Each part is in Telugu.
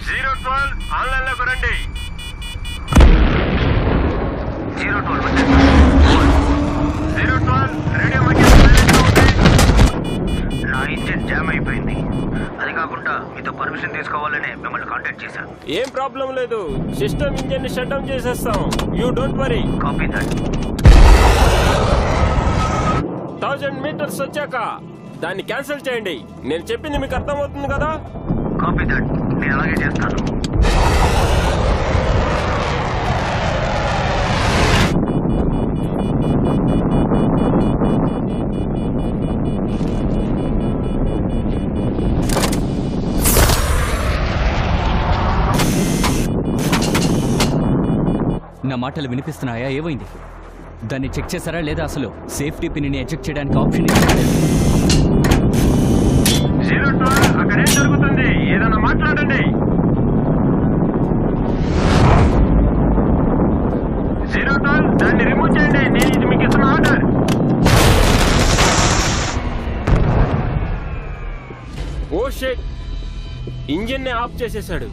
జీరో ట్వెల్వ్ ఆన్లైన్ లోకి రండి zero twelve zero twelve radio మధ్య silent గా ఉంది. నా ఇంజిన్ జామ్ అయిపోయింది అది కాకుండా మీతో పర్మిషన్ తీసుకోవాలని మిమ్మల్ని కాంటాక్ట్ చేశాను ఏం ప్రాబ్లం లేదు సిస్టమ్ ఇంజిన్ షట్ డౌన్ చేసేస్తాం you don't worry copy that thousand meters వచ్చాక దాన్ని క్యాన్సిల్ చేయండి నేను చెప్పింది మీకు అర్థమవుతుంది కదా కాపీ దట్ నేను అలాగే చేస్తాను నా మాటలు వినిపిస్తున్నాయా ఏమైంది దాన్ని చెక్ చేశారా లేదా అసలు సేఫ్టీ పిన్ని ఎజెక్ట్ చేయడానికి ఆప్షన్ ఇచ్చారా? జీరో ట్వెల్వ్ అక్కడ ఏం జరుగుతుంది ఏదైనా మాట్లాడండి జీరో ట్వెల్వ్ దాన్ని రిమూవ్ చేయండి నేను ఇది మీకు ఇస్తున్న ఆర్డర్ ఓ షేట్ ఇంజిన్ ని ఆఫ్ చేసేసాడు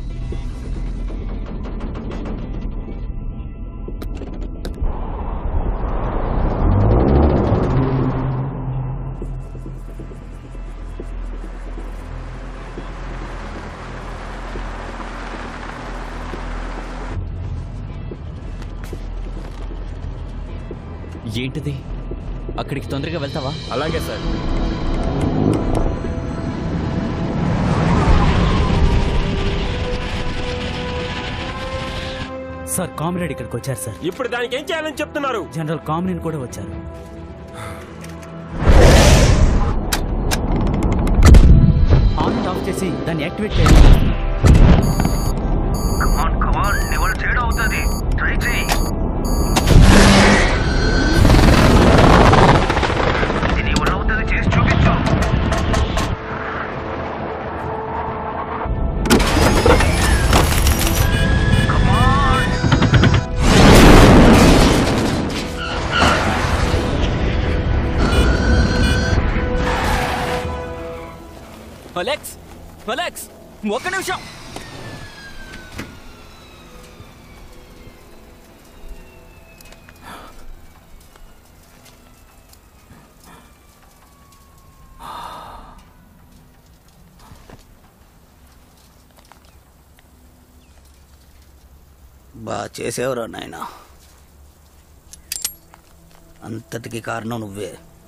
ఏంటిది అక్కడికి తొందరగా వెళ్తావా అలాగే సార్ సార్ కామ్రేడ్ ఇక్కడికి వచ్చారు సార్ ఇప్పుడు దానికి ఏం చేయాలని చెప్తున్నారు జనరల్ కామ్రేడ్ కూడా వచ్చారు ఆన్ అండ్ ఆఫ్ చేసి దాన్ని యాక్టివేట్ చేయాలి కమాన్ కమాన్ నీ వాళ్ళు చేయడం అవుతుంది ట్రై చేయి ఇది నీ వల్ల అవుతుంది చేసి చూపించు కమాన్ అలెక్స్ అలెక్స్ ఒక్క నిమిషం బా చేసేవరా నాయన అంతటికి కారణం నువ్వే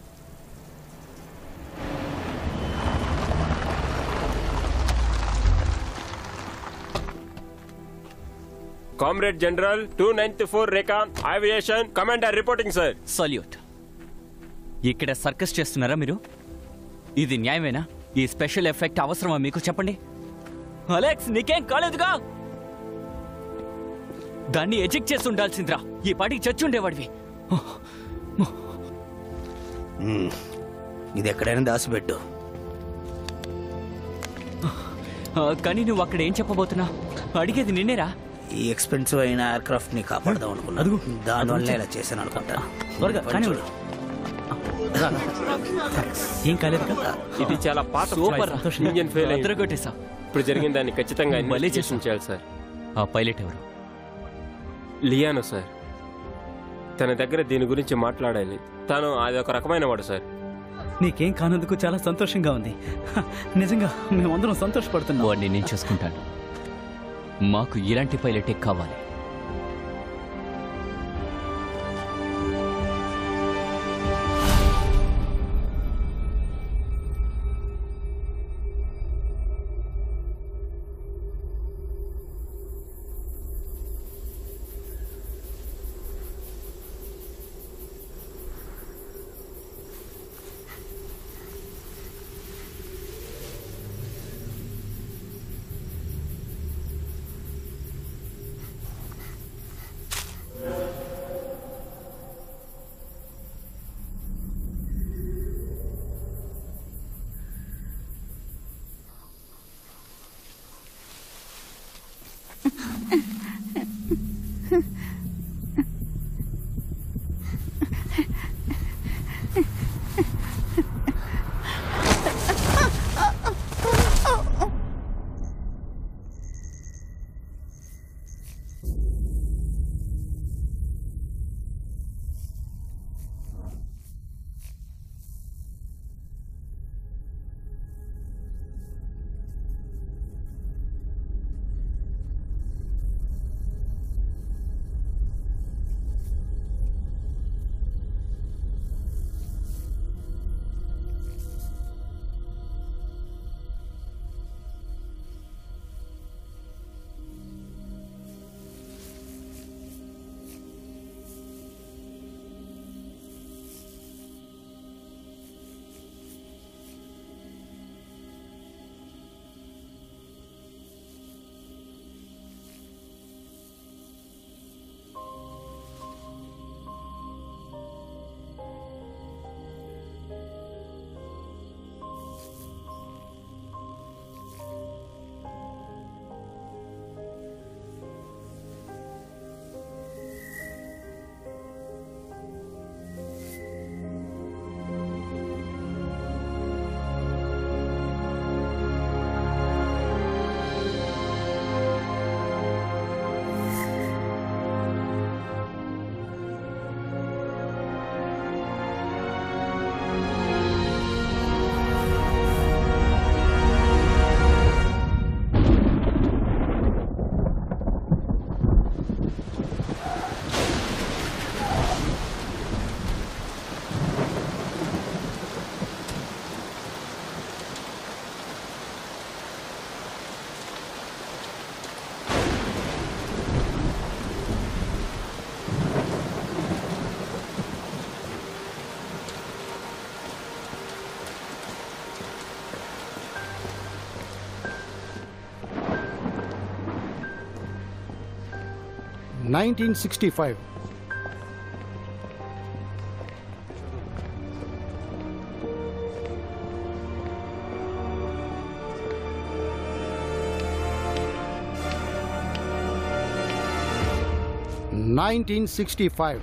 comrade general two ninety four రేఖాన్ aviation commander reporting sir salute ఇక్కడ సర్కస్ చేస్తున్నారా మీరు ఇది న్యాయమేనా ఈ స్పెషల్ ఎఫెక్ట్ అవసరమా మీకు చెప్పండి అలెక్స్ నీకేం కాలేదుగా దాన్ని ఎజెక్ట్ చేసి ఉండాల్సిందిరా ఈ పాటికి చచ్చుండేవాడివి ఉమ్, ఇది ఎక్కడైనా దాచిపెట్టు ఆ, కానీ నువ్వు అక్కడ ఏం చెప్పబోతున్నా అడిగేది నిన్నేరా ఈ ఎక్స్పెన్సివ్ అయిన ఎయిర్క్రాఫ్ట్ ని కాపాడదాం అనుకున్నా అదుగు. దానివల్ల ఇలా చేశాను అనుకుంటా త్వరగా కానీ ఏం కాలేదు కదా ఇది చాలా పాత సూపర్ రా. ఇంజిన్ ఫెయిల్ అయింది అదరగొట్టేశా. ఇప్పుడు జరిగిన దాన్ని ఖచ్చితంగా భలే ఇన్వెస్టిగేషన్ చేయాలి సార్ ఆ పైలట్ ఎవరు లియానో సార్ తన దగ్గర దీని గురించి మాట్లాడాలి తను అది ఒక రకమైన వాడు సార్ నీకేం కానందుకు చాలా సంతోషంగా ఉంది హ, నిజంగా మేమందరం సంతోషపడుతున్నాం వాడిని నేను చూసుకుంటాను మాకు ఇలాంటి పైలటే కావాలి nineteen sixty five nineteen sixty five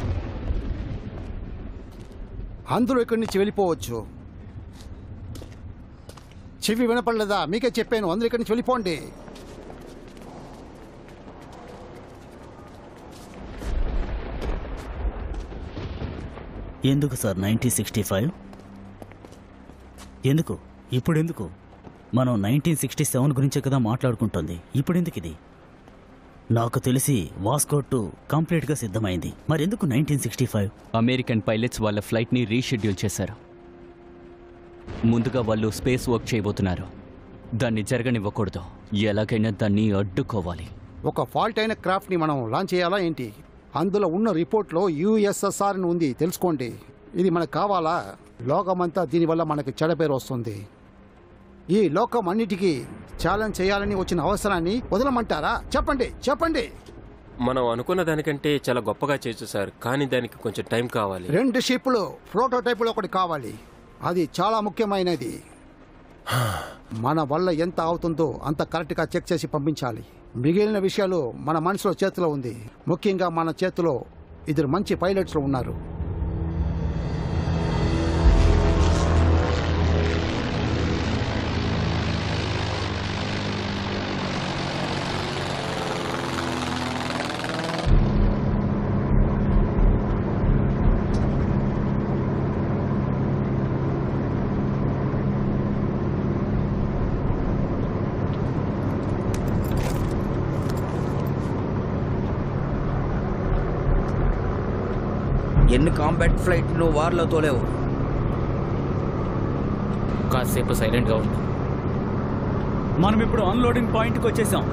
అందరూ ఇక్కడి నుంచి వెళ్ళిపోవచ్చు చెవి వినపడలేదా మీకే చెప్పాను అందరూ ఇక్కడి నుంచి వెళ్ళిపోండి ఎందుకు సార్ నైన్టీన్ సిక్స్టీ ఫైవ్ ఎందుకు ఇప్పుడు ఎందుకు మనం నైన్టీన్ సిక్స్టీ సెవెన్ గురించే కదా మాట్లాడుకుంటుంది ఇప్పుడు ఎందుకు ఇది నాకు తెలిసి వాస్కోట్ కంప్లీట్గా సిద్ధమైంది మరెందుకు nineteen sixty five American pilots వాళ్ళ ఫ్లైట్ని రీషెడ్యూల్ చేశారు ముందుగా వాళ్ళు స్పేస్ వర్క్ చేయబోతున్నారు దాన్ని జరగనివ్వకూడదు ఎలాగైనా దాన్ని అడ్డుకోవాలి ఒక ఫాల్ట్ అయిన క్రాఫ్ట్ని మనం లాంచ్ చేయాలా ఏంటి అందులో ఉన్న రిపోర్ట్లో యుఎస్ఎస్ఆర్ అని ఉంది తెలుసుకోండి ఇది మనకు కావాలా లోకమంతా దీనివల్ల మనకి చెడ పేరు వస్తుంది ఈ లోకం అన్నిటికీ ఛాలెంజ్ చేయాలని వచ్చిన అవసరాన్ని వదలమంటారా చెప్పండి చెప్పండి మనం అనుకున్న దానికంటే చాలా గొప్పగా చేయొచ్చు సార్ కానీ దానికి కొంచెం టైం కావాలి రెండు షిప్లు ప్రోటోటైపులు ఒకటి కావాలి అది చాలా ముఖ్యమైనది మన వల్ల ఎంత అవుతుందో అంత కరెక్ట్గా చెక్ చేసి పంపించాలి మిగిలిన విషయాలు మన మనసులో చేతిలో ఉంది ముఖ్యంగా మన చేతిలో ఇద్దరు మంచి పైలట్స్ ఉన్నారు ఎన్ని కాంబాట్ ఫ్లైట్లు వార్లో తోలేవు కాసేపు సైలెంట్గా ఉండు మనం ఇప్పుడు అన్లోడింగ్ పాయింట్కి వచ్చేసాం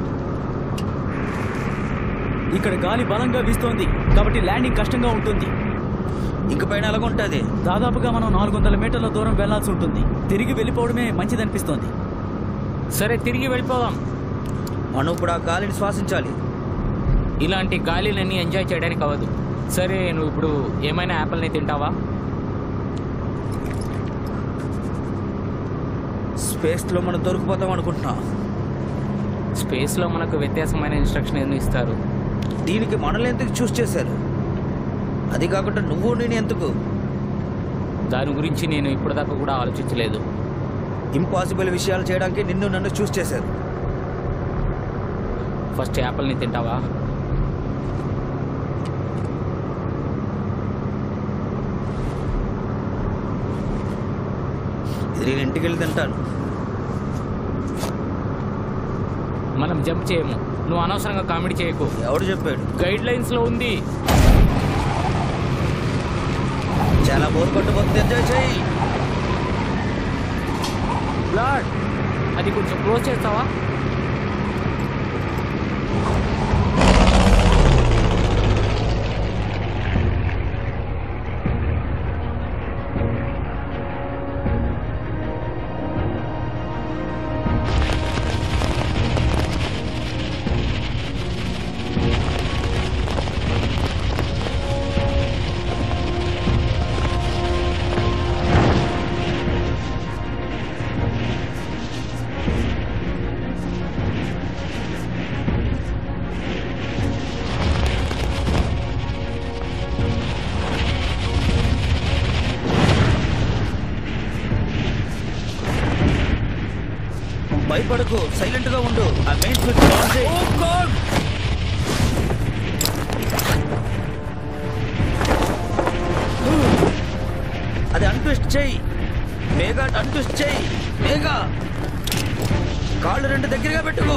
ఇక్కడ గాలి బలంగా వీస్తోంది కాబట్టి ల్యాండింగ్ కష్టంగా ఉంటుంది ఇంక పైన ఎలాగుంటుంది దాదాపుగా మనం నాలుగు వందల మీటర్ల దూరం వెళ్లాల్సి ఉంటుంది తిరిగి వెళ్ళిపోవడమే మంచిదనిపిస్తోంది సరే తిరిగి వెళ్ళిపోదాం మనం ఇప్పుడు ఆ గాలిని శ్వాసించాలి ఇలాంటి గాలిలన్నీ ఎంజాయ్ చేయడానికి అవ్వదు సరే నువ్వు ఇప్పుడు ఏమైనా యాపిల్ని తింటావా స్పేస్లో మనం దొరికిపోతాం అనుకుంటున్నాం స్పేస్లో మనకు వ్యత్యాసమైన ఇన్స్ట్రక్షన్ ఎన్ని ఇస్తారు దీనికి మనల్ని ఎందుకు చూస్ చేశారు అది కాకుండా నువ్వు నేను ఎందుకు దాని గురించి నేను ఇప్పటిదాకా కూడా ఆలోచించలేదు ఇంపాసిబుల్ విషయాలు చేయడానికి నిన్ను నన్ను చూస్ చేశారు ఫస్ట్ యాపిల్ని తింటావా ఇది నేను ఇంటికి వెళ్ళి తింటాను మనం జంప్ చేయము నువ్వు అనవసరంగా కామెడీ చేయకు ఎవడు చెప్పాడు గైడ్ లైన్స్లో ఉంది చాలా బోర్ కొట్టబోతుంది ఎంజాయ్ చేయి బ్లాడ్ అది కొంచెం క్లోజ్ చేస్తావా భయపడకు సైలెంట్ గా ఉండు ఆ మెయిన్ స్విచ్ ఆన్ చేయి అది అన్ట్విస్ట్ చేయి మేఘా అన్ట్విస్ట్ చేయి మేఘా కాళ్ళు రెండు దగ్గరగా పెట్టుకో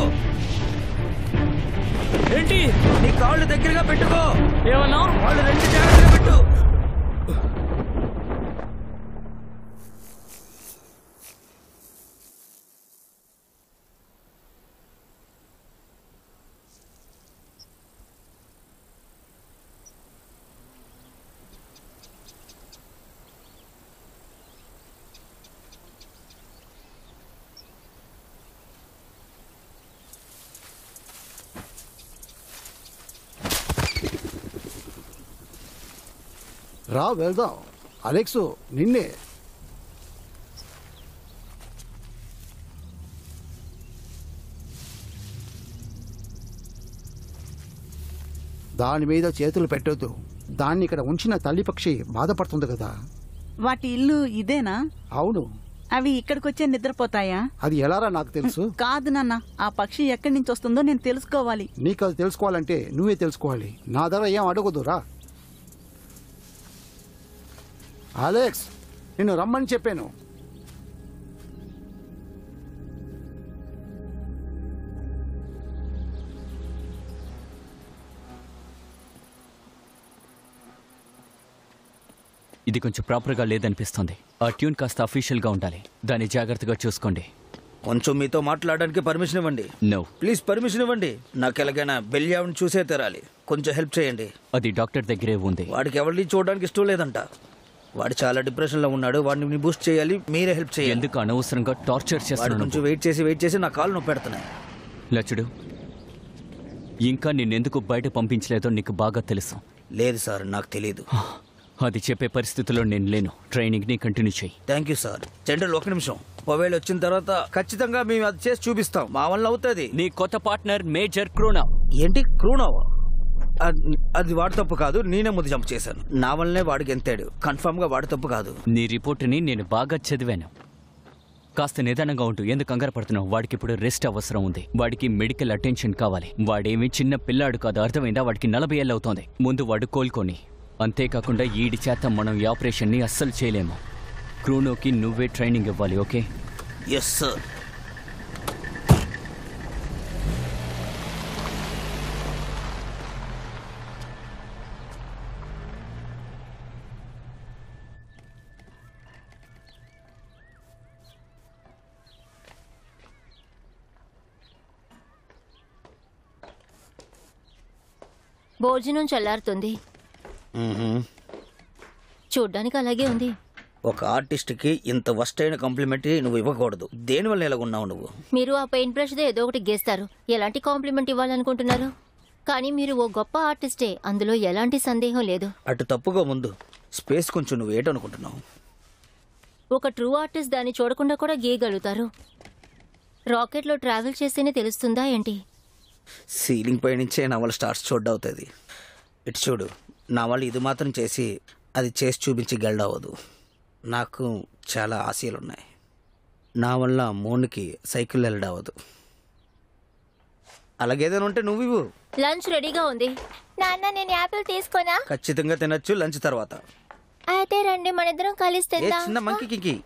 ఏంటి నీ కాళ్ళు దగ్గరగా పెట్టుకో ఏమన్నా కాళ్ళు రెండు జాగ్రత్తగా పెట్టు రా వెళ్దాం అలెక్సు నిన్నే దాని మీద చేతులు పెట్టొద్దు దాన్ని ఇక్కడ ఉంచిన తల్లి పక్షి బాధపడుతుంది కదా వాటి ఇల్లు ఇదేనా అవును అవి ఇక్కడికొచ్చే నిద్రపోతాయా అది ఎలారా నాకు తెలుసు కాదు నాన్న ఆ పక్షి ఎక్కడి నుంచి వస్తుందో నేను తెలుసుకోవాలి నీకు అది తెలుసుకోవాలంటే నువ్వే తెలుసుకోవాలి నా దగ్గర ఏం అడగదు రా అలెక్స్ నిన్ను రమ్మని చెప్పాను ఇది కొంచెం ప్రాపర్గా లేదనిపిస్తుంది ఆ ట్యూన్ కాస్త అఫీషియల్గా ఉండాలి దాన్ని జాగ్రత్తగా చూసుకోండి కొంచెం మీతో మాట్లాడడానికి పర్మిషన్ ఇవ్వండి నో ప్లీజ్ పర్మిషన్ ఇవ్వండి నాకు ఎలాగైనా బెల్యావిని చూసే తెరాలి కొంచెం హెల్ప్ చేయండి అది డాక్టర్ దగ్గరే ఉంది వాడికి ఎవరిని చూడడానికి ఇష్టం లేదంట వాడు చాలా డిప్రెషన్లో ఉన్నాడు వాడిని బూస్ట్ చేయాలి మీరే హెల్ప్ చేయండి ఎందుకు అనవసరంగా టార్చర్ వాడు చేస్తున్నాను కొంచెం వెయిట్ చేసి వెయిట్ చేసి నా కాళ్ళు నొప్పి పెడుతున్నాయి లచ్చుడు ఇంకా నిన్నెందుకు బయట పంపించలేదో నీకు బాగా తెలుసు లేదు సార్ నాకు తెలియదు అది చెప్పే పరిస్థితిలో నేను లేను ట్రైనింగ్ని కంటిన్యూ చేయి థ్యాంక్ యూ సార్ జనరల్ ఒక నిమిషం ఒకవేళ వచ్చిన తర్వాత ఖచ్చితంగా మేము అది చేసి చూపిస్తాం మా వల్ల అవుతుంది నీ కొత్త పార్ట్నర్ మేజర్ క్రోనా ఏంటి క్రూనావా అది- అది వాడి తప్పు కాదు నేనే ముందు జంప్ చేశాను నా వల్లనే వాడికి ఎంతాడు కన్ఫర్మ్ గా వాడి తప్పు కాదు నీ రిపోర్టుని నేను బాగా చదివాను కాస్త నిదానంగా ఉంటూ ఎందుకు కంగారు పడుతున్నావు వాడికి ఇప్పుడు రెస్ట్ అవసరం ఉంది వాడికి మెడికల్ అటెన్షన్ కావాలి వాడేమి చిన్న పిల్లాడు కాదు అర్థమైందా వాడికి నలభై ఏళ్ళు అవుతోంది ముందు వాడు కోలుకొని అంతేకాకుండా ఈడి చేత మనం ఈ ఆపరేషన్ని అస్సలు చేయలేము క్రూనోకి నువ్వే ట్రైనింగ్ ఇవ్వాలి ఓకే ఎస్ సార్ భోజనం చల్లారుతుంది చూడ్డానికి అలాగే ఉంది ఒక ఆర్టిస్ట్ కి ఇంత వస్ట్ అయిన కాంప్లిమెంట్ నువ్వు ఇవ్వకూడదు దేనివల్ల ఇలా ఉన్నావు నువ్వు మీరు ఆ పెయింట్ బ్రష్తో ఏదో ఒకటి గీస్తారు ఎలాంటి కాంప్లిమెంట్ ఇవ్వాలనుకుంటున్నారు కానీ మీరు ఓ గొప్ప ఆర్టిస్టే అందులో ఎలాంటి సందేహం లేదు అటు తప్పుగా ముందు స్పేస్ కొంచెం నువ్వు ఏటనుకుంటున్నావు ఒక ట్రూ ఆర్టిస్ట్ దాన్ని చూడకుండా కూడా గీయగలుగుతారు రాకెట్లో ట్రావెల్ చేస్తేనే తెలుస్తుందా ఏంటి సీలింగ్ పై నుంచే నా వల్ల స్టార్స్ చూడ్డ అవుతుంది ఇటు చూడు నా వల్ల ఇది మాత్రం చేసి అది చేసి చూపించి గెల్డవదు నాకు చాలా ఆశయాలు ఉన్నాయి నా వల్ల మూన్కి సైకిల్ వెళ్ళడవదు అలాగేదైనా ఉంటే నువ్వు ఇవ్వు లంచ్ రెడీగా ఉంది నాన్న నేను యాపిల్ తీసుకోనా ఖచ్చితంగా తినొచ్చు లంచ్ తర్వాత అయితే రండి మన ఇద్దరం కలిసి ఏ చిన్న మంకికి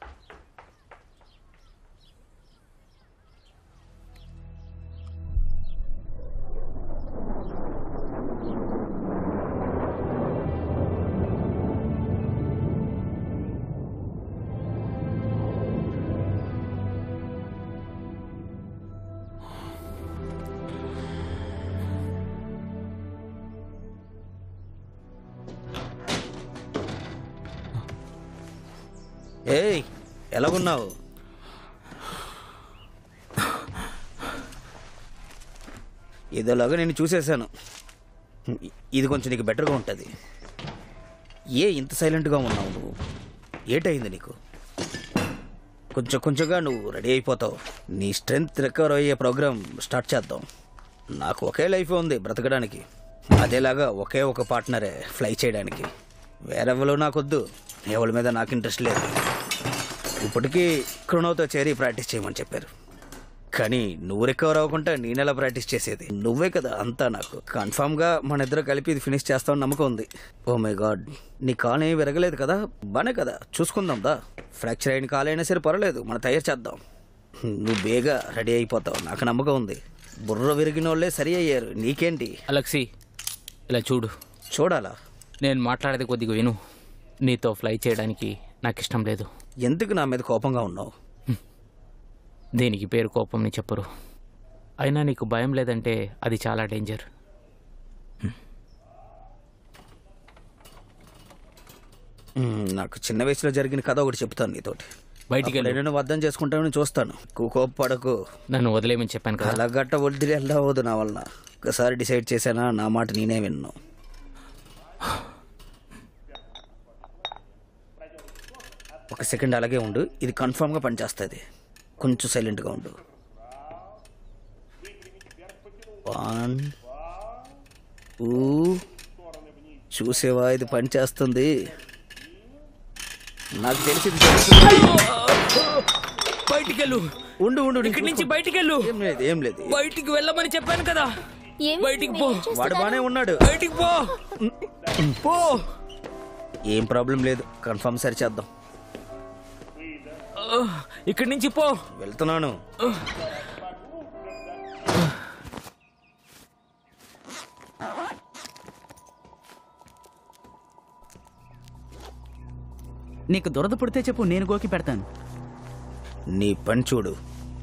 ఏయ్ ఎలాగున్నావు ఇదోలాగా నేను చూసేశాను ఇది కొంచెం నీకు బెటర్గా ఉంటుంది ఏ ఇంత సైలెంట్గా ఉన్నావు నువ్వు ఏటైంది నీకు కొంచెం కొంచెంగా నువ్వు రెడీ అయిపోతావు నీ స్ట్రెంగ్త్ రికవర్ అయ్యే ప్రోగ్రామ్ స్టార్ట్ చేద్దాం నాకు ఒకే లైఫ్ ఉంది బ్రతకడానికి అదేలాగా ఒకే ఒక పార్ట్నరే ఫ్లై చేయడానికి వేరెవరు నాకొద్దు ఎవరి మీద నాకు ఇంట్రెస్ట్ లేదు ఇప్పటికీ కృణోతో చేరి ప్రాక్టీస్ చేయమని చెప్పారు కానీ నువ్వు రికవర్ అవ్వకుండా నేనెలా ప్రాక్టీస్ చేసేది నువ్వే కదా అంతా నాకు కన్ఫామ్గా మన ఇద్దరు కలిపి ఇది ఫినిష్ చేస్తామని నమ్మకం ఉంది ఓ మై గాడ్ నీ కాలు ఏమి విరగలేదు కదా బానే కదా చూసుకుందాం దా ఫ్రాక్చర్ అయిన కాలు అయినా సరే పర్వాలేదు మనం తయారు చేద్దాం నువ్వు బేగా రెడీ అయిపోతావు నాకు నమ్మకం ఉంది బుర్ర విరిగిన వాళ్ళే సరి అయ్యారు నీకేంటి అలక్సీ ఇలా చూడు చూడాలా నేను మాట్లాడేది కొద్దిగా విను నీతో ఫ్లై చేయడానికి నాకు ఇష్టం లేదు ఎందుకు నా మీద కోపంగా ఉన్నావు దీనికి పేరు కోపం ని చెప్పరు అయినా నీకు భయం లేదంటే అది చాలా డేంజర్ మ్మ్, నాకు చిన్న వయసులో జరిగిన కథ ఒకటి చెప్తాను నీతోటి బయటికి వెళ్ళు. నేను అర్థం చేసుకుంటామని చూస్తాను ఎక్కువ కోప్పడకు నన్ను వదిలేమని చెప్పాను కదా అలా గట్ట వదిలి వెళ్ళవద్దు నా వలన ఒకసారి డిసైడ్ చేశానా నా మాట నేనే విన్నాను ఒక సెకండ్ అలాగే ఉండు ఇది కన్ఫామ్గా పనిచేస్తుంది కొంచెం సైలెంట్గా ఉండు వన్ టూ చూసేవా ఇది పనిచేస్తుంది నాకు తెలిసి ఇది జరుగుతుంది. బయటికి వెళ్ళు ఉండు ఉండు నేను ఇక్కడి నుంచి చూసుకుంటా. బయటికి వెళ్ళు ఏం లేదు ఏం లేదు బయటికి వెళ్ళమని చెప్పాను కదా బయటికి పో వాడు బానే ఉన్నాడు బయటికి పో పో ఏం ప్రాబ్లం లేదు కన్ఫర్మ్ సరి చేద్దాం ఆ, ఇక్కడి నుంచి పో వెళ్తున్నాను నీకు దురద పుడితే చెప్పు నేను గోకి పెడతాను నీ పని చూడు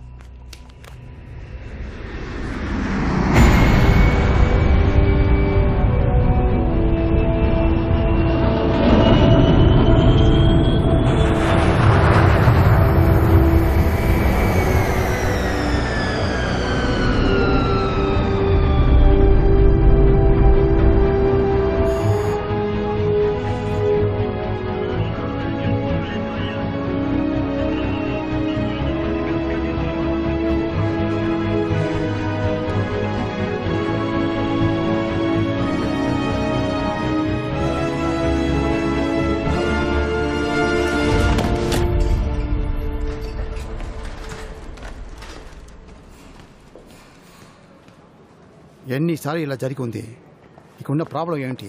ఎన్నిసార్లు ఇలా జరిగి ఉంది ఇక ఉన్న ప్రాబ్లం ఏంటి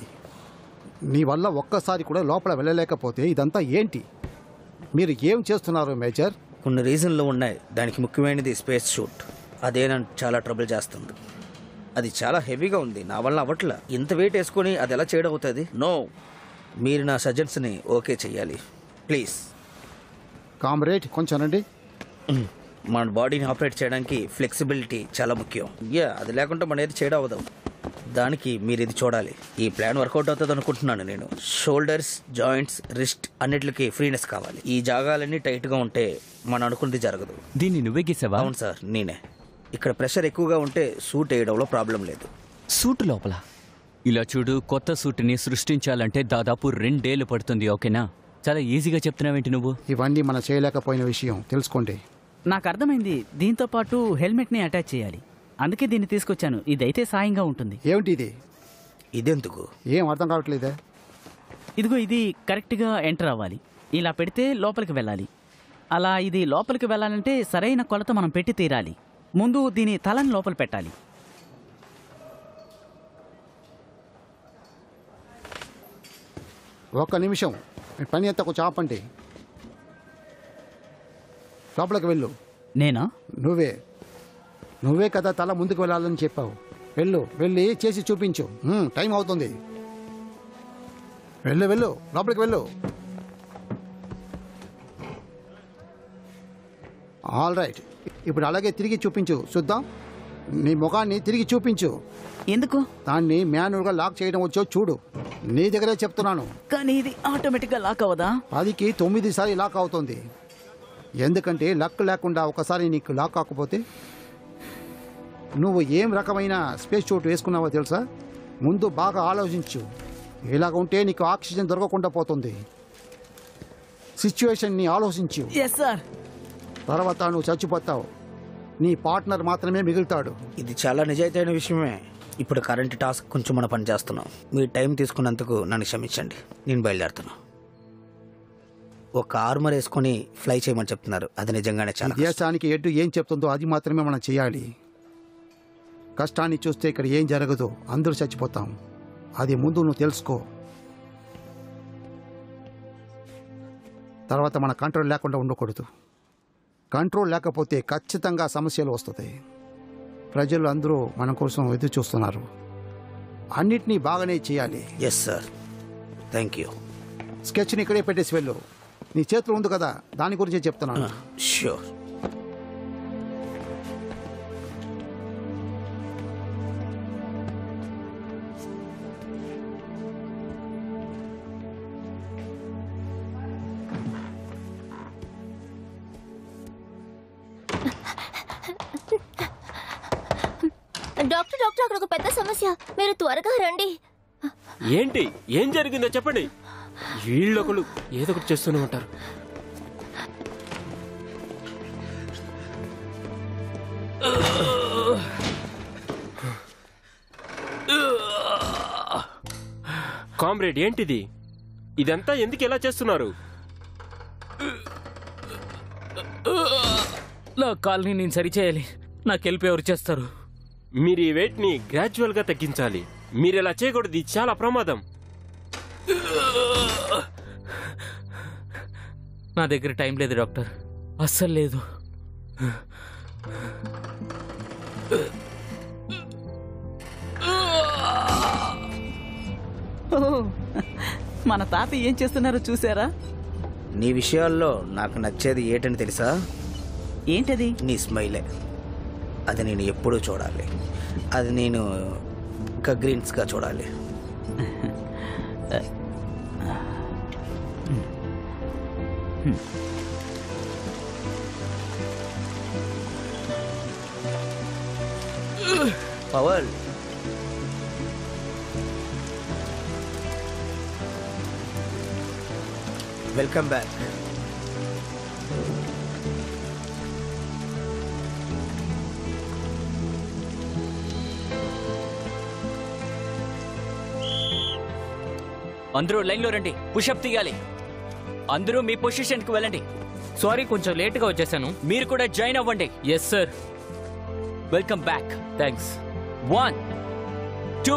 నీ వల్ల ఒక్కసారి కూడా లోపల వెళ్ళలేకపోతే ఇదంతా ఏంటి మీరు ఏం చేస్తున్నారు మేజర్ కొన్ని రీజన్లు ఉన్నాయి దానికి ముఖ్యమైనది స్పేస్ షూట్ అదే నన్ను చాలా ట్రబుల్ చేస్తుంది అది చాలా హెవీగా ఉంది నా వల్ల అవ్వట్లా ఇంత వెయిట్ వేసుకొని అది ఎలా చేయడం అవుతుంది నో మీరు నా సజెషన్స్ని ఓకే చెయ్యాలి ప్లీజ్ కామ్రేడ్ కొంచెం రండి మన బాడీని ఆపరేట్ చేయడానికి ఫ్లెక్సిబిలిటీ చాలా ముఖ్యం యా అది లేకుండా మన ఏది చేయడం అవ్వదు దానికి మీరు ఇది చూడాలి ఈ ప్లాన్ వర్కౌట్ అవుతుంది అనుకుంటున్నాను నేను షోల్డర్స్ జాయింట్స్ రిస్ట్ అన్నిటికీ ఫ్రీనెస్ కావాలి ఈ జాగాలన్నీ టైట్గా ఉంటే మనం అనుకున్నది జరగదు దీన్ని నువ్వే గీసావా అవును సార్ నేనే ఇక్కడ ప్రెషర్ ఎక్కువగా ఉంటే సూట్ వేయడంలో ప్రాబ్లం లేదు సూట్ లోపల ఇలా చూడు కొత్త సూట్ని సృష్టించాలంటే దాదాపు రెండేళ్లు పడుతుంది ఓకేనా చాలా ఈజీగా చెప్తున్నావేంటి నువ్వు ఇవన్నీ మనం చేయలేకపోయిన విషయం తెలుసుకోండి నాకు అర్థమైంది దీంతో పాటు హెల్మెట్ని అటాచ్ చేయాలి అందుకే దీన్ని తీసుకొచ్చాను ఇదైతే సాయంగా ఉంటుంది ఏమిటి ఇది ఇదెందుకు ఏం అర్థం కావట్లేదే ఇదిగో ఇది కరెక్ట్గా ఎంటర్ అవ్వాలి ఇలా పెడితే లోపలికి వెళ్ళాలి అలా ఇది లోపలికి వెళ్ళాలంటే సరైన కొలత మనం పెట్టి తీరాలి ముందు దీని తలని లోపల పెట్టాలి ఒక్క నిమిషం మీ పని అంతా కొంచెం ఆపండి లోపలికి వెళ్ళు నేనా నువ్వే నువ్వే కదా తల ముందుకు వెళ్ళాలని చెప్పావు వెళ్ళు వెళ్ళి చేసి చూపించు ఉమ్, టైం అవుతుంది వెళ్ళు వెళ్ళు లోపలికి వెళ్ళు ఆల్ రైట్ ఇప్పుడు అలాగే తిరిగి చూపించు చూద్దాం నీ ముఖాన్ని తిరిగి చూపించు ఎందుకు దాన్ని మాన్యువల్గా లాక్ చేయడం వచ్చో చూడు నీ దగ్గరే చెప్తున్నాను కానీ ఇది ఆటోమేటిక్గా లాక్ అవ్వదా పదికి తొమ్మిది సారి లాక్ అవుతుంది ఎందుకంటే లక్ లేకుండా ఒకసారి నీకు లాక్ కాకపోతే నువ్వు ఏం రకమైన స్పేస్ షూట్ వేసుకున్నావో తెలుసా ముందు బాగా ఆలోచించు ఇలాగ ఉంటే నీకు ఆక్సిజన్ దొరకకుండా పోతుంది సిచ్యువేషన్ని ఆలోచించు ఎస్ సార్ తర్వాత నువ్వు చచ్చిపోతావు నీ పార్ట్నర్ మాత్రమే మిగులుతాడు ఇది చాలా నిజాయితీ అయిన విషయమే ఇప్పుడు కరెంట్ టాస్క్ కొంచెం మన పని చేస్తున్నాం మీ టైం తీసుకున్నందుకు నన్ను క్షమించండి నేను బయలుదేరుతున్నా ఒక ఆర్మర్ వేసుకొని ఫ్లై చేయమని చెప్తున్నారు అది నిజంగానే ఈ చాలా కష్టం. దేశానికి ఎడ్డు ఏం చెప్తుందో అది మాత్రమే మనం చేయాలి కష్టాన్ని చూస్తే ఇక్కడ ఏం జరగదు అందరూ చచ్చిపోతాం అది ముందు నువ్వు తెలుసుకో తర్వాత మన కంట్రోల్ లేకుండా ఉండకూడదు కంట్రోల్ లేకపోతే ఖచ్చితంగా సమస్యలు వస్తాయి ప్రజలు అందరూ మన కోసం ఎదురు చూస్తున్నారు అన్నిటినీ బాగానే చేయాలి ఎస్ సార్ థ్యాంక్ యూ స్కెచ్ని ఇక్కడే పెట్టేసి వెళ్ళు నీ చేతిలో ఉంది కదా దాని గురించే చెప్తున్నాను ష్యూర్ డాక్టర్ డాక్టర్ అక్కడ ఒక పెద్ద సమస్య మీరు త్వరగా రండి ఏంటి ఏం జరిగిందో చెప్పండి వీళ్ళొకళ్ళు ఏదో ఒకటి చేస్తూనే ఉంటారు కామ్రేడ్ ఏంటిది ఇదంతా ఎందుకు ఇలా చేస్తున్నారు నా కాల్ని నేను సరిచేయాలి నాకు హెల్ప్ ఎవరు చేస్తారు మీరు ఈ వెయిట్ ని గ్రాడ్యువల్ గా తగ్గించాలి మీరు ఇలా చేయకూడదు ఇది చాలా ప్రమాదం నా దగ్గర టైం లేదు డాక్టర్ అస్సలు లేదు ఓ, మన తాత ఏం చేస్తున్నారో చూసారా నీ విషయాల్లో నాకు నచ్చేది ఏంటని తెలుసా ఏంటది నీ స్మైలే అది నేను ఎప్పుడూ చూడాలి అది నేను ఇంకా గ్రీన్స్గా చూడాలి పవర్ వెల్కమ్ బ్యాక్ అందరూ లైన్లో రండి పుషప్ తీయాలి అందరూ మీ పొజిషన్కి వెళ్ళండి సారీ కొంచెం లేట్గా వచ్చేసాను మీరు కూడా జాయిన్ అవ్వండి yes sir welcome back thanks one two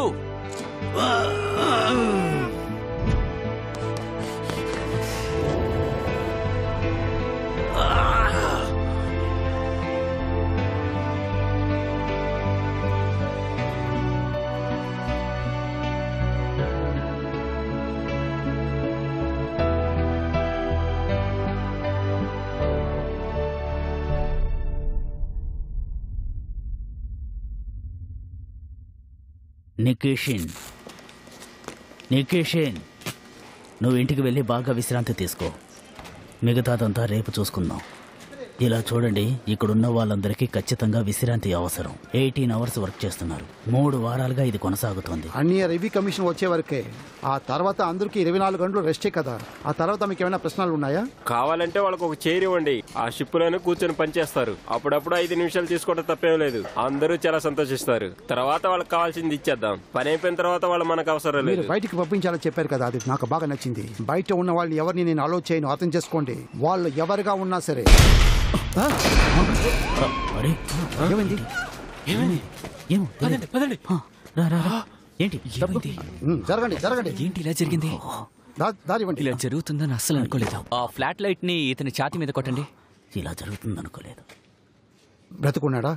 నికేషిన్ నికేషిన్ నువ్వు ఇంటికి వెళ్ళి బాగా విశ్రాంతి తీసుకో మిగతాదంతా రేపు చూసుకుందాం ఇలా చూడండి ఇక్కడున్న వాళ్ళందరికీ ఖచ్చితంగా విశ్రాంతి అవసరం ఎయిటీన్ అవర్స్ వర్క్ చేస్తున్నారు మూడు వారాలుగా ఇది కొనసాగుతోంది అన్ని రివ్యూ కమిషన్ వచ్చే వరకే ఆ తర్వాత అందరికీ ఇరవై నాలుగు గంటలు రెస్టే కదా ఆ తర్వాత మీకు ఏమైనా ప్రశ్నలు ఉన్నాయా కావాలంటే వాళ్ళకు ఒక చైర్ ఇవ్వండి ఆ షిప్ లోనే కూర్చొని పనిచేస్తారు అప్పుడప్పుడు ఐదు నిమిషాలు తీసుకోవడం తప్పేం లేదు అందరూ చాలా సంతోషిస్తారు తర్వాత వాళ్ళకి కావాల్సింది ఇచ్చేద్దాం పని అయిపోయిన తర్వాత వాళ్ళు మనకు అవసరం మీరు లేదు బయటికి పంపించాలని చెప్పారు కదా అది నాకు బాగా నచ్చింది బయట ఉన్న వాళ్ళని ఎవరిని నేను అలో చేయను అర్థం చేసుకోండి వాళ్ళు ఎవరుగా ఉన్నా సరే ఆ? అరే ఏమైంది ఏమో తెలియదు. పదండి ఆ, రా, రా, రా. ఏంటి తప్పు? ఉమ్, జరగండి జరగండి ఏంటి ఇలా జరిగింది దా- దారి ఇవ్వండి ఇలా జరుగుతుందని అస్సలు అనుకోలేదు ఆ ఫ్లాట్ లైట్ ని ఇతని ఛాతి మీద కొట్టండి ఇలా జరుగుతుంది అనుకోలేదు బ్రతుకున్నాడా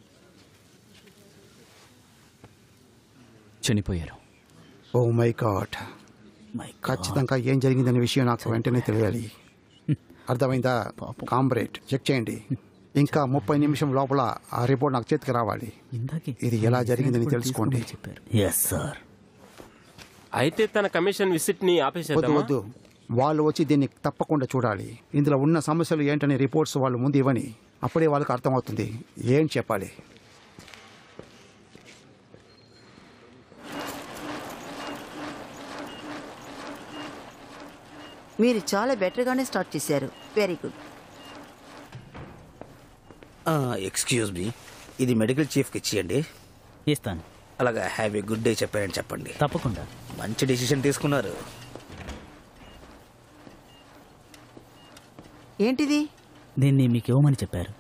చనిపోయారు oh my god my god. ఖచ్చితంగా ఏం జరిగిందనే విషయం నాకు వెంటనే తెలియాలి అర్థమైందా కాంబ్రేట్ చెక్ చేయండి ఇంకా ముప్పై నిమిషం లోపల ఆ రిపోర్ట్ నాకు చేతికి రావాలి ఇందాకే ఇది ఎలా జరిగిందని కూడా తెలుసుకోండి. తీసుకోమని చెప్పారు ఎస్ సార్ అయితే తన కమిషన్ విసిట్ ని వద్దు ఆపేసేద్దామా వద్దు వాళ్ళు వచ్చి దీన్ని తప్పకుండా చూడాలి ఇందులో ఉన్న సమస్యలు ఏంటనే రిపోర్ట్స్ వాళ్ళు ముందు ఇవ్వని అప్పుడే వాళ్ళకి అర్థమవుతుంది ఏం చెప్పాలి మీరు చాలా బెటర్గానే స్టార్ట్ చేశారు వెరీ గుడ్ ఎక్స్క్యూజ్ మీ ఇది మెడికల్ చీఫ్కి ఇచ్చేయండి ఇస్తాను అలాగా హ్యావ్ ఏ గుడ్ డే చెప్పారని చెప్పండి తప్పకుండా మంచి డెసిషన్ తీసుకున్నారు ఏంటిది దీన్ని మీకు ఇవ్వమని చెప్పారు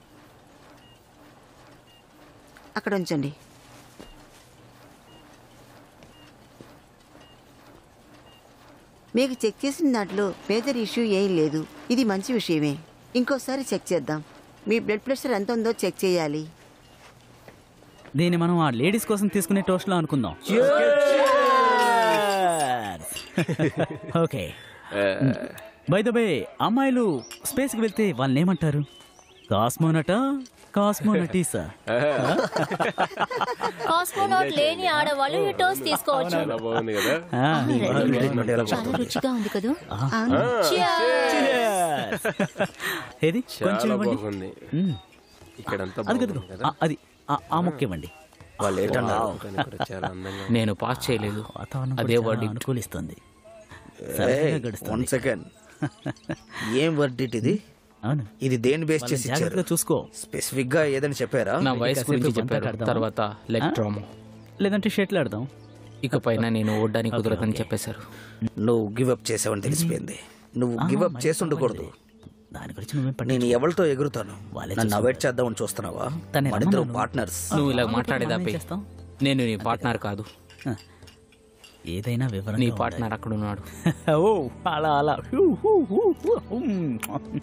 అక్కడ ఉంచండి మీకు చెక్ చేసిన దాంట్లో మేజర్ ఇష్యూ ఏం లేదు ఇది మంచి విషయమే ఇంకోసారి చెక్ చేద్దాం మీ బ్లడ్ ప్రెషర్ ఎంత ఉందో చెక్ చేయాలి దీన్ని మనం ఆ లేడీస్ కోసం తీసుకునే టోస్ట్లో అనుకుందాం ఓకే బై ద బై అమ్మాయిలు స్పేస్కి వెళ్తే వాళ్ళని ఏమంటారు కాస్మోనట కాస్మోనటీసా కాస్మోనాట్ లేని ఆడవాళ్ళు ఈ టోస్ట్ తీసుకోవచ్చు చాలా బాగుంది కదా చాలా రుచిగా ఉంది కదా ఏది కొంచెం చాలా ఇవ్వండి బాగుంది మ్మ్. ఇక్కడంతా అది బాగుంది కదుగో కదా ఆ, అది ఆ- ఆ మొక్క ఇవ్వండి వాళ్ళు ఏంటన్నారు కానీ కూడా చాలా అందంగా నేను పాస్ చేయలేదు వాతావరణం అదే కూడా చాలా verdict. అనుకూలిస్తుంది సరదాగా వన్ గడుస్తుంది సెకండ్ ఏం వర్డిట్ ఇది అవును ఇది దేని బేస్ వాళ్ళని చేసి జాగ్రత్తగా ఇచ్చారు చూసుకో స్పెసిఫిక్ గా ఏదని చెప్పారా నా వయసు కాసేపు గురించి బంతా చెప్పారు కడదామా? తర్వాత లెగ్ ఆ? ట్రామా లేదంటే షెట్లు ఆడదాం ఇకపైన నేను ఓడడానికి ఓకే, కుదరదని ఓకే. చెప్పేశారు నువ్వు గివ్ అప్ చేసావని తెలిసిపోయింది నువ్వు ఆహా, గివ్ అప్ మరి చేసి ఉండకూడదు దాని గురించి నువ్వేం నేను పట్టించుకో. ఎవరితో ఎగురుతాను వాళ్ళే నన్ను చూసుకుంటారు. అవాయిడ్ చేద్దామని చూస్తున్నావా తన్ని మనిద్దరం రమ్మన్నాను. పార్ట్నర్స్ నువ్వు ఇలా మనం మాట్లాడేది మనం ఏం ఆపేయ్. చేస్తాం? నేను నీ పార్ట్నర్ కాదు ఆ. ఏదైనా నీ వివరంగా పార్ట్నర్ అక్కడ ఉన్నాడు ఉండాలి. ఓ అలా అలా హూ, హూ, హూ, హూ, హుమ్.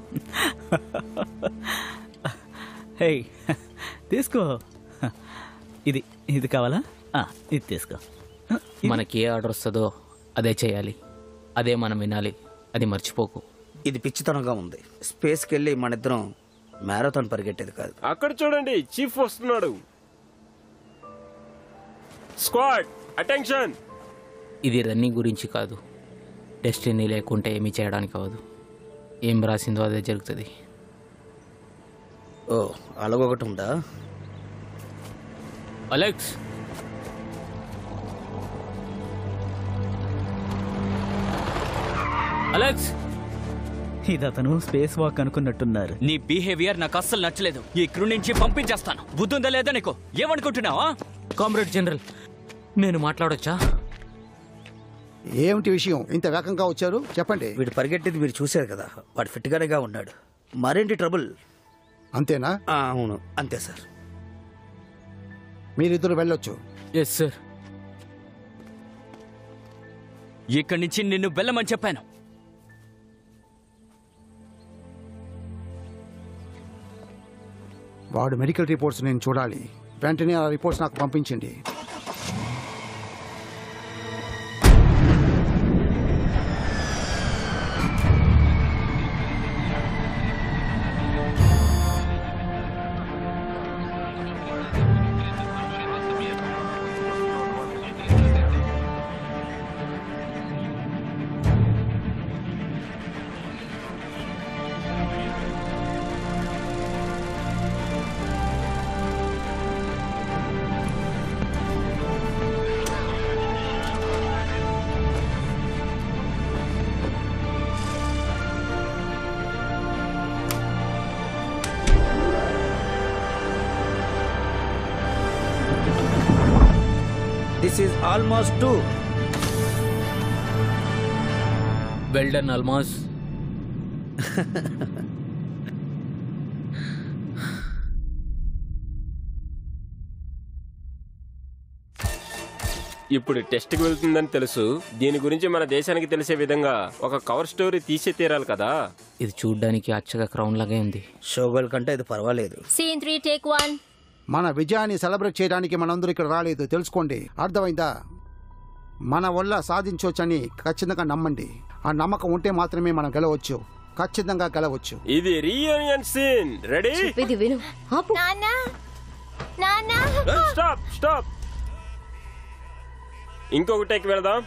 హే తీసుకో ఇది ఇది కావాలా ఆ, ఇది తీసుకో మనకి ఏ ఆర్డర్ వస్తుందో అదే చేయాలి అదే మనం వినాలి అది మర్చిపోకు ఇది పిచ్చితనంగా ఉంది స్పేస్కి వెళ్ళి మన ఇద్దరం మ్యారథాన్ పరిగెట్టేది కాదు అక్కడ చూడండి చీఫ్ వస్తున్నాడు స్క్వాడ్ అటెన్షన్ ఇది రన్నింగ్ గురించి కాదు డెస్టినీ లేకుంటే ఏమీ చేయడానికి అవ్వదు ఏం రాసిందో అదే జరుగుతుంది ఓ అలాగొకటి ఉందా అలెక్స్ అలెక్స్ ఇది అతను స్పేస్ వాక్ అనుకున్నట్టున్నారు నీ బిహేవియర్ నాకు అస్సలు నచ్చలేదు ఈ క్రూ నుంచి పంపించేస్తాను బుద్ధుందా లేదా నీకు ఏమనుకుంటున్నావా కామ్రేడ్ జనరల్ నేను మాట్లాడొచ్చా ఏమిటి విషయం ఇంత వేగంగా వచ్చారు చెప్పండి వీడు పరిగెట్టేది మీరు చూశారు కదా వాడు ఫిట్గానేగా ఉన్నాడు మరేంటి ట్రబుల్ అంతేనా ఆ, అవును అంతే సార్ మీరిద్దరు వెళ్ళొచ్చు ఎస్ సార్ ఇక్కడి నుంచి నిన్ను వెళ్ళమని చెప్పాను వాడు మెడికల్ రిపోర్ట్స్ నేను చూడాలి వెంటనే ఆ రిపోర్ట్స్ నాకు పంపించండి this is almost to well done Almas ఇప్పుడు టెస్ట్కి వెళ్తుందని తెలుసు దీని గురించి మన దేశానికి తెలిసే విధంగా ఒక కవర్ స్టోరీ తీసే తీరాలి కదా ఇది చూడ్డానికి అచ్చగా క్రౌన్ లాగే ఉంది షోగల్ కంటే ఇది పర్వాలేదు సీన్ త్రీ టేక్ వన్ మన విజయాన్ని సెలబ్రేట్ చేయడానికి మనందరూ ఇక్కడ రాలేదు తెలుసుకోండి అర్థమైందా మన వల్ల సాధించవచ్చని ఖచ్చితంగా నమ్మండి ఆ నమ్మకం ఉంటే మాత్రమే మనం గెలవచ్చు ఖచ్చితంగా గెలవచ్చు ఇది రీయూనియన్ సీన్ రెడీ ఇది విను నాన్నా నాన్నా స్టాప్ స్టాప్ ఇంకొక టేక్ వెళదాం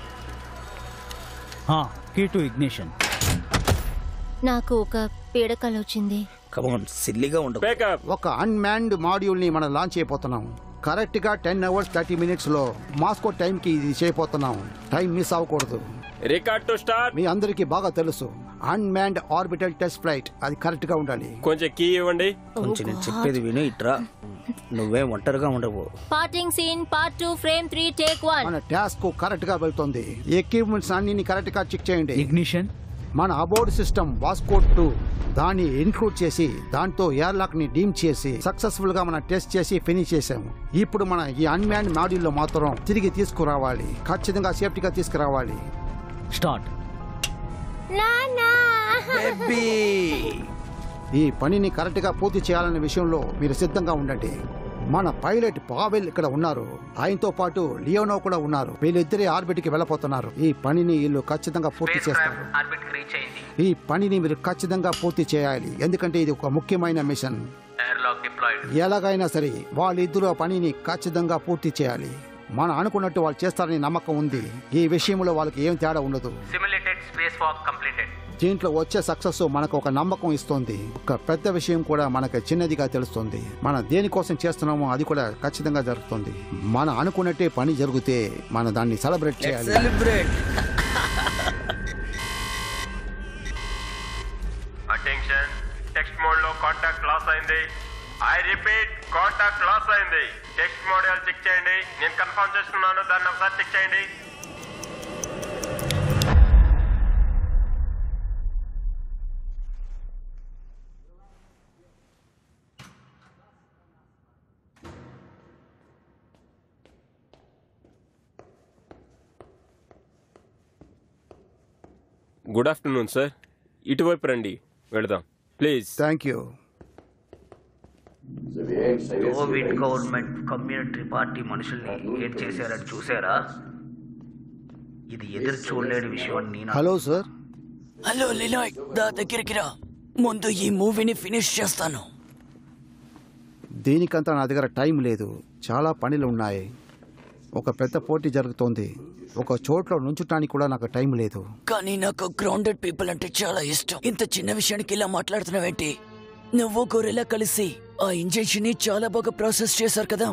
కీ టు ఇగ్నిషన్ నాకు ఒక పీడకల వచ్చింది కమోన్ సిల్లిగా ఉండదు బ్యాకప్ ఒక అన్మాన్డ్ మాడ్యూల్ ని మనం లాంచ్ చేయబోతున్నాం కరెక్ట్ గా టెన్ అవర్స్ థర్టీ మినిట్స్ లో మాస్కో టైం కి ఇది చేయబోతున్నాం టైం మిస్ అవ్వకూడదు రికార్డ్ టు స్టార్ట్ మీ అందరికీ బాగా తెలుసు అన్మాన్డ్ ఆర్బిటల్ టెస్ట్ ఫ్లైట్ అది కరెక్ట్ గా ఉండాలి కొంచెం కీ ఇవ్వండి కొంచెం నేను చెప్పేది విను ఇట్రా నువ్వే ఒంటరిగా ఉండవు parting scene part two frame three take one మన టాస్క్ కరెక్ట్ గా వెళ్తుంది ఎక్విప్మెంట్స్ అన్ని కరెక్ట్ గా చెక్ చేయండి ఇగ్నిషన్ మన అబోర్డ్ సిస్టమ్ వాస్కోట్ టూ దాన్ని ఇన్క్లూడ్ చేసి దాంతో ఎయిర్లాక్ ని డీమ్ చేసి సక్సెస్ఫుల్ గా మనం టెస్ట్ చేసి ఫినిష్ చేసాము ఇప్పుడు మన ఈ అన్మ్యాన్ మాడ్యూల్ లో మాత్రం తిరిగి తీసుకురావాలి ఖచ్చితంగా సేఫ్టీగా తీసుకురావాలి స్టార్ట్ నాన్నా ఈ పనిని కరెక్ట్ గా పూర్తి చేయాలనే విషయంలో మీరు సిద్ధంగా ఉండండి మన పైలట్ పావెల్ ఇక్కడ ఉన్నారు ఆయనతో పాటు లియోనో కూడా ఉన్నారు వీళ్ళిద్దరే ఆర్బిట్ కి వెళ్ళపోతున్నారు ఈ పనిని వీళ్ళు ఖచ్చితంగా పూర్తి చేస్తారు ఆర్బిట్ రీచ్ అయింది ఈ పనిని మీరు ఖచ్చితంగా పూర్తి చేయాలి ఎందుకంటే ఇది ఒక ముఖ్యమైన మిషన్ ఎయిర్లాక్ డిప్లాయిడ్ ఎలాగైనా సరే వాళ్ళిద్దరూ ఆ పనిని ఖచ్చితంగా పూర్తి చేయాలి మనం అనుకున్నట్టు వాళ్ళు చేస్తారని నమ్మకం ఉంది ఈ విషయంలో వాళ్ళకి ఏం తేడా ఉండదు సిమ్యులేటెడ్ స్పేస్ వాక్ కంప్లీటెడ్ దీంట్లో వచ్చే సక్సెస్ మనకు ఒక నమ్మకం ఇస్తుంది ఒక పెద్ద విషయం కూడా మనకు చిన్నదిగా తెలుస్తుంది మనం దేనికోసం చేస్తున్నామో అది కూడా ఖచ్చితంగా జరుగుతుంది మనం అనుకున్నట్టే పని జరిగితే మనం దాన్ని సెలబ్రేట్ చేయాలి సెలబ్రేట్ అటెన్షన్ కాంటాక్ట్ లాస్ అయింది ఐ రిపీట్ కాంటాక్ట్ లాస్ అయింది టెక్స్ట్ మోడల్ చెక్ చేయండి నేను కన్ఫర్మ్ చేస్తున్నాను దాన్ని ఒకసారి చెక్ చేయండి గుడ్ ఆఫ్టర్నూన్ సార్ ఇటువైపు రండి వెళదాం please thank you covid government community party మనుషుల్ని ఏం చేశారని చూసారా ఇది ఎదురు చూడలేని విషయం అని నేను హలో సార్ హలో లినాయ్ దా దగ్గరికి రా ముందు ఈ మూవీని ఫినిష్ చేస్తాను దీనికంతా నా దగ్గర టైం లేదు చాలా పనులు ఉన్నాయి ఒక పెద్ద పోటీ జరుగుతోంది ఒక చోట్లో నుంచటానికి కూడా నాకు టైం లేదు కానీ నాకు గ్రౌండెడ్ పీపుల్ అంటే చాలా ఇష్టం ఇంత చిన్న విషయానికి ఇలా మాట్లాడుతున్నావేంటి నువ్వు గొర్రెలా కలిసి ఆ ఇంజెక్షన్ ని చాలా బాగా ప్రాసెస్ చేశారు కదా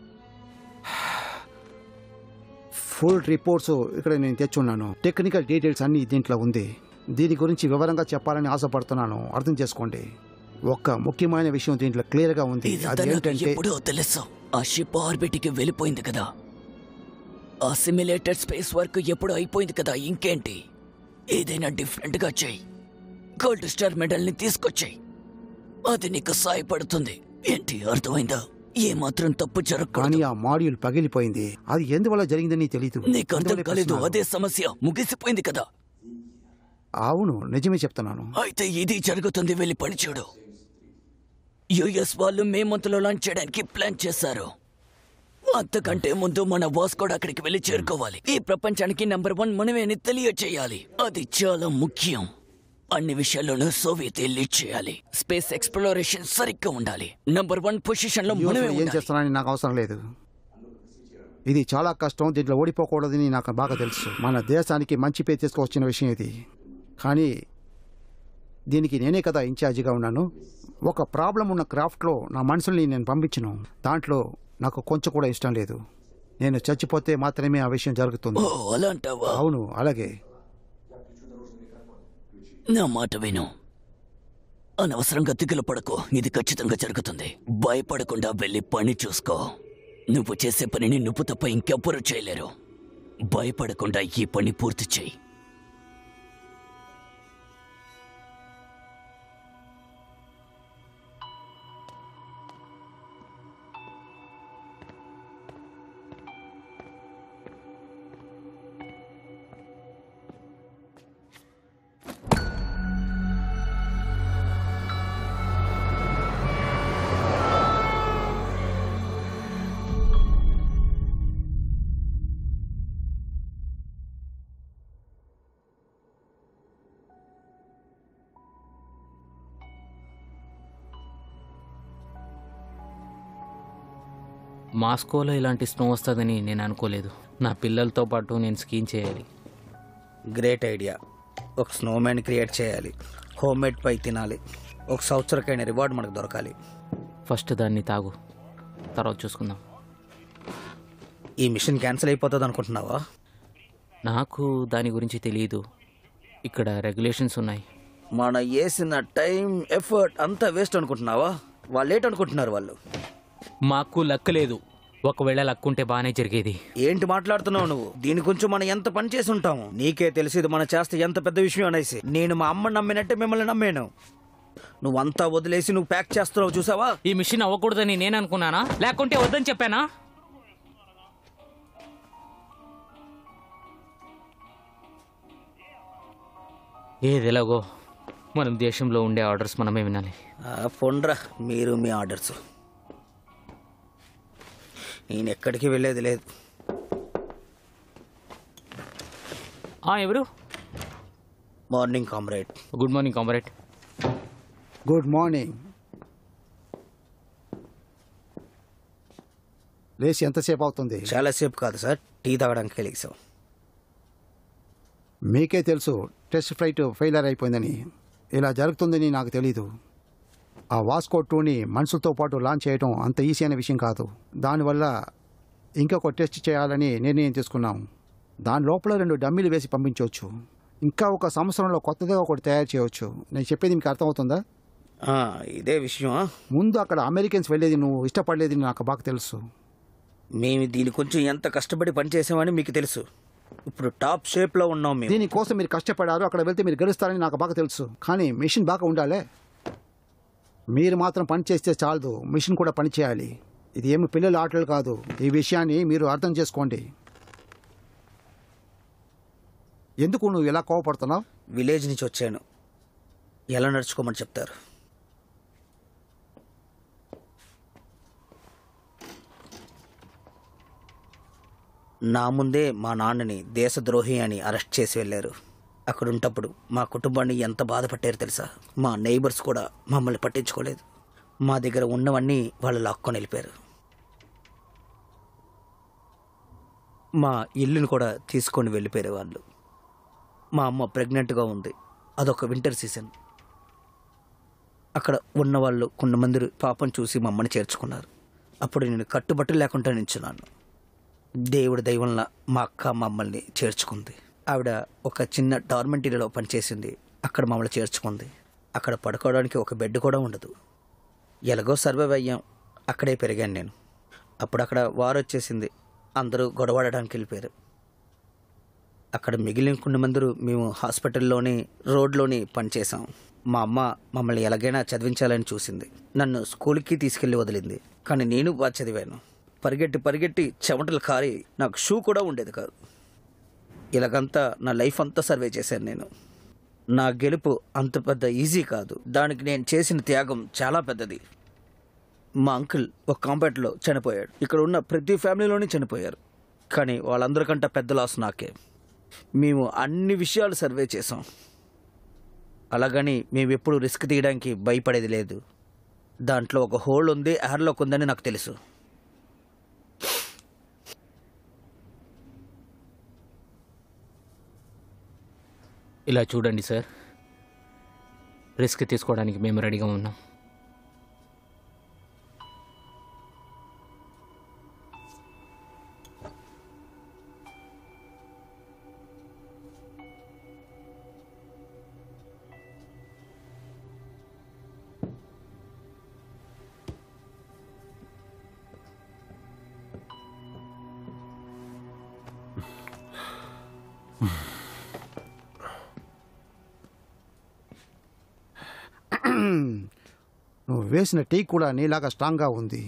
ఫుల్ రిపోర్ట్స్ ఇక్కడ నేను తెచ్చున్నాను టెక్నికల్ డీటెయిల్స్ అన్ని దీంట్లో ఉంది దీని గురించి వివరంగా చెప్పాలని ఆశపడుతున్నాను అర్థం చేసుకోండి ఒక్క ముఖ్యమైన విషయం దీంట్లో క్లియర్గా ఉంది ఇదంతా నాకు అదేంటంటే ఎప్పుడో తెలుసు ఆ షిప్ ఆర్బిట్ కి వెళ్ళిపోయింది కదా ఆ సిమ్యులేటెడ్ స్పేస్ వర్క్ ఎప్పుడు అయిపోయింది కదా ఇంకేంటి ఏదైనా డిఫరెంట్ గా చెయ్యి గోల్డ్ స్టార్ మెడల్ ని తీసుకొచ్చాయి అది నీకు సాయపడుతుంది ఏంటి అర్థమైందా ఏ మాత్రం తప్పు కానీ జరగకూడదు ఆ మాడ్యూల్ పగిలిపోయింది అది ఎందువల్ల జరిగిందని తెలియదు నీకు అర్థం కాలేదు అదే సమస్య ముగిసిపోయింది కదా అవును నిజమే చెప్తున్నాను అయితే ఇది జరుగుతుంది వెళ్ళి పని చూడు యుఎస్ వాళ్ళు మే మంత్లో లాంచ్ చేయడానికి ప్లాన్ చేశారు అంతకంటే ముందు మన వాస్ కూడా అక్కడికి వెళ్ళి చేరుకోవాలి ఈ ప్రపంచానికి నంబర్ వన్ మనమే అని తెలియచేయాలి అది చాలా ముఖ్యం అన్ని విషయాల్లోనూ సోవియత్ లీడ్ చేయాలి స్పేస్ ఎక్స్ప్లోరేషన్ సరిగ్గా ఉండాలి నంబర్ వన్ పొజిషన్ లో యూఎస్ మనమే ఏం ఉండాలి చేస్తున్నానని నాకు అవసరం లేదు ఇది చాలా కష్టం దీంట్లో ఓడిపోకూడదని నాకు బాగా తెలుసు మన దేశానికి మంచి పేరు తీసుకొచ్చిన విషయం ఇది కానీ దీనికి నేనే కదా ఇన్ఛార్జిగా ఉన్నాను ఒక ప్రాబ్లం ఉన్న క్రాఫ్ట్లో నా మనుషుల్ని నేను పంపించను దాంట్లో నాకు కొంచెం కూడా ఇష్టం లేదు నేను చచ్చిపోతే మాత్రమే ఆ విషయం జరుగుతుంది ఓ అలా అంటావా అవును అలాగే నా మాట విను అనవసరంగా దిగులు పడకు ఇది ఖచ్చితంగా జరుగుతుంది భయపడకుండా వెళ్ళి పని చూసుకో నువ్వు చేసే పనిని నువ్వు తప్ప ఇంకెవ్వరూ చేయలేరు భయపడకుండా ఈ పని పూర్తి చేయి మాస్కోలో ఇలాంటి స్నో వస్తుందని నేను అనుకోలేదు నా పిల్లలతో పాటు నేను స్కీన్ చేయాలి గ్రేట్ ఐడియా ఒక స్నోమ్యాన్ క్రియేట్ చేయాలి హోమ్ మేడ్ పై తినాలి ఒక సంవత్సరకైన రివార్డ్ మనకు దొరకాలి ఫస్ట్ దాన్ని తాగు తర్వాత చూసుకుందాం ఈ మిషన్ క్యాన్సిల్ అయిపోతుంది అనుకుంటున్నావా నాకు దాని గురించి తెలియదు ఇక్కడ రెగ్యులేషన్స్ ఉన్నాయి మన వేసిన టైం ఎఫర్ట్ అంతా వేస్ట్ అనుకుంటున్నావా వాళ్ళు ఏంటి అనుకుంటున్నారు వాళ్ళు మాకు లక్ లేదు ఒకవేళ లక్ ఉంటే బాగానే జరిగేది ఏంటి మాట్లాడుతున్నావు నువ్వు దీని గురించి మనం ఎంత పని చేసి ఉంటాము నీకే తెలిసి ఇది మనం చేస్తే ఎంత పెద్ద విషయం అనేసి నేను మా అమ్మ నమ్మినట్టే మిమ్మల్ని నమ్మాను నువ్వంతా వదిలేసి నువ్వు ప్యాక్ చేస్తున్నావు చూసావా ఈ మిషన్ అవ్వకూడదని నేను అనుకున్నానా లేకుంటే వద్దని చెప్పానా ఏది ఎలాగో మనం దేశంలో ఉండే ఆర్డర్స్ మనమే వినాలి ఆ, పొండ్రా మీరు మీ ఆర్డర్స్ నేను ఎక్కడికి వెళ్ళేది లేదు ఆ, ఎవరు morning comrade good morning comrade good morning లేచి ఎంతసేపు అవుతుంది చాలాసేపు కాదు సార్ టీ తాగడానికి కలిసాం మీకే తెలుసు టెస్ట్ ఫ్లైట్ ఫెయిలర్ అయిపోయిందని ఇలా జరుగుతుందని నాకు తెలీదు ఆ వాస్కో టూని మనుషులతో పాటు లాంచ్ చేయడం అంత ఈజీ అనే విషయం కాదు దానివల్ల ఇంకొక టెస్ట్ చేయాలని నిర్ణయం తీసుకున్నాం దాని లోపల రెండు డమ్మీలు వేసి పంపించవచ్చు ఇంకా ఒక సంవత్సరంలో కొత్తగా ఒకటి తయారు చేయవచ్చు నేను చెప్పేది మీకు అర్థమవుతుందా ఆ, ఇదే విషయం ముందు అక్కడ అమెరికన్స్ వెళ్ళేది నువ్వు ఇష్టపడలేది నాకు బాగా తెలుసు మేము దీని కొంచెం ఎంత కష్టపడి పనిచేసామని మీకు తెలుసు ఇప్పుడు టాప్ షేప్లో ఉన్నాం మేము దీనికోసం మీరు కష్టపడారు అక్కడ వెళ్తే మీరు గెలుస్తారని నాకు బాగా తెలుసు కానీ మిషన్ బాగా ఉండాలే మీరు మాత్రం పని చేస్తే చాలదు మిషన్ కూడా పని చేయాలి ఇది ఏమి పిల్లల ఆటలు కాదు ఈ విషయాన్ని మీరు అర్థం చేసుకోండి ఎందుకు నువ్వు ఇలా కోవపడుతున్నావు విలేజ్ నుంచి వచ్చాను ఎలా నడుచుకోమని చెప్తారు నా ముందే మా నాన్నని దేశద్రోహి అని అరెస్ట్ చేసి వెళ్ళారు అక్కడ ఉంటప్పుడు మా కుటుంబాన్ని ఎంత బాధపట్టారు తెలుసా మా నైబర్స్ కూడా మమ్మల్ని పట్టించుకోలేదు మా దగ్గర ఉన్నవన్నీ వాళ్ళు లాక్కొని వెళ్ళిపోయారు మా ఇల్లుని కూడా తీసుకొని వెళ్ళిపోయారు వాళ్ళు మా అమ్మ ప్రెగ్నెంట్గా ఉంది అదొక వింటర్ సీజన్ అక్కడ ఉన్న వాళ్ళు కొంతమంది పాపం చూసి మా అమ్మని చేర్చుకున్నారు అప్పుడు నేను కట్టుబట్టు లేకుండా నించున్నాను దేవుడి దైవంలా మా అక్క మమ్మల్ని చేర్చుకుంది ఆవిడ ఒక చిన్న డార్మెంటరీలో పనిచేసింది అక్కడ మమ్మల్ని చేర్చుకుంది అక్కడ పడుకోవడానికి ఒక బెడ్ కూడా ఉండదు ఎలాగో సర్వైవ్ అయ్యాం అక్కడే పెరిగాను నేను అప్పుడు అక్కడ వారు వచ్చేసింది అందరూ గొడవడడానికి వెళ్ళిపోయారు అక్కడ మిగిలిన కొన్ని మందరు మేము హాస్పిటల్లోని రోడ్లోని పనిచేసాం మా అమ్మ మమ్మల్ని ఎలాగైనా చదివించాలని చూసింది నన్ను స్కూల్కి తీసుకెళ్ళి వదిలింది కానీ నేను బాగా చదివాను పరిగెట్టి పరిగెట్టి చెమటలు కారి నాకు షూ కూడా ఉండేది కాదు ఇలాగంతా నా లైఫ్ అంతా సర్వే చేశాను నేను నా గెలుపు అంత పెద్ద ఈజీ కాదు దానికి నేను చేసిన త్యాగం చాలా పెద్దది మా అంకుల్ ఒక కాంపాక్ట్లో చనిపోయాడు ఇక్కడ ఉన్న ప్రతి ఫ్యామిలీలోనే చనిపోయారు కానీ వాళ్ళందరికంటే పెద్ద లాస్ నాకే మేము అన్ని విషయాలు సర్వే చేసాం అలాగని మేము ఎప్పుడు రిస్క్ తీయడానికి భయపడేది లేదు దాంట్లో ఒక హోల్ ఉంది ఎయిర్లోకి ఉందని నాకు తెలుసు ఇలా చూడండి సార్ రిస్క్ తీసుకోవడానికి మేము రెడీగా ఉన్నాం నువ్వు వేసిన టీ కూడా నీలాగా స్ట్రాంగ్గా ఉంది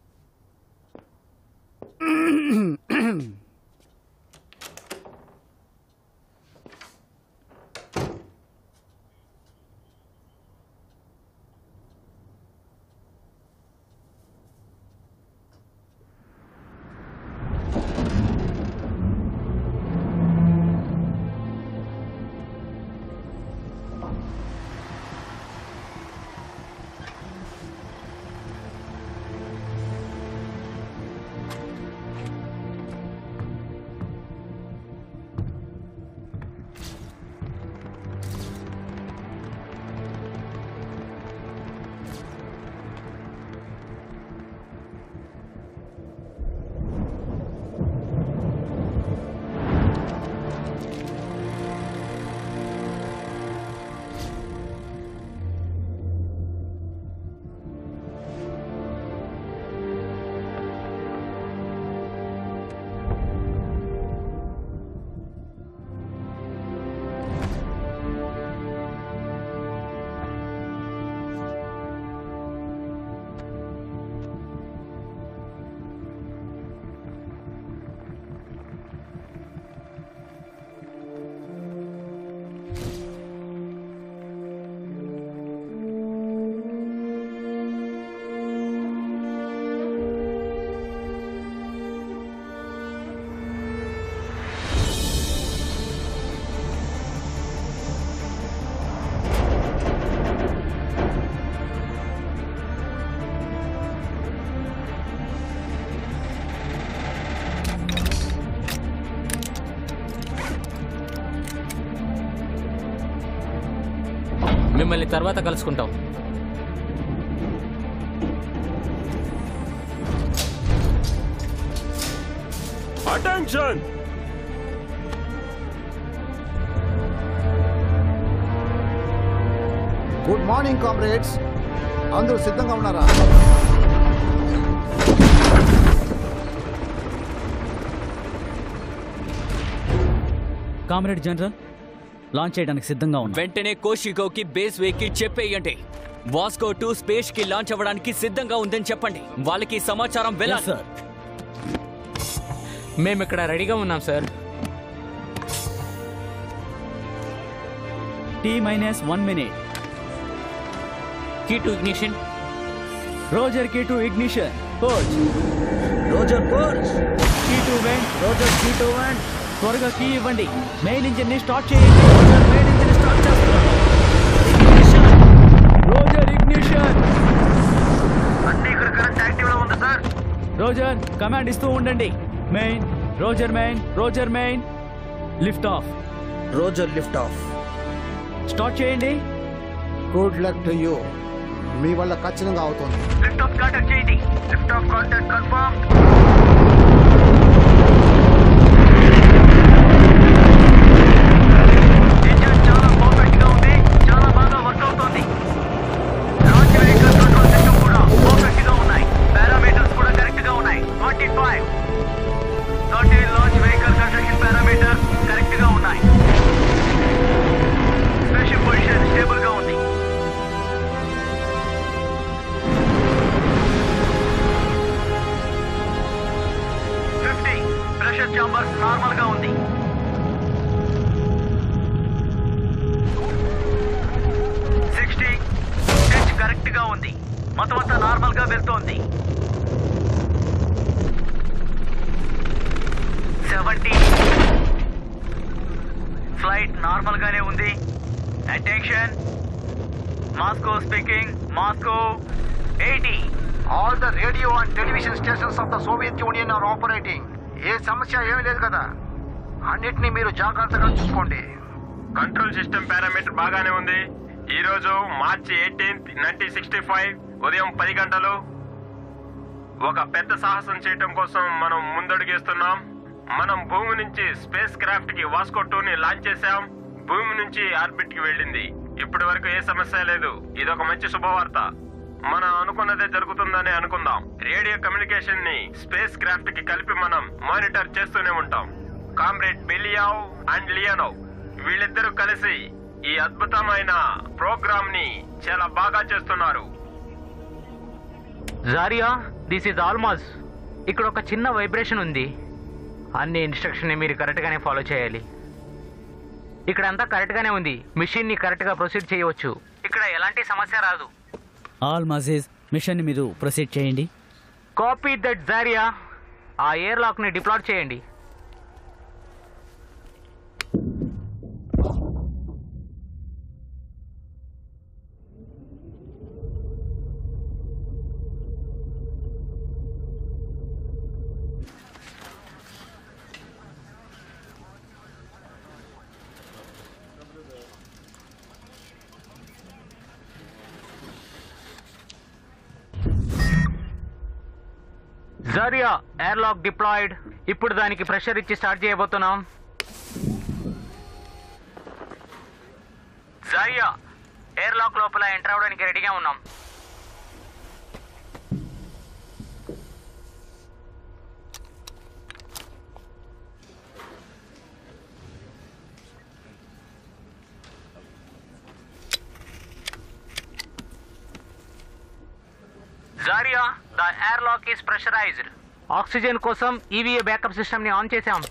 మిమ్మల్ని తర్వాత కలుసుకుంటాం అటెన్షన్ గుడ్ మార్నింగ్ కామ్రేడ్స్ అందరూ సిద్ధంగా ఉన్నారా కామ్రేడ్ జనరల్ లాంచ్ చేయడానికి సిద్ధంగా ఉన్నాం వెంటనే కోషికోకి బేస్ వేకి చెప్పేయండి వాస్కో టూ స్పేస్ కి లాంచ్ అవ్వడానికి సిద్ధంగా ఉందని చెప్పండి వాళ్ళకి సమాచారం వెళ్ళాలి సార్ మేము ఇక్కడ రెడీగా ఉన్నాం sir T minus one minute key to ignition roger key to ignition coach roger coach key to vent roger key to vent త్వరగా కీ ఇవ్వండి మెయిన్ ఇంజిన్ ని స్టార్ట్ చేయండి రోజర్ మెయిన్ ఇంజిన్ స్టార్ట్ చేస్తున్నాం రోజర్ ఇగ్నిషన్ అన్ని ఇక్కడ కరెంట్ యాక్టివ్ లో ఉంది సార్ రోజర్ కమాండ్ ఇస్తూ ఉండండి main roger main roger main lift off roger lift off start చేయండి గుడ్ లక్ టు యూ మీ వల్ల ఖచ్చితంగా అవుతుంది లిఫ్ట్ ఆఫ్ కాంటాక్ట్ చేయండి lift off contact confirm engine చాలా పర్ఫెక్ట్ గా ఉంది చాలా బాగా వర్క్ అవుతోంది లాంచ్ వెహికల్ కంట్రోల్ సిస్టమ్ కూడా పర్ఫెక్ట్ గా ఉన్నాయి పారామీటర్స్ కూడా కరెక్ట్ గా ఉన్నాయి twenty five thirty launch vehicle construction parameters correct గా ఉన్నాయి స్పెషల్ పొజిషన్ స్టేబుల్ గా ఉంది ఫిఫ్టీ ప్రెషర్ చాంబర్ నార్మల్ గా ఉంది సిక్స్టీ స్టిచ్ కరెక్ట్ గా ఉంది మొత్తం అంతా నార్మల్ గా వెళ్తోంది సెవెంటీ ఫ్లైట్ నార్మల్ గానే ఉంది attention Moscow speaking Moscow eighty all the radio and television stations of the Soviet Union are operating ఏ సమస్య ఏమీ లేదు కదా అన్నిటినీ మీరు జాగ్రత్తగా చూసుకోండి కంట్రోల్ సిస్టమ్ పారామీటర్ బాగానే ఉంది ఈ రోజు March eighteenth nineteen sixty five ఉదయం పది గంటలు ఒక పెద్ద సాహసం చేయటం కోసం మనం ముందడుగేస్తున్నాం మనం భూమి నుంచి స్పేస్ క్రాఫ్ట్ కి వాస్కో టూ ని లాంచ్ చేశాం భూమి నుంచి ఆర్బిట్ కి వెళ్ళింది ఇప్పటి వరకు ఏ సమస్య లేదు ఇది ఒక మంచి శుభవార్త మనం అనుకున్నదే జరుగుతుందని అనుకుందాం రేడియో కమ్యూనికేషన్ ని స్పేస్ క్రాఫ్ట్ కి కలిపి మనం మానిటర్ చేస్తూనే ఉంటాం కామ్రేడ్ బెలియావ్ అండ్ లియానోవ్ వీళ్ళిద్దరూ కలిసి ఈ అద్భుతమైన ప్రోగ్రామ్ ని చాలా బాగా చేస్తున్నారు జారియా దిస్ ఇస్ ఆల్మాస్ ఇక్కడ ఒక చిన్న వైబ్రేషన్ ఉంది అన్ని ఇన్స్ట్రక్షన్ మీరు కరెక్ట్గానే ఫాలో చేయాలి ఇక్కడ అంతా కరెక్ట్గానే ఉంది మిషన్ని కరెక్ట్గా ప్రొసీడ్ చేయవచ్చు ఇక్కడ ఎలాంటి సమస్య రాదు ఆల్ మజీజ్ మిషన్ మీరు ప్రొసీడ్ చేయండి కాపీ దట్ జారియా ఆ ఎయిర్ లాక్ని డిప్లాట్ చేయండి జారియా ఎయిర్ లాక్ డిప్లాయిడ్ ఇప్పుడు దానికి ప్రెషర్ ఇచ్చి స్టార్ట్ చేయబోతున్నాం జారియా ఎయిర్ లాక్ లోపల ఎంటర్ అవడానికి రెడీగా ఉన్నాం Zarya the airlock is pressurized oxygen కోసం ఈవీఏ బ్యాకప్ సిస్టమ్ ని ఆన్ చేశాం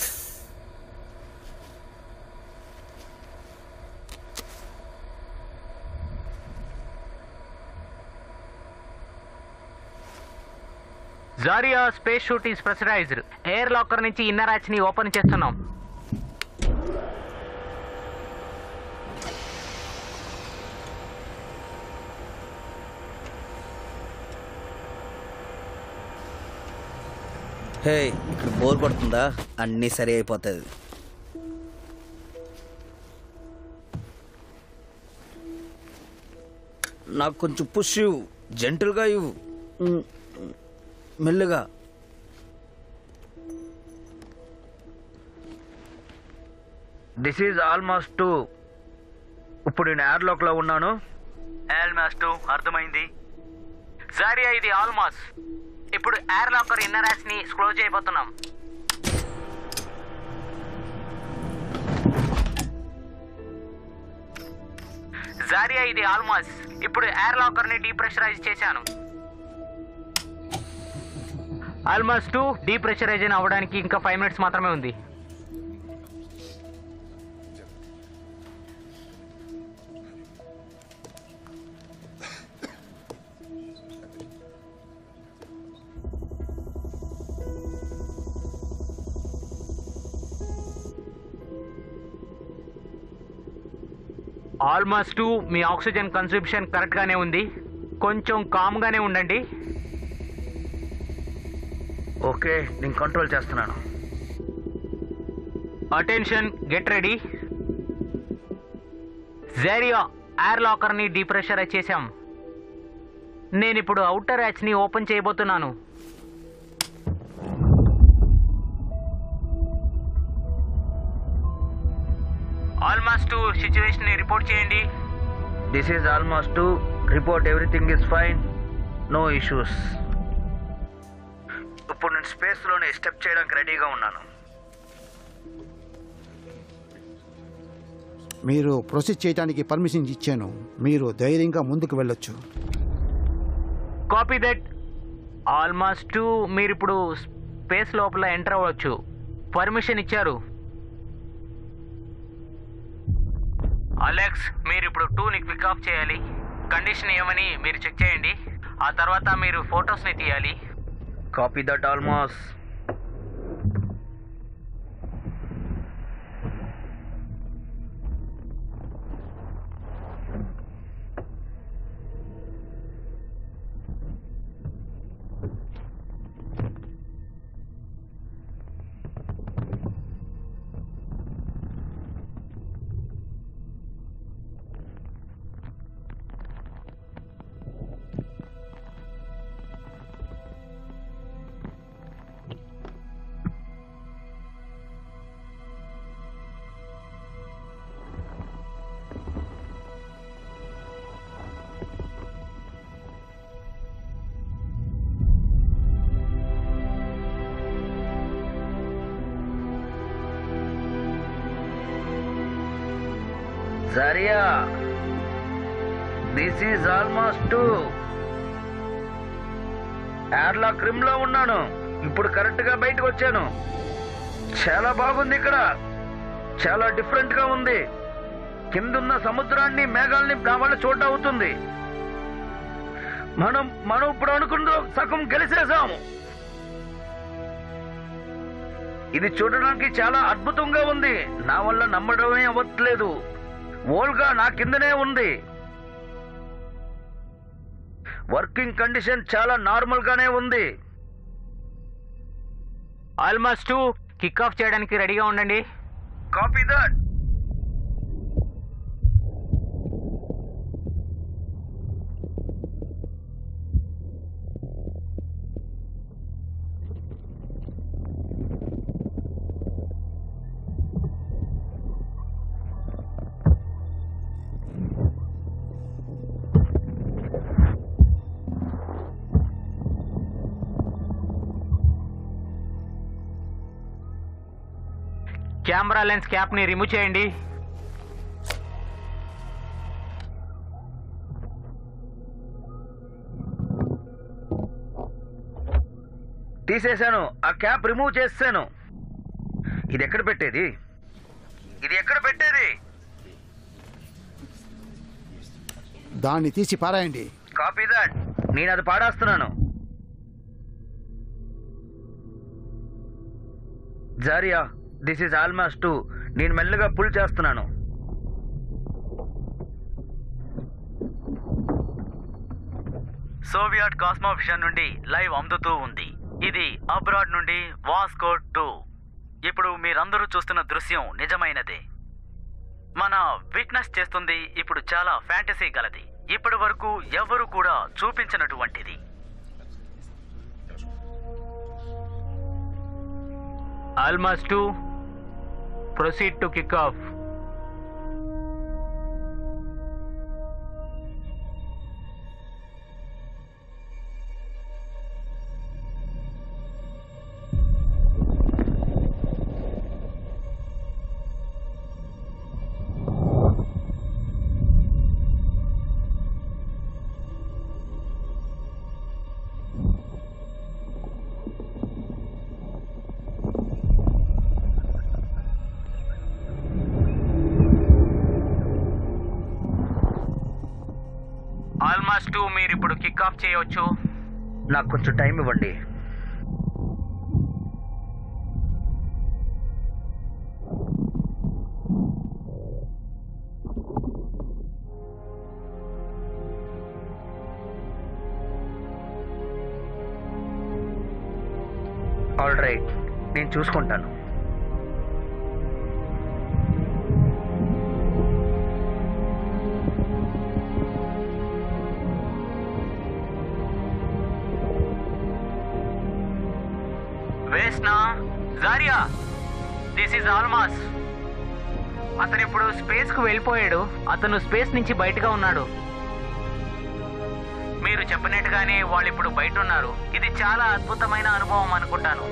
Zarya spacesuit is pressurized air locker నుంచి ఇన్నర్ హ్యాచ్ ని ఓపెన్ చేస్తున్నాం హే ఇక్కడ బోర్ కొడుతుందా అన్నీ సరి అయిపోతుంది నాకు కొంచెం పుష్ ఇవ్వు జెంటల్గా ఇవ్వు ఉమ్, మెల్లిగా దిస్ ఈజ్ ఆల్మోస్ట్ టూ ఇప్పుడు నేను ఎయిర్లాక్లో ఉన్నాను ఎయిర్ ఆల్మాస్ టూ అర్థమైంది జారియా ఇది ఆల్మాస్ ఇప్పుడు ఎయిర్ లాకర్ ఇన్నర్ యాక్స్ ని క్లోజ్ చేయబోతున్నాం జారియా ఇది ఆల్మాస్ ఇప్పుడు ఎయిర్ లాకర్ ని డీప్రెషరైజ్ చేశాను ఆల్మాస్ టూ డీప్రెషరైజ్ అవ్వడానికి ఇంకా ఫైవ్ మినిట్స్ మాత్రమే ఉంది ఆల్మోస్ట్ మీ ఆక్సిజన్ కన్సంప్షన్ కరెక్ట్గానే ఉంది కొంచెం కామ్గానే ఉండండి ఓకే నేను కంట్రోల్ చేస్తున్నాను అటెన్షన్ గెట్ రెడీ జేరియా ఎయిర్ లాకర్ని డీప్రెషరైజ్ చేశాం నేను ఇప్పుడు అవుటర్ ని ఓపెన్ చేయబోతున్నాను ఆల్మోస్ట్ సిచ్యువేషన్ రిపోర్ట్ చేయండి this is Almaz report everything is fine no issues ఇప్పుడు నేను స్పేస్లోనే స్టెప్ చేయడానికి రెడీగా ఉన్నాను మీరు ప్రొసీడ్ చేయడానికి పర్మిషన్ ఇచ్చాను మీరు ధైర్యంగా ముందుకు వెళ్ళొచ్చు కాపీ దట్ ఆల్మోస్ట్ మీరు ఇప్పుడు స్పేస్ లోపల ఎంటర్ అవ్వచ్చు పర్మిషన్ ఇచ్చారు అలెక్స్ మీరు ఇప్పుడు టూని క్విక్ ఆఫ్ చేయాలి కండిషన్ ఏమని మీరు చెక్ చేయండి ఆ తర్వాత మీరు ఫొటోస్ని తీయాలి copy that Almaz Zarya this is Almaz ఎయిర్లా క్రిమ్ లో ఉన్నాను ఇప్పుడు కరెక్ట్ గా బయటకు వచ్చాను చాలా బాగుంది ఇక్కడ చాలా డిఫరెంట్ గా ఉంది కిందున్న సముద్రాన్ని మేఘాల్ని నా వల్ల చూడ అవుతుంది మనం మనం ఇప్పుడు అనుకున్న సగం గెలిచేసాము ఇది చూడడానికి చాలా అద్భుతంగా ఉంది నా వల్ల నమ్మడమే అవ్వట్లేదు ఓల్గా నా కిందనే ఉంది వర్కింగ్ కండిషన్ చాలా నార్మల్ గానే ఉంది ఆల్మోస్ట్ కిక్ ఆఫ్ చేయడానికి రెడీగా ఉండండి copy that camera lens cap ని రిమూవ్ చేయండి తీసేశాను ఆ క్యాప్ రిమూవ్ చేస్తాను ఇది ఎక్కడ పెట్టేది ఇది ఎక్కడ పెట్టేది దాన్ని తీసి పారాయండి కాపీ దట్ నేను అది పాడేస్తున్నాను జారియా దిస్ ఈజ్ ఆల్మోస్ట్ నేను మెల్లగా పుల్ చేస్తున్నాను సోవియట్ కాస్మోవిషన్ నుండి లైవ్ అందుతూ ఉంది ఇది అబ్రాడ్ నుండి వాస్కో టూ ఇప్పుడు మీరందరూ చూస్తున్న దృశ్యం నిజమైనదే మన విట్నెస్ చేస్తుంది ఇప్పుడు చాలా ఫ్యాంటసీ గలది ఇప్పటి వరకు ఎవరు కూడా చూపించినటువంటిది Almaz proceed to kick off Almaz two మీరు ఇప్పుడు కిక్ ఆఫ్ చేయవచ్చు నాకు కొంచెం టైం ఇవ్వండి ఆల్ రైట్ నేను చూసుకుంటాను వేస్నా జారియా దిస్ ఈజ్ ఆల్మాస్ అతను ఇప్పుడు స్పేస్ కు వెళ్ళిపోయాడు అతను స్పేస్ నుంచి బయటగా ఉన్నాడు మీరు చెప్పినట్టుగానే వాళ్ళు ఇప్పుడు బయట ఉన్నారు ఇది చాలా అద్భుతమైన అనుభవం అనుకుంటాను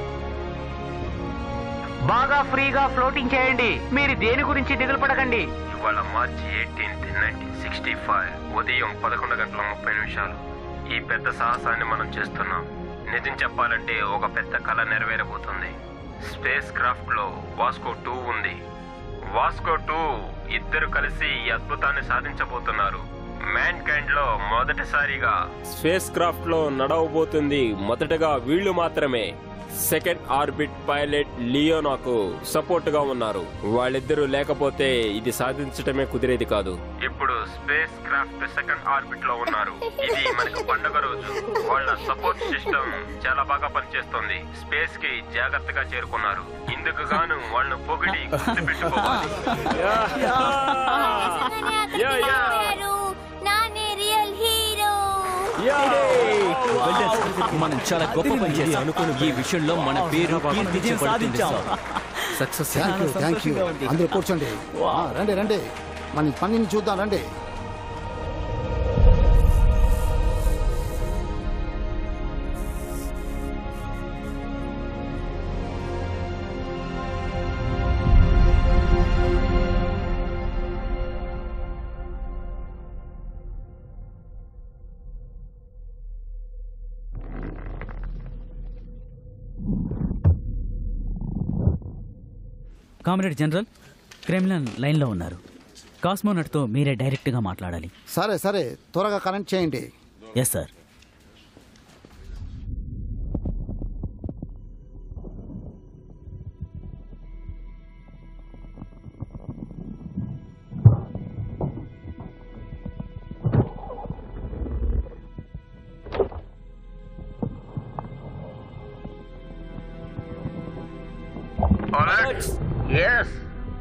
బాగా ఫ్రీగా ఫ్లోటింగ్ చేయండి మీరు దేని గురించి దిగులు పడకండి ఇవాళ March eighteenth nineteen sixty five ఉదయం పదకొండు గంటల ముప్పై నిమిషాలు ఈ పెద్ద సాహసాన్ని మనం చేస్తున్నాం నిజం చెప్పాలంటే ఒక పెద్ద కళ నెరవేరబోతుంది స్పేస్ క్రాఫ్ట్ లో వాస్కో టూ ఉంది వాస్కో టూ ఇద్దరు కలిసి ఈ అద్భుతాన్ని సాధించబోతున్నారు మ్యాన్ కైండ్ లో మొదటిసారిగా స్పేస్ క్రాఫ్ట్ లో నడవబోతుంది మొదటగా వీళ్ళు మాత్రమే సెకండ్ ఆర్బిట్ పైలట్ లియోనాకు సపోర్ట్ గా ఉన్నారు వాళ్ళిద్దరూ లేకపోతే ఇది సాధించటమే కుదిరేది కాదు ఇప్పుడు స్పేస్ క్రాఫ్ట్ సెకండ్ ఆర్బిట్ లో ఉన్నారు ఇది మనకు పండుగ రోజు వాళ్ళ సపోర్ట్ సిస్టమ్ చాలా బాగా పనిచేస్తుంది స్పేస్ కి జాగ్రత్తగా చేరుకున్నారు ఇందుకు గాను వాళ్ళను పొగిడి గుర్తు పెట్టుకోవాలి నానే రియల్ హీరో మనం చాలా గొప్ప పని చేసాం అనుకుని ఈ విషయంలో మన పేరు కీర్తి సాధించాం. Success thank you thank you అందరూ కూర్చోండి ఆ, రండి రండి మన పనిని చూద్దాం రండి కామ్రేడ్ జనరల్ క్రెమ్లిన్ లైన్లో ఉన్నారు కాస్మోనట్తో మీరే డైరెక్ట్గా మాట్లాడాలి సరే సరే త్వరగా కనెక్ట్ చేయండి ఎస్ సార్ ఎస్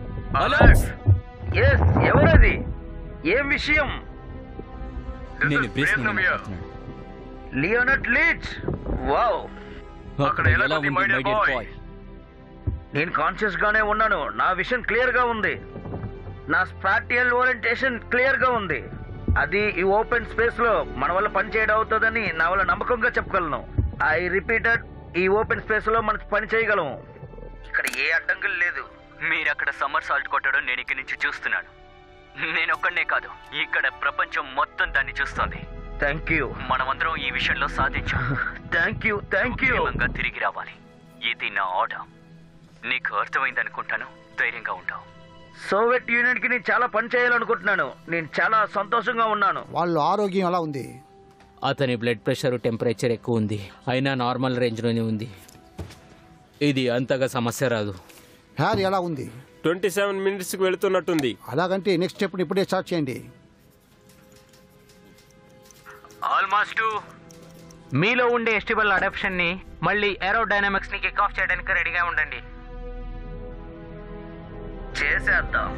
ఎస్ ఎవరది ఏం విషయం నేను బ్రేస్ నుండి మాట్లాడుతున్నాను. లియోనట్ లీచ్ వావ్ అక్కడ ఎలా ఉంది మై డియర్ బాయ్ నేను కాన్షియస్ గానే ఉన్నాను నా విషన్ క్లియర్ గా ఉంది నా స్పాటియల్ ఓరియంటేషన్ క్లియర్ గా ఉంది అది ఈ ఓపెన్ స్పేస్ లో మన వల్ల పని చేయడం అవుతుందని నా వల్ల నమ్మకంగా చెప్పగలను ఐ రిపీటెడ్ ఈ ఓపెన్ స్పేస్ లో మనం పని చేయగలము ఇక్కడ ఏ అడ్డంకులు లేదు మీరు అక్కడ సమ్మర్ సాల్ట్ కొట్టడం నేను ఇక్కడి నుంచి చూస్తున్నాను నేను ఒక్కడనే కాదు ఇక్కడ ప్రపంచం మొత్తం దాన్ని చూస్తోంది థ్యాంక్ యూ మనమందరం ఈ విషయంలో సాధించాం థ్యాంక్ యూ థ్యాంక్ యూ క్షేమంగా తిరిగి రావాలి ఇది నా ఆర్డర్ నీకు అర్థమైంది అనుకుంటాను ధైర్యంగా ఉంటావు సోవియట్ యూనియన్ కి నేను చాలా పని చేయాలనుకుంటున్నాను నేను చాలా సంతోషంగా ఉన్నాను వాళ్ళ ఆరోగ్యం ఎలా ఉంది అతని బ్లడ్ ప్రెషర్ టెంపరేచర్ ఎక్కువ ఉంది అయినా నార్మల్ రేంజ్లోనే ఉంది ఇది అంతగా సమస్య రాదు హ్యారీ ఎలా ఉంది ట్వంటీ సెవెన్ మినిట్స్ కి వెళుతున్నట్టుంది అలాగంటే నెక్స్ట్ స్టెప్ ఇప్పుడే స్టార్ట్ చేయండి ఆల్మోస్ట్ మీలో ఉండే ఎస్టిబుల్ అడాప్షన్ ని మళ్ళీ ఏరోడైనమిక్స్ ని కిక్ ఆఫ్ చేయడానికి రెడీగా ఉండండి చేసేద్దాం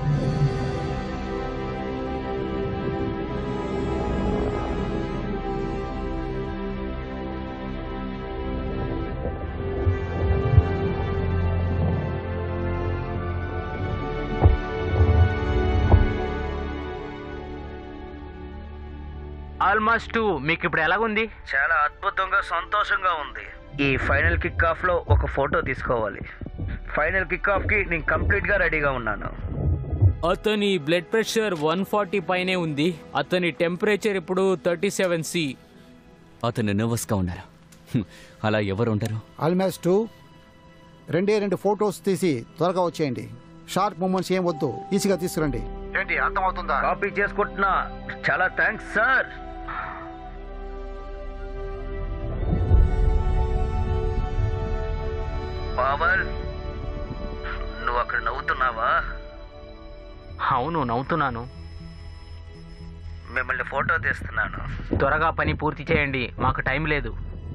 ఆల్మోస్ట్ మీకు ఇప్పుడు ఎలాగుంది చాలా అద్భుతంగా సంతోషంగా ఉంది ఈ ఫైనల్ కిక్ ఆఫ్ లో ఒక ఫోటో తీసుకోవాలి ఫైనల్ కిక్ ఆఫ్ కి నేను కంప్లీట్ గా రెడీగా ఉన్నాను అతని బ్లడ్ ప్రెషర్ వన్ ఫార్టీ పైనే ఉంది అతని టెంపరేచర్ ఇప్పుడు థర్టీ సెవెన్ సి అతను nervous గా ఉన్నారు హ్మ్, అలా ఎవరు ఉంటారు ఆల్మోస్ట్ రెండే రెండు ఫొటోస్ తీసి త్వరగా వచ్చేయండి షార్ప్ మూమెంట్స్ ఏం వద్దు ఈజీగా తీసుకురండి ఏంటి అర్థమవుతుందా కాపీ చేసుకుంటున్నా చాలా థ్యాంక్స్ సార్ పవర్ నువ్వు అక్కడ నవ్వుతున్నావా అవును నవ్వుతున్నాను మిమ్మల్ని ఫోటో తీస్తున్నాను త్వరగా పని పూర్తి చేయండి మాకు టైం లేదు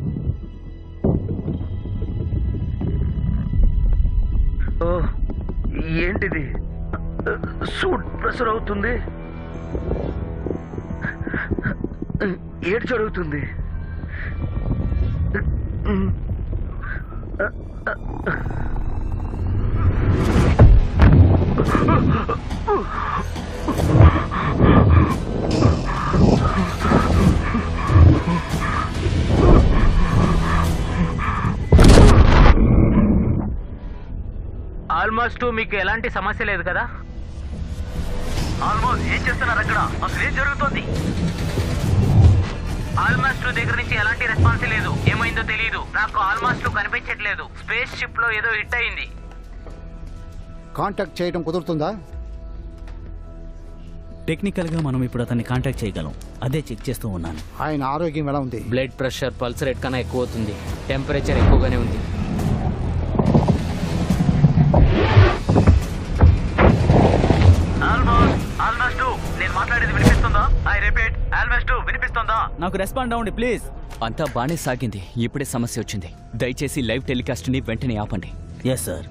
ఓ ఏంటిది సూట్ ప్రెషర్ అవుతుంది ఏడు జరుగుతుంది ఆల్మోస్ట్ మీకు ఎలాంటి సమస్య లేదు కదా ఆల్మోస్ట్ ఏం చేస్తున్నారు అక్కడ అసలు ఏం జరుగుతుంది ఆల్మోస్ట్ దగ్గర నుంచి ఎలాంటి రెస్పాన్స్ లేదు ఏమైందో తెలియదు నాకు ఆల్మోస్ట్ కనిపించట్లేదు స్పేస్ షిప్ లో ఏదో హిట్ అయింది కాంటాక్ట్ చేయడం కుదురుతుందా టెక్నికల్గా మనం ఇప్పుడు అతన్ని కాంటాక్ట్ చేయగలం అదే చెక్ చేస్తూ ఉన్నాను ఆయన ఆరోగ్యం ఎలా ఉంది బ్లడ్ ప్రెషర్ పల్స్ రేట్ కన్నా ఎక్కువ అవుతుంది టెంపరేచర్ ఎక్కువగానే ఉంది ఆల్మోస్ట్ ఆల్మోస్ట్ నేను మాట్లాడేది వినిపిస్తుందా ఐ రిపీట్ ఆల్మోస్ట్ వినిపిస్తుందా నాకు రెస్పాండ్ అవ్వండి ప్లీజ్ అంతా బానే సాగింది ఇప్పుడే సమస్య వచ్చింది దయచేసి లైవ్ టెలికాస్ట్ ని వెంటనే ఆపండి ఎస్ సార్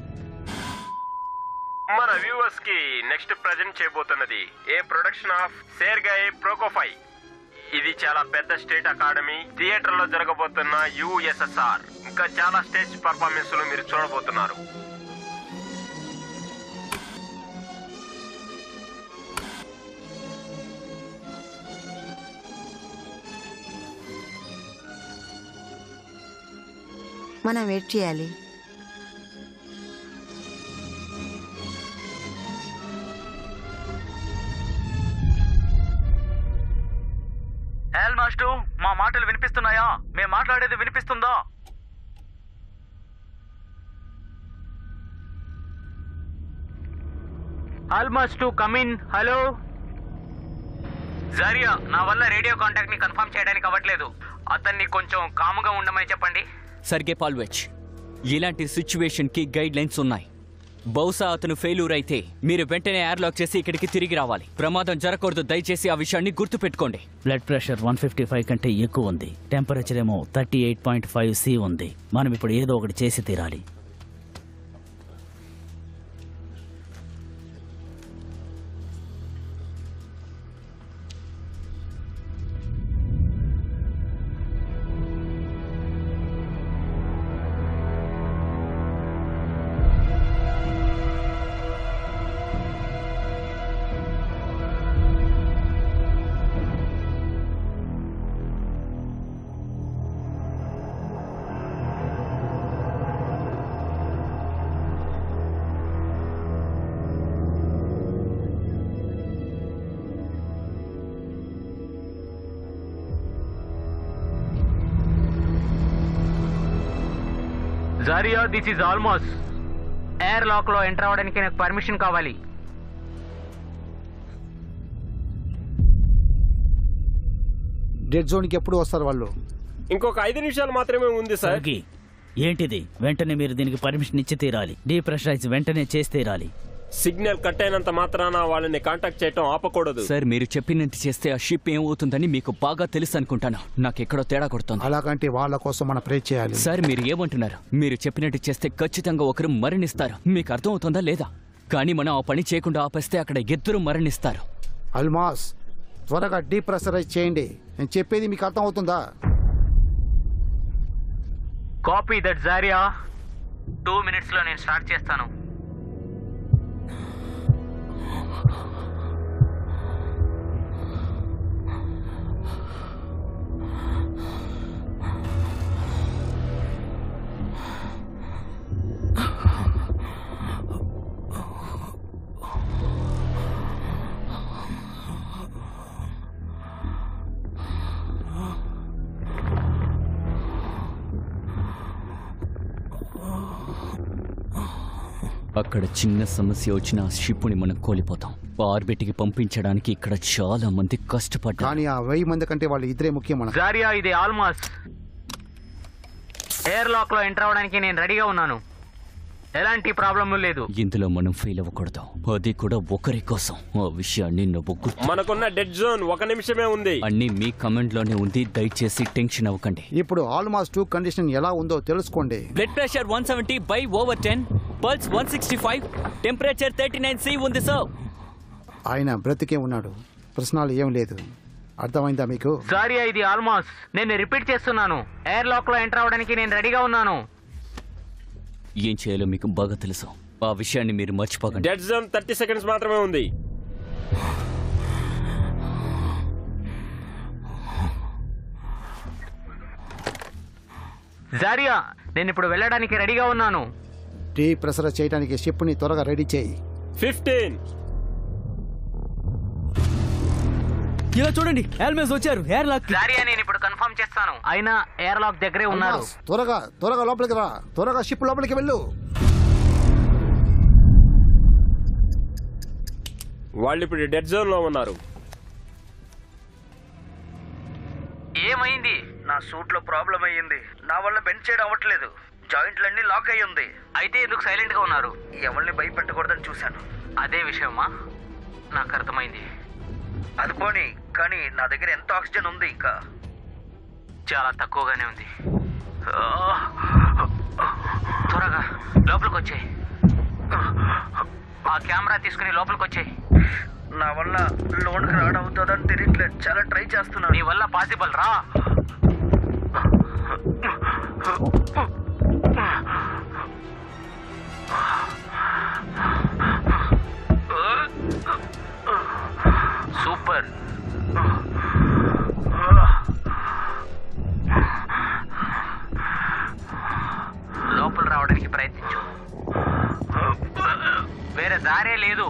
మన వ్యూవర్స్ కి నెక్స్ట్ ప్రజెంట్ చేయబోతున్నది a production of Sergei Prokofiev ఇది చాలా పెద్ద స్టేట్ అకాడమీ థియేటర్ లో జరగబోతున్న యుఎస్ఎస్ఆర్ ఇంకా చాలా స్టేజ్ పర్ఫార్మెన్స్ మీరు చూడబోతున్నారు మనం వెయిట్ చేయాలి ఆల్మోస్ట్ మా మాటలు వినిపిస్తున్నాయా మేము మాట్లాడేది వినిపిస్తుందా ఆల్మోస్ట్ కమిన్ హలో జారియా నా వల్ల రేడియో కాంటాక్ట్ ని కన్ఫర్మ్ చేయడానికి అవ్వట్లేదు అతన్ని కొంచెం కాముగా ఉండమని చెప్పండి సర్గే పాల్వెచ్ ఇలాంటి సిచ్యువేషన్ కి గైడ్ లైన్స్ ఉన్నాయి బహుశా అతను ఫెయిల్యూర్ అయితే మీరు వెంటనే ఎయిర్లాక్ చేసి ఇక్కడికి తిరిగి రావాలి ప్రమాదం జరగకూడదు దయచేసి ఆ విషయాన్ని గుర్తుపెట్టుకోండి blood pressure one fifty five కంటే ఎక్కువ ఉంది టెంపరేచర్ ఏమో thirty eight point five C ఉంది మనం ఇప్పుడు ఏదో ఒకటి చేసి తీరాలి Zarya this is Almaz airlock లో ఎంటర్ అవ్వడానికి నాకు పర్మిషన్ కావాలి డెడ్ జోన్కి ఎప్పుడు వస్తారు వాళ్ళు ఇంకొక ఐదు నిమిషాలు మాత్రమే ఉంది సార్ సర్గి ఏంటిది వెంటనే మీరు దీనికి పర్మిషన్ ఇచ్చి తీరాలి డీప్రెషరైజ్ వెంటనే చేసి తీరాలి సిగ్నల్ కట్ అయినంత మాత్రాన వాళ్ళని కాంటాక్ట్ చేయటం ఆపకూడదు సార్ మీరు చెప్పినట్టు చేస్తే ఆ షిప్ ఏమవుతుందని మీకు బాగా తెలుసు అనుకుంటాను నాకెక్కడో తేడా కొడుతుంది అలాగంటే వాళ్ళ కోసం మనం ప్రే చేయాలి సార్ మీరు ఏమంటున్నారు మీరు చెప్పినట్టు చేస్తే ఖచ్చితంగా ఒకరు మరణిస్తారు మీకు అర్థమవుతుందా లేదా కానీ మనం ఆ పని చేయకుండా ఆపేస్తే అక్కడ ఇద్దరు మరణిస్తారు అల్మాస్ త్వరగా డీప్రెషరైజ్ చేయండి నేను చెప్పేది మీకు అర్థం అవుతుందా copy that Zarya two minutes లో నేను స్టార్ట్ చేస్తాను అక్కడ చిన్న సమస్య వచ్చిన ఆ షిప్ని మనం కోల్పోతాం ఆర్బిట్కి పంపించడానికి ఇక్కడ చాలా మంది కష్టపడ్డారు కానీ ఆ వెయ్యి మంది కంటే వాళ్ళు ఇద్దరే ముఖ్యం మనకు జారియా ఇది ఆల్మాస్ ఎయిర్ లాక్ లో ఎంటర్ అవడానికి నేను రెడీగా ఉన్నాను ఎలాంటి ప్రాబ్లం లేదు ఇందులో మనం ఫెయిల్ అవ్వకూడదు అది కూడా ఒకరి కోసం ఆ విషయాన్ని నువ్వు గుర్తు మనకున్న డెడ్ జోన్ ఒక నిమిషమే ఉంది అన్ని మీ కమెంట్ లోనే ఉంది దయచేసి టెన్షన్ అవ్వకండి ఇప్పుడు ఆల్మాస్ టూ కండిషన్ ఎలా ఉందో తెలుసుకోండి blood pressure one seventy by over ten pulse one sixty five temperature thirty nine C ఉంది సార్ ఆయన బ్రతికే ఉన్నాడు ప్రశ్నలు ఏం లేదు అర్థమైందా మీకు జారియా ఇది ఆల్మాస్ నేను రిపీట్ చేస్తున్నాను ఎయిర్ లాక్ లో ఎంటర్ అవడానికి నేను రెడీగా ఉన్నాను ఏం చేయాలో మీకు బాగా తెలుసు ఆ విషయాన్ని మీరు మర్చిపోకండి డెడ్ జోన్ థర్టీ సెకండ్స్ మాత్రమే ఉంది జారియా నేను ఇప్పుడు వెళ్ళడానికి రెడీగా ఉన్నాను డీ ప్రెషర్ చేయడానికి షిప్ని త్వరగా రెడీ చేయి ఫిఫ్టీన్ ఇలా చూడండి ఎల్మేస్ వచ్చారు ఎయిర్ లాక్ జారియా నేను ఇప్పుడు కన్ఫర్మ్ చేస్తాను అయినా ఎయిర్ లాక్ దగ్గరే ఉన్నారు ఆల్మాస్, త్వరగా త్వరగా లోపలికి రా త్వరగా షిప్ లోపలికి వెళ్ళు వాళ్ళు ఇప్పుడు డెడ్ జోన్ లో ఉన్నారు ఏమైంది నా సూట్ లో ప్రాబ్లం అయ్యింది నా వల్ల బెండ్ చేయడం అవ్వట్లేదు జాయింట్లన్నీ లాక్ అయ్యి ఉంది అయితే ఎందుకు సైలెంట్ గా ఉన్నారు ఎవరిని భయపెట్టకూడదని చూశాను అదే విషయమా నాకు అర్థమైంది అది పోనీ కానీ నా దగ్గర ఎంత ఆక్సిజన్ ఉంది ఇంకా చాలా తక్కువగానే ఉంది త్వరగా లోపలికి వచ్చాయి ఆ కెమెరా తీసుకుని లోపలికి వచ్చాయి నా వల్ల లోన్కి రావడం అవుతుందని తెలియట్లేదు చాలా ట్రై చేస్తున్నాను నీ వల్ల పాసిబుల్ రా సూపర్ లోపల రావడానికి ప్రయత్నించు వేరే దారే లేదు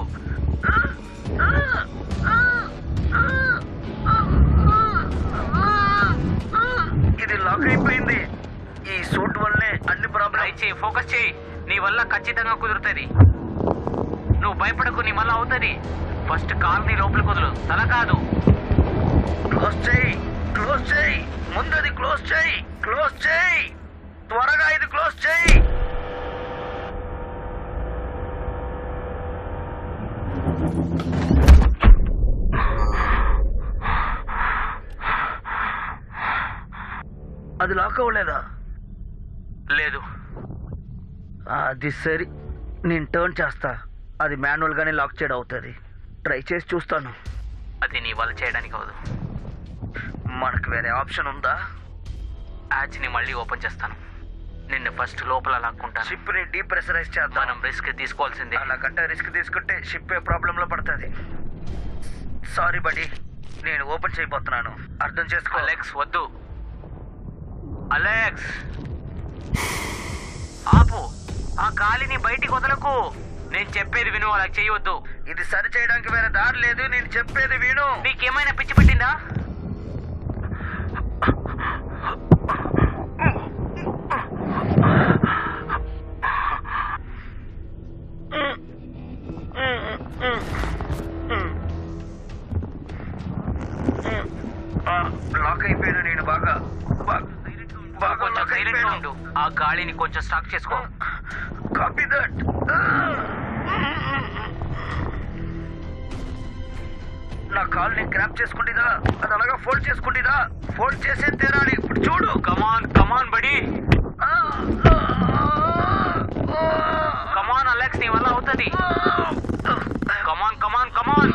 ఇది లాక్ అయిపోయింది ఈ సూట్ వల్లే అన్ని ప్రాబ్లం ట్రై చేయి ఫోకస్ చేయి నీ వల్ల ఖచ్చితంగా కుదురుతుంది నువ్వు భయపడకు నీ వల్ల అవుతుంది ఫస్ట్ కాల్ నీ లోపలికి కుదురు తల కాదు క్లోజ్ చేయి క్లోజ్ చేయి ముందు అది క్లోజ్ చేయి క్లోజ్ చేయి త్వరగా ఇది క్లోజ్ చేయి అది లాక్ అవ్వలేదా లేదు అది సరి నేను టర్న్ చేస్తా అది మాన్యువల్ గానే లాక్ చేయడం అవుతుంది ట్రై చేసి చూస్తాను అది నీ వల్ల చేయడానికి అవదు మనకు వేరే ఆప్షన్ ఉందా యాచ్ ని మళ్ళీ ఓపెన్ చేస్తాను నిన్ను ఫస్ట్ లోపల లాక్కుంటాను షిప్ ని డీప్రెషరైజ్ చేద్దాం మనం రిస్క్ తీసుకోవాల్సిందే అలాగంటే రిస్క్ తీసుకుంటే షిప్ ఏ ప్రాబ్లం లో పడుతుంది సారీ బడి నేను ఓపెన్ చేయబోతున్నాను అర్థం చేసుకో అలెక్స్ వద్దు అలెక్స్ ఆపు ఆ గాలిని బయటికి వదలకు నేను చెప్పేది విను అలా చేయవద్దు ఇది సరి చేయడానికి వేరే దారి లేదు నేను చెప్పేది విను నీకేమైనా పిచ్చి పెట్టిందా లాక్ అయిపోయినా నేను బాగా బాగా- బాగా కొంచెం లాక్ సైలెంట్ గా అయిపోయాను ఉండు ఆ గాలిని కొంచెం స్టాక్ చేసుకో కాపీ దట్ నా కాల్ని గ్రాప్ చేసుకుంటుందా అది అలాగా ఫోల్డ్ చేసుకుంటుందా ఫోల్డ్ చేసే తీరాలి ఇప్పుడు చూడు కమాన్ కమాన్ బడి కమాన్ అలెక్స్ నీ వల్ల అవుతుంది కమాన్ కమాన్ కమాన్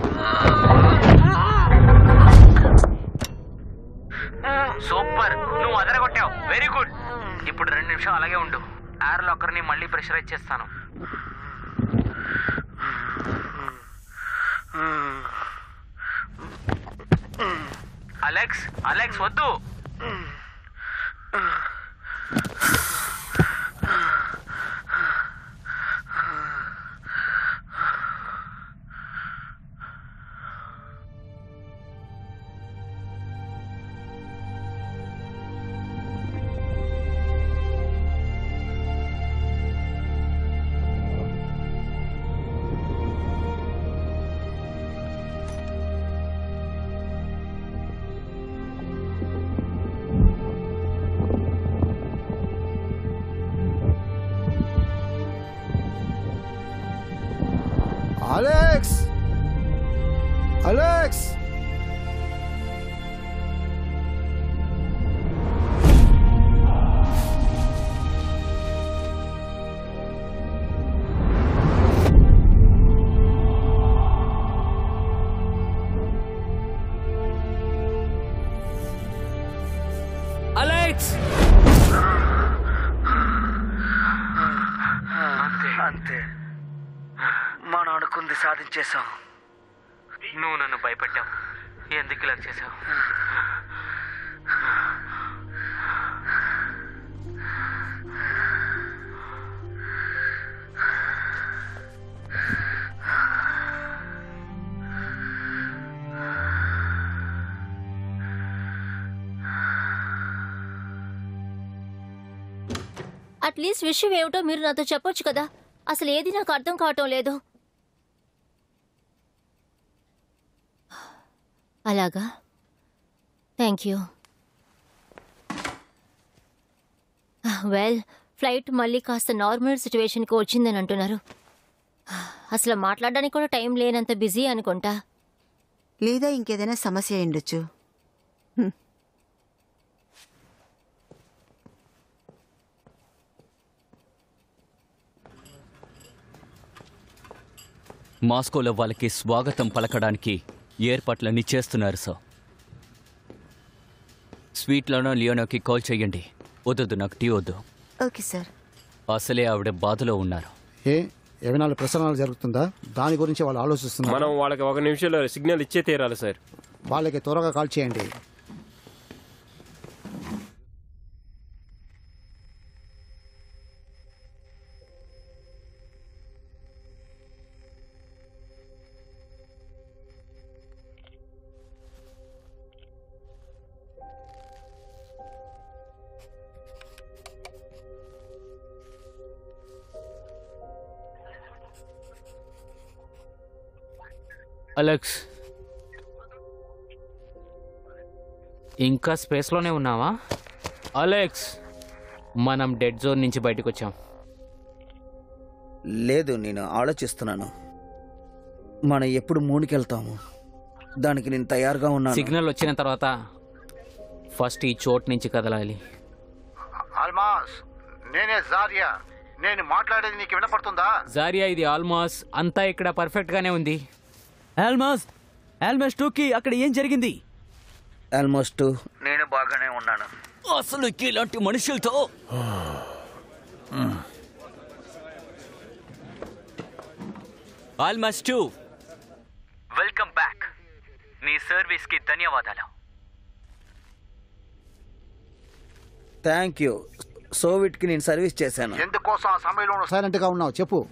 సూపర్ నువ్వు అదరగొట్టావు వెరీ గుడ్ ఇప్పుడు రెండు నిమిషం అలాగే ఉండు ఎయిర్ లాకర్ని మళ్ళీ ప్రెషరైజ్ చేస్తాను అలెక్స్ అలెక్స్ వద్దు అలెక్స్ అలెక్స్ అలెక్స్ అంతే మనం అనుకుంది సాధించేశాం నువ్వు నన్ను భయపెట్టావు ఎందుకు ఇలా చేసావు అట్లీస్ట్ విషయం ఏమిటో మీరు నాతో చెప్పొచ్చు కదా అసలు ఏది నాకు అర్థం కావటం లేదు అలాగా థ్యాంక్ యూ వెల్ ఫ్లైట్ మళ్ళీ కాస్త నార్మల్ సిచ్యువేషన్కి వచ్చిందని అంటున్నారు అసలు మాట్లాడడానికి కూడా టైం లేనంత బిజీ అనుకుంటా లేదా ఇంకేదైనా సమస్య అయి ఉండొచ్చు హ్మ్. మాస్కోలో వాళ్ళకి స్వాగతం పలకడానికి ఏర్పాట్లన్నీ చేస్తున్నారు సార్ స్వీట్లోనో లియోనోకి కాల్ చేయండి వద్దొద్దు నాకు టీ వద్దు ఓకే సార్ అసలే ఆవిడ బాధలో ఉన్నారు ఏ ఏమైనా ప్రసరణలు జరుగుతుందా దాని గురించి వాళ్ళు ఆలోచిస్తున్నారు మనం వాళ్ళకి ఒక నిమిషంలో సిగ్నల్ ఇచ్చే తీరాలి సార్ వాళ్ళకి త్వరగా కాల్ చేయండి అలెక్స్ ఇంకా స్పేస్లోనే ఉన్నావా అలెక్స్ మనం డెడ్ జోన్ నుంచి బయటకు వచ్చాం లేదు నేను ఆలోచిస్తున్నాను మనం ఎప్పుడు మూడుకి వెళ్తాము దానికి నేను తయారుగా ఉన్నాను సిగ్నల్ వచ్చిన తర్వాత ఫస్ట్ ఈ చోటు నుంచి కదలాలి ఆల్మాస్ నేనే జారియా నేను మాట్లాడేది నీకు వినపడుతుందా జారియా ఇది ఆల్మాస్ అంతా ఇక్కడ పర్ఫెక్ట్ గానే ఉంది ఆల్మాస్ ఆల్మాస్ టూకి అక్కడ ఏం జరిగింది ఆల్మోస్ట్ నేను బాగానే ఉన్నాను అసలు ఇలాంటి మనుషులతో ఆల్మోస్ట్ టూ వెల్కమ్ బ్యాక్ మీ సర్వీస్కి ధన్యవాదాలు థ్యాంక్ యూ సోవిట్కి నేను సర్వీస్ చేశాను ఎందుకోసం ఆ సమయంలో సైలెంట్ గా ఉన్నావు చెప్పు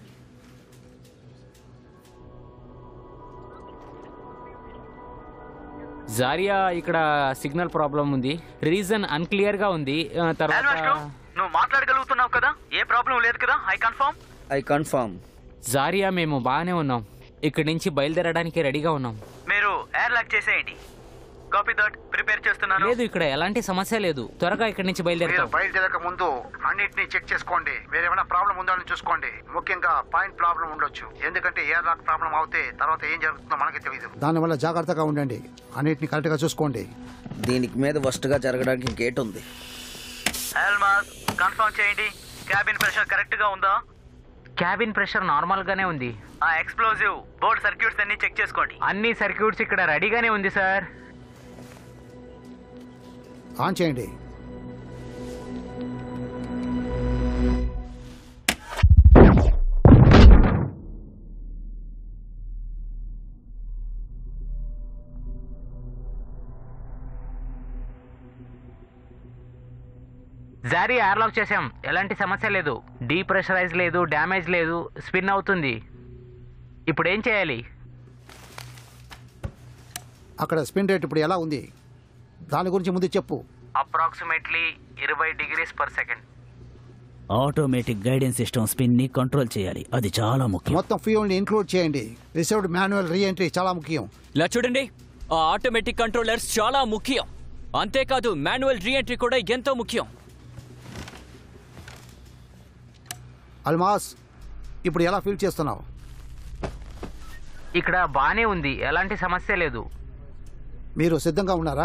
జారియా ఇక్కడ సిగ్నల్ ప్రాబ్లం ఉంది రీజన్ అన్క్లియర్ గా ఉంది ఆ, తర్వాత నువ్వు మాట్లాడగలుగుతున్నావు కదా ఏ ప్రాబ్లం లేదు కదా I confirm I confirm Zarya మేము బాగానే ఉన్నాం ఇక్కడి నుంచి బయలుదేరడానికి రెడీగా ఉన్నాం మీరు ఎయిర్ లాక్ చేసేయండి కాపీ దట్ ప్రిపేర్ చేస్తున్నాను లేదు ఇక్కడ ఎలాంటి సమస్య లేదు త్వరగా ఇక్కడి నుంచి మీరు బయలుదేరుతాం బయలుదేరక ముందు అన్నిటిని చెక్ చేసుకోండి వేరేమైనా ప్రాబ్లం ఉందో అని చూసుకోండి ముఖ్యంగా పాయింట్ ప్రాబ్లం ఉండొచ్చు ఎందుకంటే ఎయిర్ లాక్ ప్రాబ్లం అవుతే తర్వాత ఏం జరుగుతుందో మనకి తెలియదు దానివల్ల జాగ్రత్తగా ఉండండి అన్నిటిని కరెక్ట్ గా చూసుకోండి దీనికి మీద వర్స్ట్గా జరగడానికి గేట్ ఉంది ఎల్మాస్ కన్ఫర్మ్ చేయండి క్యాబిన్ ప్రెషర్ కరెక్ట్ గా ఉందా క్యాబిన్ ప్రెషర్ నార్మల్ గానే ఉంది ఆ ఎక్స్ప్లోజివ్ బోర్డ్ సర్క్యూట్స్ అన్ని చెక్ చేసుకోండి అన్ని సర్క్యూట్స్ ఇక్కడ రెడీగానే ఉంది సార్ ఆన్ చేయండి జారీ ఎయిర్లాక్ చేసాం ఎలాంటి సమస్య లేదు డీప్రెషరైజ్ లేదు డ్యామేజ్ లేదు స్పిన్ అవుతుంది ఇప్పుడు ఏం చేయాలి అక్కడ స్పిన్ రేట్ ఇప్పుడు ఎలా ఉంది దాని గురించి ముందు చెప్పు అప్రాక్సిమేట్లీ ఇరవై degrees per second automatic guidance system spin ని కంట్రోల్ చేయాలి అది చాలా ముఖ్యం మొత్తం ఫ్యూల్ని ఇంక్లూడ్ చేయండి రిసర్వ్డ్ మాన్యువల్ రీఎంట్రీ చాలా ముఖ్యం ఇలా చూడండి ఆ ఆటోమేటిక్ కంట్రోలర్స్ చాలా ముఖ్యం అంతేకాదు మాన్యువల్ రీఎంట్రీ కూడా ఎంతో ముఖ్యం అల్మాస్ ఇప్పుడు ఎలా ఫీల్ చేస్తున్నావు ఇక్కడ బానే ఉంది ఎలాంటి సమస్య లేదు మీరు సిద్ధంగా ఉన్నారా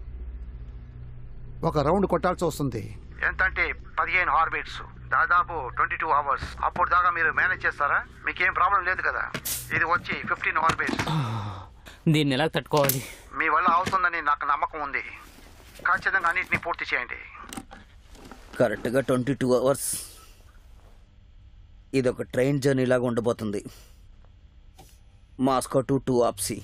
ఒక రౌండ్ కొట్టాల్సి వస్తుంది ఎంతంటే పదిహేను హార్బిట్స్ దాదాపు ట్వంటీ టూ అవర్స్ అప్పుడు దాకా మీరు మేనేజ్ చేస్తారా మీకేం ప్రాబ్లం లేదు కదా ఇది వచ్చి ఫిఫ్టీన్ హార్బిట్స్ దీన్ని ఎలా తట్టుకోవాలి మీ వల్ల అవుతుందని నాకు నమ్మకం ఉంది ఖచ్చితంగా అన్నింటినీ పూర్తి చేయండి కరెక్ట్గా ట్వంటీ టూ అవర్స్ ఇది ఒక ట్రైన్ జర్నీ లాగా ఉండబోతుంది మాస్కో టు టూ ఆప్సీ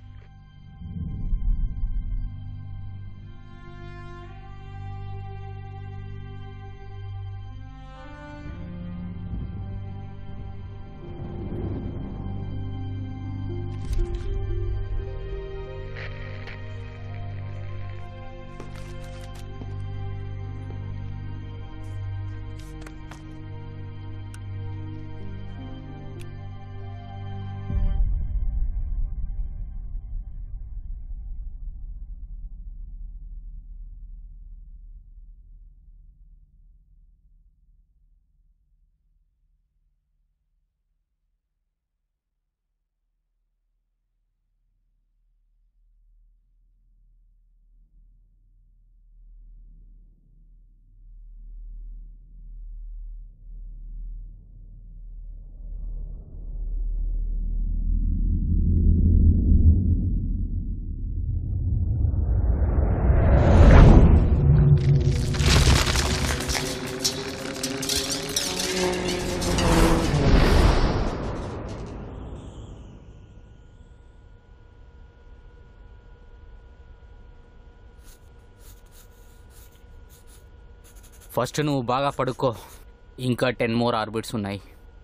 ఫస్ట్ నువ్వు బాగా పడుకో ఇంకా టెన్ మోర్ ఆర్బిట్స్ ఉన్నాయి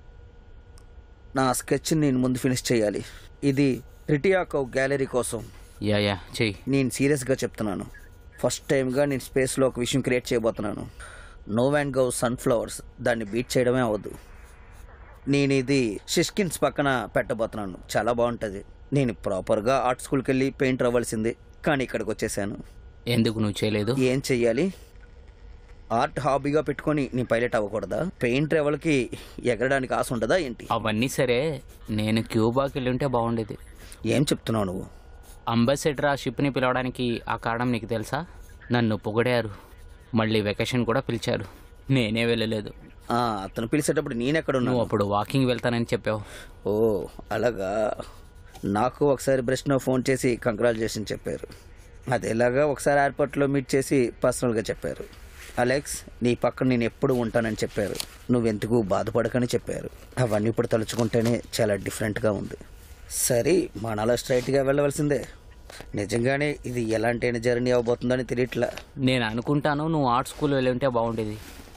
నా స్కెచ్ నేను ముందు ఫినిష్ చేయాలి ఇది ట్రిటియాకో గ్యాలరీ కోసం యా యా చెయ్యి నేను సీరియస్గా చెప్తున్నాను ఫస్ట్ టైంగా నేను స్పేస్లో ఒక విషయం క్రియేట్ చేయబోతున్నాను నో అండ్ గౌ సన్ఫ్లవర్స్ దాన్ని బీట్ చేయడమే అవ్వదు నేను ఇది షిష్కిన్స్ పక్కన పెట్టబోతున్నాను చాలా బాగుంటుంది నేను ప్రాపర్గా ఆర్ట్ స్కూల్కి వెళ్ళి పెయింటర్ అవ్వాల్సిందే కానీ ఇక్కడికి వచ్చేసాను ఎందుకు నువ్వు చేయలేదు ఏం చెయ్యాలి ఆర్ట్ హాబీగా పెట్టుకొని నీ పైలట్ అవ్వకూడదా పెయింటర్ ఎవరికి ఎగరడానికి ఆశ ఉండదా ఏంటి అవన్నీ సరే నేను క్యూబాకి వెళ్ళి ఉంటే బాగుండేది ఏం చెప్తున్నావు నువ్వు అంబాసిడర్ ఆ షిప్ని పిలవడానికి ఆ కారణం నీకు తెలుసా నన్ను పొగిడారు మళ్ళీ వెకేషన్ కూడా పిలిచారు నేనే వెళ్ళలేదు ఆ, అతను పిలిచేటప్పుడు నేనెక్కడున్నాను నువ్వు అప్పుడు వాకింగ్ వెళ్తానని చెప్పావు ఓ అలాగా నాకు ఒకసారి బ్రష్నో ఫోన్ చేసి కంగ్రాచులేషన్ చెప్పారు అదేలాగా ఒకసారి ఎయిర్పోర్ట్లో మీట్ చేసి పర్సనల్గా చెప్పారు అలెక్స్ నీ పక్కన నేను ఎప్పుడు ఉంటానని చెప్పారు నువ్వెందుకు బాధపడకని చెప్పారు అవన్నీ ఇప్పుడు తలుచుకుంటేనే చాలా డిఫరెంట్గా ఉంది సరే మనలో స్ట్రైట్గా వెళ్ళవలసిందే నిజంగానే ఇది ఎలాంటి జర్నీ అవబోతుందని తెలియట్లా నేను అనుకుంటాను నువ్వు ఆర్ట్ స్కూల్ వెళ్ళి ఉంటే బాగుండేది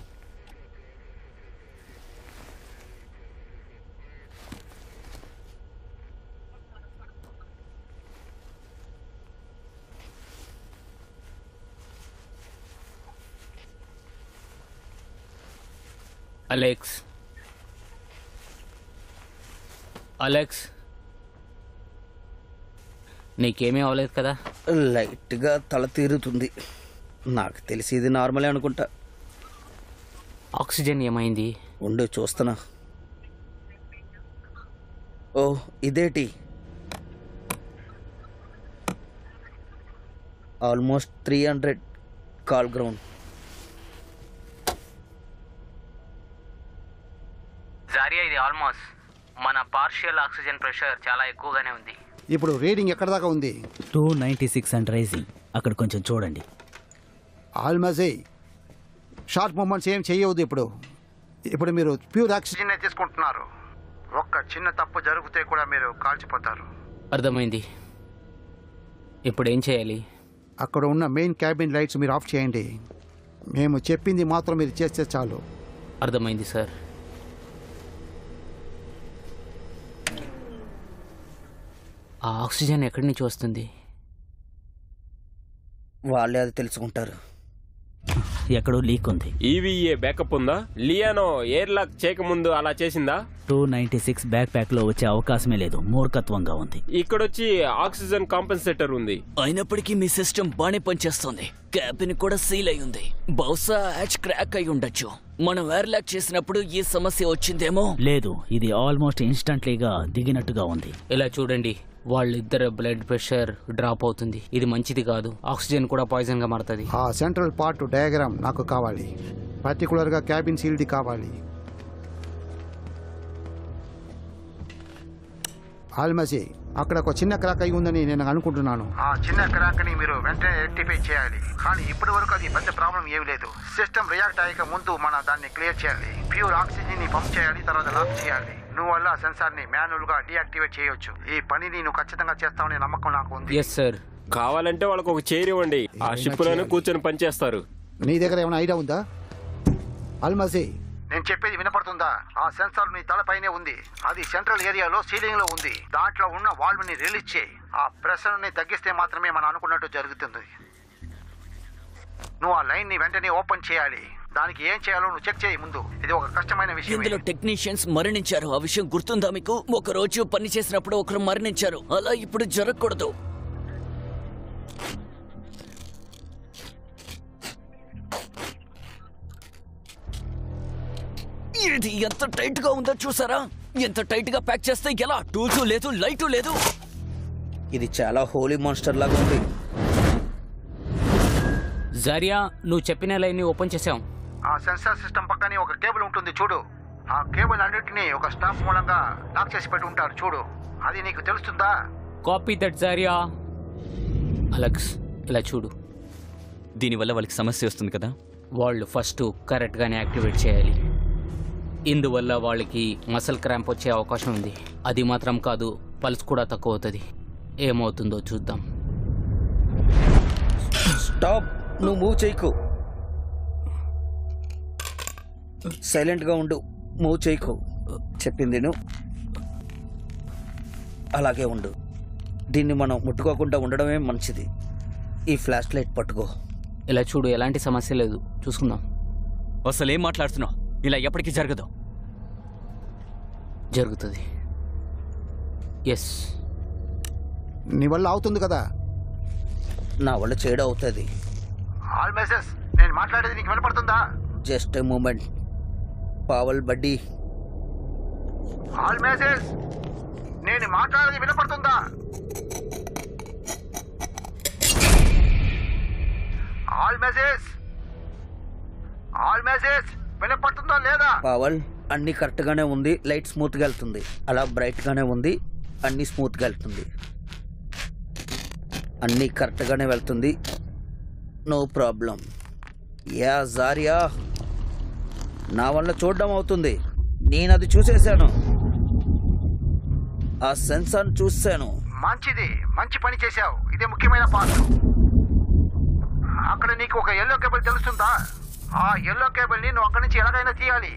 అలెక్స్ అలెక్స్ నీకేమీ అవ్వలేదు కదా లైట్గా తల తీరుతుంది నాకు తెలిసి ఇది నార్మలే అనుకుంటా ఆక్సిజన్ ఏమైంది ఉండు చూస్తున్నా ఓ ఇదేటి Almaz three hundred call ground Zarya ఇది ఆల్మోస్ట్ మన పార్షియల్ ఆక్సిజన్ ప్రెషర్ చాలా ఎక్కువగానే ఉంది ఇప్పుడు రీడింగ్ ఎక్కడ దాకా ఉంది two ninety six and rising అక్కడ కొంచెం చూడండి ఆల్మజే షార్ట్ మూమెంట్స్ ఏం చేయవద్దు ఇప్పుడు ఇప్పుడు మీరు ప్యూర్ ఆక్సిజన్ ఆక్సిజన్ తీసుకుంటున్నారు ఒక్క చిన్న తప్పు జరిగితే కూడా మీరు కాల్చిపోతారు అర్థమైంది ఇప్పుడు ఏం చేయాలి అక్కడ ఉన్న మెయిన్ క్యాబిన్ లైట్స్ మీరు ఆఫ్ చేయండి మేము చెప్పింది మాత్రం మీరు చేస్తే చాలు అర్థమైంది సార్ ఆ ఆక్సిజన్ ఎక్కడి నుంచి వస్తుంది వాళ్ళే అది తెలుసుకుంటారు ఎక్కడో లీక్ ఉంది ఈవీఏ బ్యాకప్ ఉందా లియానో ఎయిర్ లాక్ చేయకముందు అలా చేసిందా టూ నైన్టీ సిక్స్ బ్యాక్ ప్యాక్లో వచ్చే అవకాశమే లేదు మూర్ఖత్వంగా ఉంది ఇక్కడొచ్చి ఆక్సిజన్ కాంపెన్సేటర్ ఉంది అయినప్పటికీ మీ సిస్టమ్ బాగానే పనిచేస్తుంది క్యాబిన్ కూడా సీల్ అయి ఉంది బహుశా హ్యాచ్ క్రాక్ అయి ఉండొచ్చు మనం ఎయిర్లాక్ చేసినప్పుడు ఈ సమస్య వచ్చిందేమో లేదు ఇది ఆల్మోస్ట్ ఇన్స్టంట్లీగా దిగినట్టుగా ఉంది ఇలా చూడండి వాళ్ళిద్దరు బ్లడ్ ప్రెషర్ డ్రాప్ అవుతుంది ఇది మంచిది కాదు ఆక్సిజన్ కూడా పాయిజన్ గా మారుతుంది ఆ సెంట్రల్ పార్ట్ డయాగ్రామ్ నాకు కావాలి పర్టికులర్గా క్యాబిన్ సీల్ది కావాలి ఆల్మసి అక్కడ ఒక చిన్న క్రాక్ అయి ఉందని నేను అనుకుంటున్నాను ఆ చిన్న క్రాక్ ని మీరు వెంటనే రెక్టిఫై చేయాలి కానీ ఇప్పటి వరకు అది పెద్ద ప్రాబ్లం ఏమీ లేదు సిస్టమ్ రియాక్ట్ అయ్యక ముందు మనం దాన్ని క్లియర్ చేయాలి ప్యూర్ ఆక్సిజన్ ని పంప్ చేయాలి తర్వాత లాక్ చేయాలి నువ్వు వల్ల సెన్సార్ ని మాన్యువల్ గా డియాక్టివేట్ చేయొచ్చు ఈ పనిని నువ్వు ఖచ్చితంగా చేస్తావనే నమ్మకం నాకు ఉంది ఎస్ సార్ కావాలంటే వాళ్ళకు ఒక చైర్ ఇవ్వండి ఆ షిప్ లోనే కూర్చొని పనిచేస్తారు నీ దగ్గర ఏమైనా ఐడియా ఉందా ఆల్మసి నేను చెప్పేది వినపడుతుందా ఆ సెన్సార్ నీ తలపైనే ఉంది అది సెంట్రల్ ఏరియాలో సీలింగ్ లో ఉంది దాంట్లో ఉన్న వాల్వ్ ని రిలీజ్ చేయి ఆ ప్రెషర్ ని తగ్గిస్తే మాత్రమే మనం అనుకున్నట్టు జరుగుతుంది నువ్వు ఆ లైన్ ని వెంటనే ఓపెన్ చేయాలి దానికి ఏం చేయాలో నువ్వు చెక్ చేయి ముందు ఇది ఒక కష్టమైన విషయం ఇందులో టెక్నీషియన్స్ మరణించారు ఆ విషయం గుర్తుందా మీకు ఒక రోజు పని చేసినప్పుడు ఒకరు మరణించారు అలా ఇప్పుడు జరగకూడదు ఇది ఎంత టైట్ గా ఉందో చూసారా ఎంత టైట్ గా ప్యాక్ చేస్తే ఎలా టూల్స్ లేదు లైటు లేదు ఇది చాలా హోలీ మాన్స్టర్ లాగా ఉంది జారియా నువ్వు చెప్పిన లైన్ ని ఓపెన్ చేసాం ఆ సెన్సార్ సిస్టమ్ పక్కనే ఒక కేబుల్ ఉంటుంది చూడు ఆ కేబుల్ అన్నిటిని ఒక స్టాఫ్ మూలంగా లాక్ చేసి పెట్టి ఉంటారు చూడు అది నీకు తెలుస్తుందా కాపీ దట్ జారియా అలెక్స్ ఇలా చూడు దీనివల్ల వాళ్ళకి సమస్య వస్తుంది కదా వాళ్ళు ఫస్ట్ కరెక్ట్గానే యాక్టివేట్ చేయాలి ఇందువల్ల వాళ్ళకి మసల్ క్రాంప్ వచ్చే అవకాశం ఉంది అది మాత్రం కాదు పల్స్ కూడా తక్కువ అవుతుంది ఏమవుతుందో చూద్దాం స్టాప్ నువ్వు మూవ్ చేయకు సైలెంట్గా ఉండు మూవ్ చేయకు చెప్పింది నువ్వు అలాగే ఉండు దీన్ని మనం ముట్టుకోకుండా ఉండడమే మంచిది ఈ ఫ్లాష్ లైట్ పట్టుకో ఇలా చూడు ఎలాంటి సమస్య లేదు చూసుకుందాం అసలు ఏం మాట్లాడుతున్నావు ఇలా ఎప్పటికీ జరగదు జరుగుతుంది ఎస్ నీ వల్ల అవుతుంది కదా నా వల్ల చేయడం అవుతుంది ఆల్ మెసేజ్ నేను మాట్లాడేది నీకు వినపడుతుందా జస్ట్ ఏ మూమెంట్ పావల్ బడ్డీ ఆల్ మెసేజ్ నేను మాట్లాడేది వినపడుతుందా ఆల్ మెసేజ్ ఆల్ మెసేజ్ వినపడుతుందా లేదా పావల్ అన్ని కరెక్ట్గానే ఉంది లైట్ స్మూత్గా వెళ్తుంది అలా బ్రైట్గానే ఉంది అన్ని స్మూత్గా వెళ్తుంది అన్నీ కరెక్ట్గానే వెళ్తుంది నో ప్రాబ్లం యా జారియా నా వల్ల చూడడం అవుతుంది నేను అది చూసేశాను ఆ సెన్సార్ చూశాను మంచిది మంచి పని చేశావు ఇదే ముఖ్యమైన పార్ట్ అక్కడ నీకు ఒక ఎల్లో కేబుల్ తెలుస్తుందా ఆ ఎల్లో కేబుల్ ని నువ్వు అక్కడి నుంచి ఎలాగైనా తీయాలి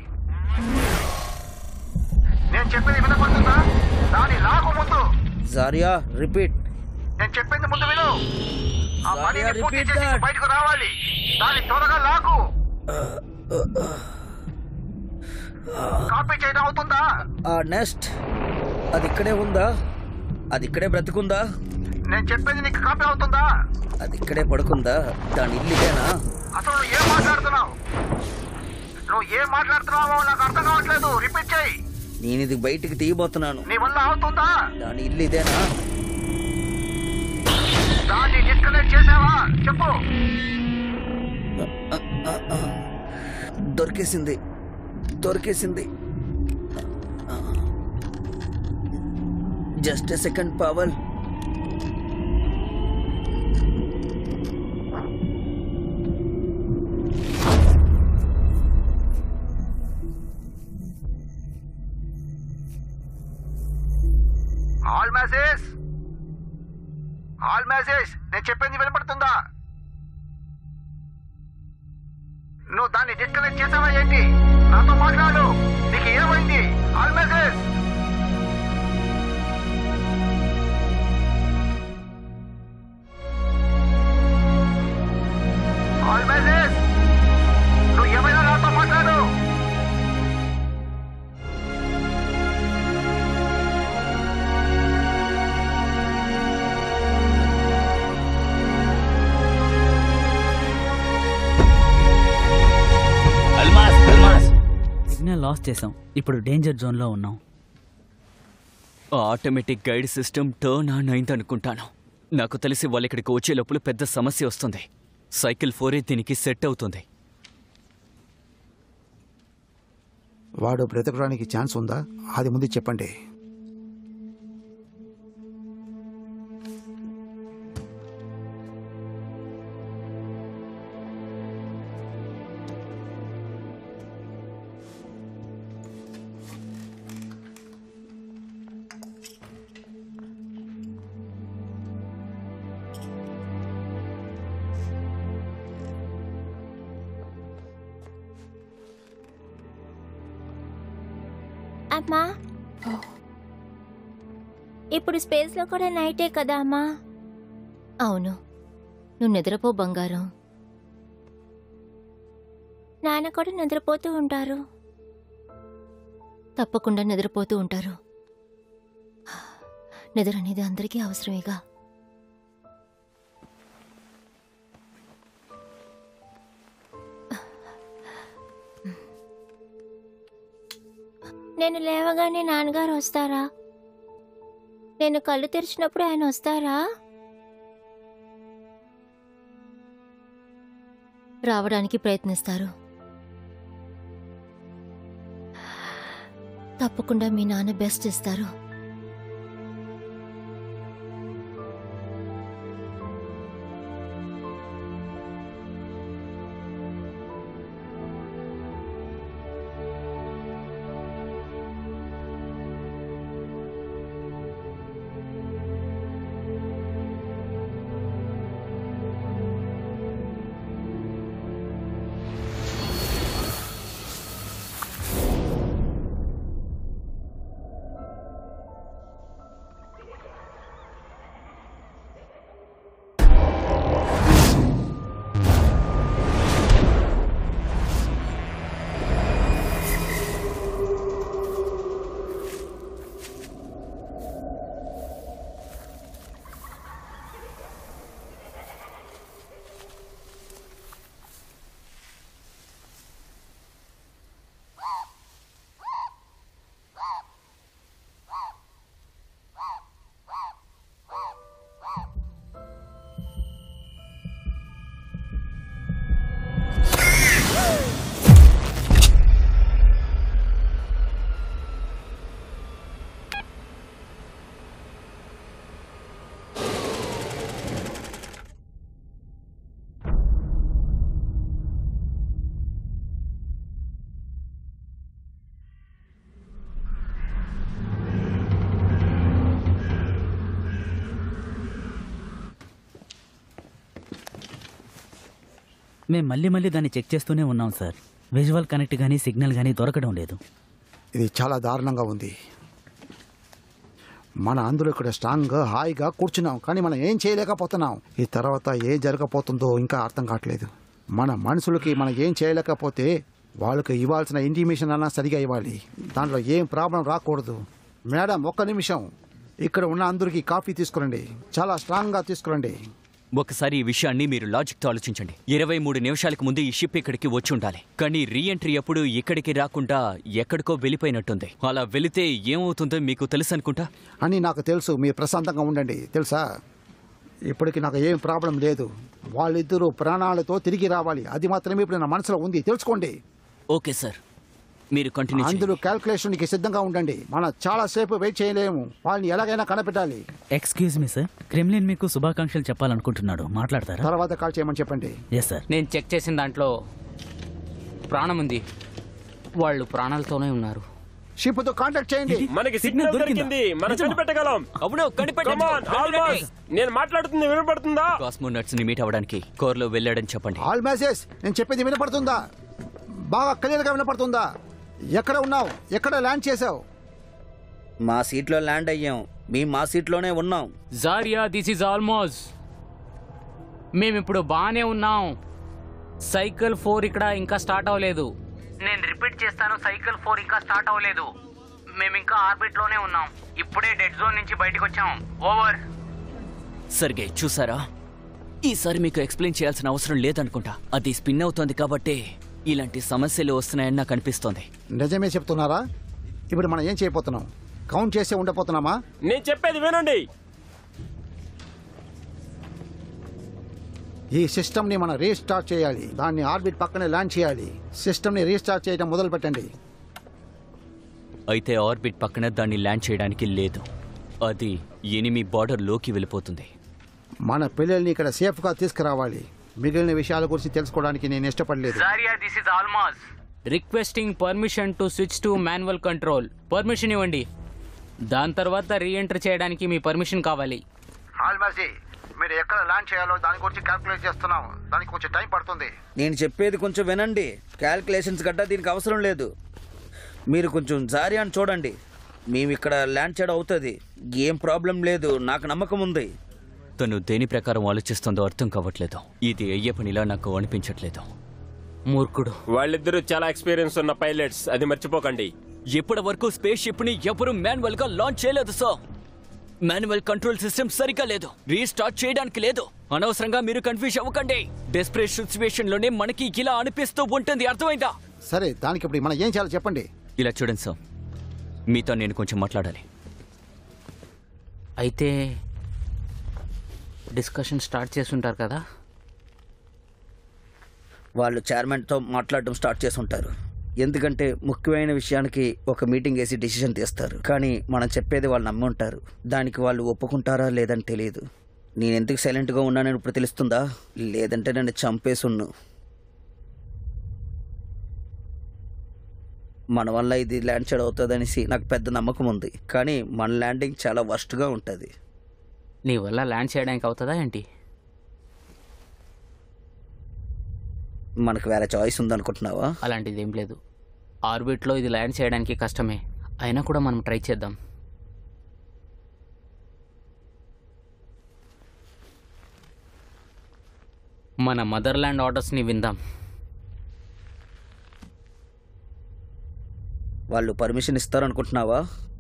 నేను చెప్పేది వినపడుతుందా దాని లాగు ముందు జారియా రిపీట్ నేను చెప్పింది ముందు విను ఆ పనిని Zarya, పూర్తి repeat చేసి that. బయటకు రావాలి దాని త్వరగా లాగు కాపీ చేయడం అవుతుందా ఆ నెక్స్ట్ అది ఇక్కడే ఉందా అది ఇక్కడే బ్రతుకుందా నేను చెప్పేది నీకు కాపీ అవుతుందా అది ఇక్కడే పడుకుందా దాని ఇల్లు ఇదేనా అసలు నువ్వు ఏం మాట్లాడుతున్నావు నువ్వు ఏం మాట్లాడుతున్నావో నాకు అర్థం కావట్లేదు రిపీట్ చేయి నేను ఇది బయటికి తీయబోతున్నాను నీ వల్ల అవుతుందా దాని ఇల్లు ఇదేనా దాన్ని డిస్కనెక్ట్ చేసావా చెప్పు దొరికేసింది దొరికేసింది just a second Pavel all message all message నేను చెప్పింది వినపడుతుందా నువ్వు దాన్ని డిస్కనెక్ట్ చేసావా ఏంటి నాతో మాట్లాడు నీకు ఏమైంది ఆల్ మెసేజ్ ఆల్ మెసేజ్ నువ్వు ఏమైనా నాతో మాట్లాడు లాస్ చేసాం ఇప్పుడు డేంజర్ జోన్లో ఉన్నాం ఆ automatic guide system turn on అయింది అనుకుంటాను నాకు తెలిసి వాళ్ళు ఇక్కడికి వచ్చే లోపల పెద్ద సమస్య వస్తుంది సైకిల్ ఫోరే దీనికి సెట్ అవుతుంది వాడు బ్రతకడానికి ఛాన్స్ ఉందా అది ముందు చెప్పండి అమ్మా ఇప్పుడు స్పేస్లో కూడా నైటే కదా అమ్మా అవును నువ్వు నిద్రపో బంగారం నాన్న కూడా నిద్రపోతూ ఉంటారు తప్పకుండా నిద్రపోతూ ఉంటారు నిద్ర అనేది అందరికీ అవసరమేగా నేను లేవగానే నాన్నగారు వస్తారా నేను కళ్ళు తెరిచినప్పుడు ఆయన వస్తారా రావడానికి ప్రయత్నిస్తారు తప్పకుండా మీ నాన్న బెస్ట్ ఇస్తారు మేము మళ్ళీ మళ్ళీ దాన్ని చెక్ చేస్తూనే ఉన్నాం సార్ విజువల్ కనెక్ట్ కానీ సిగ్నల్ కానీ దొరకడం లేదు ఇది చాలా దారుణంగా ఉంది మన అందరూ ఇక్కడ స్ట్రాంగ్గా హాయిగా కూర్చున్నాం కానీ మనం ఏం చేయలేకపోతున్నాం ఈ తర్వాత ఏం జరగబోతుందో ఇంకా అర్థం కావట్లేదు మన మనుషులకి మనం ఏం చేయలేకపోతే వాళ్ళకి ఇవ్వాల్సిన ఇంటిమేషన్ అన్నా సరిగా ఇవ్వాలి దాంట్లో ఏం ప్రాబ్లం రాకూడదు మేడం ఒక్క నిమిషం ఇక్కడ ఉన్న అందరికీ కాఫీ తీసుకురండి చాలా స్ట్రాంగ్గా తీసుకురండి ఒకసారి ఈ విషయాన్ని మీరు లాజిక్తో ఆలోచించండి ఇరవై మూడు నిమిషాలకు ముందు ఈ షిప్ ఇక్కడికి వచ్చి ఉండాలి కానీ రీఎంట్రీ అప్పుడు ఇక్కడికి రాకుండా ఎక్కడికో వెళ్ళిపోయినట్టుంది అలా వెళితే ఏమవుతుందో మీకు తెలుసు అనుకుంటా అని నాకు తెలుసు మీరు ప్రశాంతంగా ఉండండి తెలుసా ఇప్పటికి నాకు ఏం ప్రాబ్లం లేదు వాళ్ళిద్దరూ ప్రాణాలతో తిరిగి రావాలి అది మాత్రమే ఇప్పుడు నా మనసులో ఉంది తెలుసుకోండి ఓకే సార్ మీరు కంటిన్యూ అందరూ క్యాల్కులేషన్కి సిద్ధంగా ఉండండి మనం చాలా సేపు వెయిట్ చేయలేము వాళ్ళని ఎలాగైనా కనిపెట్టాలి ఎక్స్క్యూజ్ మీ సార్ క్రెమ్లిన్ మీకు శుభాకాంక్షలు చెప్పాలనుకుంటున్నాడు మాట్లాడతారా తర్వాత కాల్ చేయమని చెప్పండి ఎస్ సార్ నేను చెక్ చేసిన దాంట్లో ప్రాణం ఉంది వాళ్ళు ప్రాణాలతోనే ఉన్నారు షిప్ తో కాంటాక్ట్ చేయండి మనకి సిగ్నల్ దొరికింది మనం కనిపెట్టగలం అవును Come on, almost. నేను మాట్లాడుతుంది వినపడుతుందా కాస్మోనట్స్ ని మీట్ అవ్వడానికి కోర్లో వెళ్ళాడని చెప్పండి ఆల్ మెసేజ్ నేను చెప్పేది వినపడుతుందా బాగా క్లియర్గా వినపడుతుందా ఎక్కడ ఉన్నావు ఎక్కడ ల్యాండ్ చేసావు మా సీట్లో ల్యాండ్ అయ్యాం మేము మా సీట్లోనే ఉన్నాం జారియా దిస్ ఇస్ ఆల్మోస్ట్ మేమిప్పుడు బాగానే ఉన్నాం సైకిల్ ఫోర్ ఇక్కడ ఇంకా స్టార్ట్ అవ్వలేదు నేను రిపీట్ చేస్తాను సైకిల్ ఫోర్ ఇంకా స్టార్ట్ అవ్వలేదు మేము ఇంకా ఆర్బిట్ లోనే ఉన్నాం ఇప్పుడే డెడ్ జోన్ నుంచి బయటకు వచ్చాం ఓవర్ సరిగే చూసారా ఈసారి మీకు ఎక్స్ప్లెయిన్ చేయాల్సిన అవసరం లేదనుకుంటా అది స్పిన్ అవుతోంది కాబట్టి ఇలాంటి సమస్యలు వస్తున్నాయని నాకు అనిపిస్తోంది నిజమే చెప్తున్నారా ఇప్పుడు మనం ఏం చేయబోతున్నాం కౌంట్ చేసే ఉండబోతున్నామా నేను చెప్పేది వినండి ఈ సిస్టమ్ని మనం రీస్టార్ట్ చేయాలి దాన్ని ఆర్బిట్ పక్కనే ల్యాండ్ చేయాలి సిస్టమ్ని రీస్టార్ట్ చేయడం మొదలు పెట్టండి అయితే ఆర్బిట్ పక్కన దాన్ని ల్యాండ్ చేయడానికి లేదు అది ఎనిమి బార్డర్లోకి వెళ్ళిపోతుంది మన పిల్లల్ని ఇక్కడ సేఫ్గా తీసుకురావాలి మిగిలిన విషయాల గురించి తెలుసుకోవడానికి నేను ఇష్టపడలేదు Zarya this is Almaz requesting permission to switch to manual control permission ఇవ్వండి దాని తర్వాత రీఎంటర్ చేయడానికి మీ పర్మిషన్ కావాలి ఆల్మసీ మీరు ఎక్కడ ల్యాండ్ చేయాలో దాని గురించి క్యాల్కులేట్ చేస్తున్నాం దానికి కొంచెం టైం పడుతుంది నేను చెప్పేది కొంచెం వినండి క్యాల్కులేషన్స్ గట్టా దీనికి అవసరం లేదు మీరు కొంచెం జారీ అని చూడండి మేము ఇక్కడ ల్యాండ్ చేయడం అవుతుంది ఏం ప్రాబ్లం లేదు నాకు నమ్మకం ఉంది తను దేని ప్రకారం ఆలోచిస్తుందో అర్థం కావట్లేదు ఇది అయ్యే పనిలా నాకు అనిపించట్లేదు మూర్ఖుడు వాళ్ళిద్దరూ చాలా ఎక్స్పీరియన్స్ ఉన్న పైలట్స్ అది మర్చిపోకండి ఇప్పటి వరకు స్పేస్ షిప్ ని ఎవరు మాన్యువల్ గా లాంచ్ చేయలేదు సార్ మాన్యువల్ కంట్రోల్ సిస్టమ్ సరిగా లేదు రీస్టార్ట్ చేయడానికి లేదు అనవసరంగా మీరు కన్ఫ్యూజ్ అవ్వకండి డెస్పరేట్ సిచ్యువేషన్ లోనే మనకి ఇలా అనిపిస్తూ ఉంటుంది అర్థమైందా సరే దానికి ఇప్పుడు మనం ఏం చేయాలో చెప్పండి ఇలా చూడండి సార్ మీతో నేను కొంచెం మాట్లాడాలి అయితే డిస్కషన్ స్టార్ట్ చేస్తుంటారు కదా వాళ్ళు చైర్మన్తో మాట్లాడడం స్టార్ట్ చేసి ఉంటారు ఎందుకంటే ముఖ్యమైన విషయానికి ఒక మీటింగ్ వేసి డిసిషన్ తీస్తారు కానీ మనం చెప్పేది వాళ్ళు నమ్మి ఉంటారు దానికి వాళ్ళు ఒప్పుకుంటారా లేదని తెలియదు నేను ఎందుకు సైలెంట్గా ఉన్నానని ఇప్పుడు తెలుస్తుందా లేదంటే నన్ను చంపేసున్ను మన వల్ల ఇది ల్యాండ్ చేయడం అవుతుందనేసి నాకు పెద్ద నమ్మకం ఉంది కానీ మన ల్యాండింగ్ చాలా వర్స్ట్గా ఉంటుంది నీ వల్ల ల్యాండ్ చేయడానికి అవుతుందా ఏంటి మనకు వేరే చాయిస్ ఉందనుకుంటున్నావా అలాంటిది ఏం లేదు ఆర్బిట్లో ఇది ల్యాండ్ చేయడానికి కష్టమే అయినా కూడా మనం ట్రై చేద్దాం మన మదర్ ల్యాండ్ ఆర్డర్స్ని విందాం వాళ్ళు పర్మిషన్ ఇస్తారనుకుంటున్నావా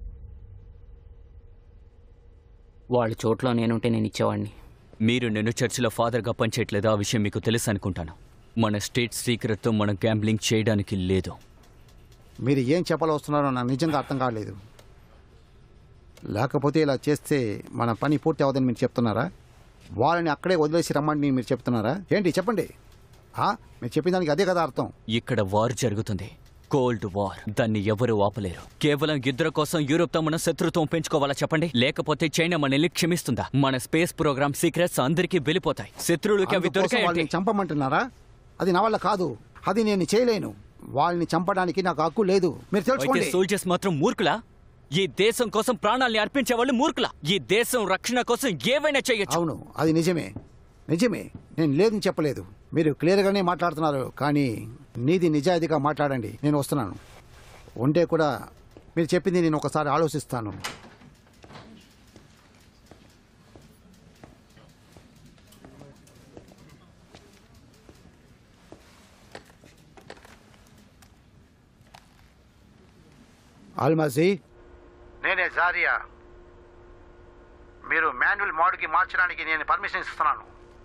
వాళ్ళ చోట్లో నేనుంటే నేను ఇచ్చేవాడిని మీరు నేను చర్చిలో ఫాదర్గా పనిచేయట్లేదు ఆ విషయం మీకు తెలుసు అనుకుంటాను మన స్టేట్ సీక్రెట్తో మనం గ్యాంబ్లింగ్ చేయడానికి లేదు మీరు ఏం చెప్పాలో వస్తున్నారో నాకు నిజంగా అర్థం కాలేదు లేకపోతే ఇలా చేస్తే మన పని పూర్తి అవ్వదని మీరు చెప్తున్నారా వాళ్ళని అక్కడే వదిలేసి రమ్మని మీరు చెప్తున్నారా ఏంటి చెప్పండి ఆ, మీరు చెప్పిన దానికి అదే కదా అర్థం ఇక్కడ వార్ జరుగుతుంది కోల్డ్ వార్ దాన్ని ఎవరు ఆపలేరు కేవలం యుద్ధం కోసం యూరోప్ తో మనం శత్రుత్వం పెంచుకోవాలా చెప్పండి లేకపోతే చైనా మనల్ని క్షమిస్తుందా మన స్పేస్ ప్రోగ్రామ్ సీక్రెట్స్ అందరికీ వెళ్ళిపోతాయి శత్రువులకి అవి అందుకోసం దొరికాయంటే వాళ్ళని చంపమంటున్నారా అది నా వల్ల కాదు అది నేను చేయలేను వాళ్ళని చంపడానికి నాకు హక్కు లేదు మీరు అయితే తెలుసుకోండి సోల్జర్స్ మాత్రం మూర్ఖులా ఈ దేశం కోసం ప్రాణాల్ని అర్పించే వాళ్ళు మూర్ఖులా ఈ దేశం రక్షణ కోసం ఏవైనా చేయొచ్చు అవును అది నిజమే నిజమే నేను లేదని చెప్పలేదు మీరు క్లియర్గానే మాట్లాడుతున్నారు కానీ నీది నిజాయితీగా మాట్లాడండి నేను వస్తున్నాను ఉంటే కూడా మీరు చెప్పింది నేను ఒకసారి ఆలోచిస్తాను ఆల్మాజీ నేనే జారియా మీరు మాన్యువల్ మోడ్కి మార్చడానికి నేను పర్మిషన్ ఇస్తున్నాను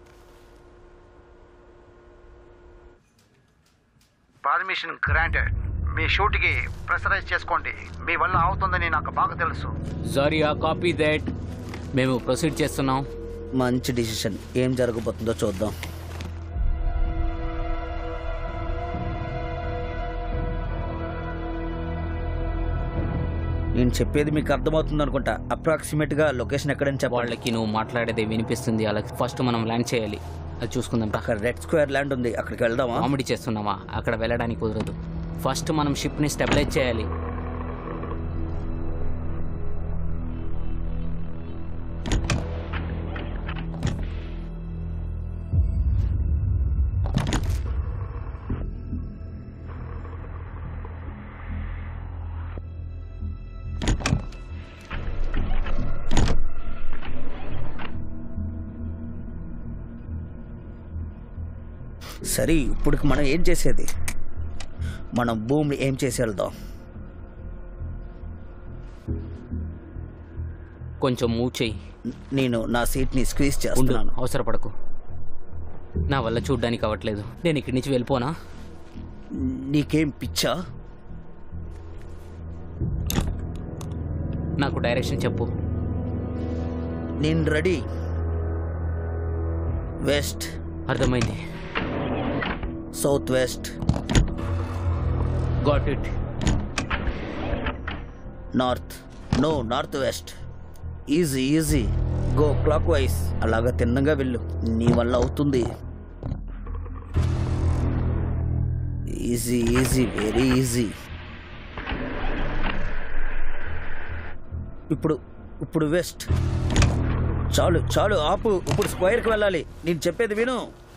పర్మిషన్ గ్రాంటెడ్ మీ షూట్కి ప్రెషరైజ్ చేసుకోండి మీ వల్ల అవుతుందని నాకు బాగా తెలుసు జారియా కాపీ దట్ మేము ప్రొసీడ్ చేస్తున్నాం మంచి డిసిషన్ ఏం జరగబోతుందో చూద్దాం నేను చెప్పేది మీకు అర్థమవుతుంది అనుకుంటా అప్రాక్సిమేట్ గా లొకేషన్ ఎక్కడని చెప్పండి వాళ్ళకి నువ్వు మాట్లాడేది వినిపిస్తుంది అలా ఫస్ట్ మనం ల్యాండ్ చేయాలి అది చూసుకుందాం అక్కడ రెడ్ స్క్వేర్ ల్యాండ్ ఉంది అక్కడికి వెళ్దామా కామెడీ చేస్తున్నామా అక్కడ వెళ్ళడానికి కుదరదు ఫస్ట్ మనం షిప్ని స్టెబిలైజ్ చేయాలి సరే ఇప్పుడు మనం ఏం చేసేది మనం భూమిని ఏం చేసి వెళ్దాం కొంచెం మూవ్ చెయ్యి నేను నా సీట్ని స్క్వీజ్ ఉండు చేస్తున్నాను అవసరపడకు నా వల్ల చూడ్డానికి అవ్వట్లేదు నేను ఇక్కడి నుంచి వెళ్ళిపోనా నీకేం పిచ్చా నాకు డైరెక్షన్ చెప్పు నేను రెడీ వెస్ట్ అర్థమైంది south west got it north no north west easy easy go clockwise అలాగా తిన్నగా వెళ్ళు నీ వల్ల అవుతుంది ఈజీ ఈజీ వెరీ ఈజీ ఇప్పుడు ఇప్పుడు వెస్ట్ చాలు చాలు ఆపు ఇప్పుడు స్క్వైర్కి వెళ్ళాలి నేను చెప్పేది విను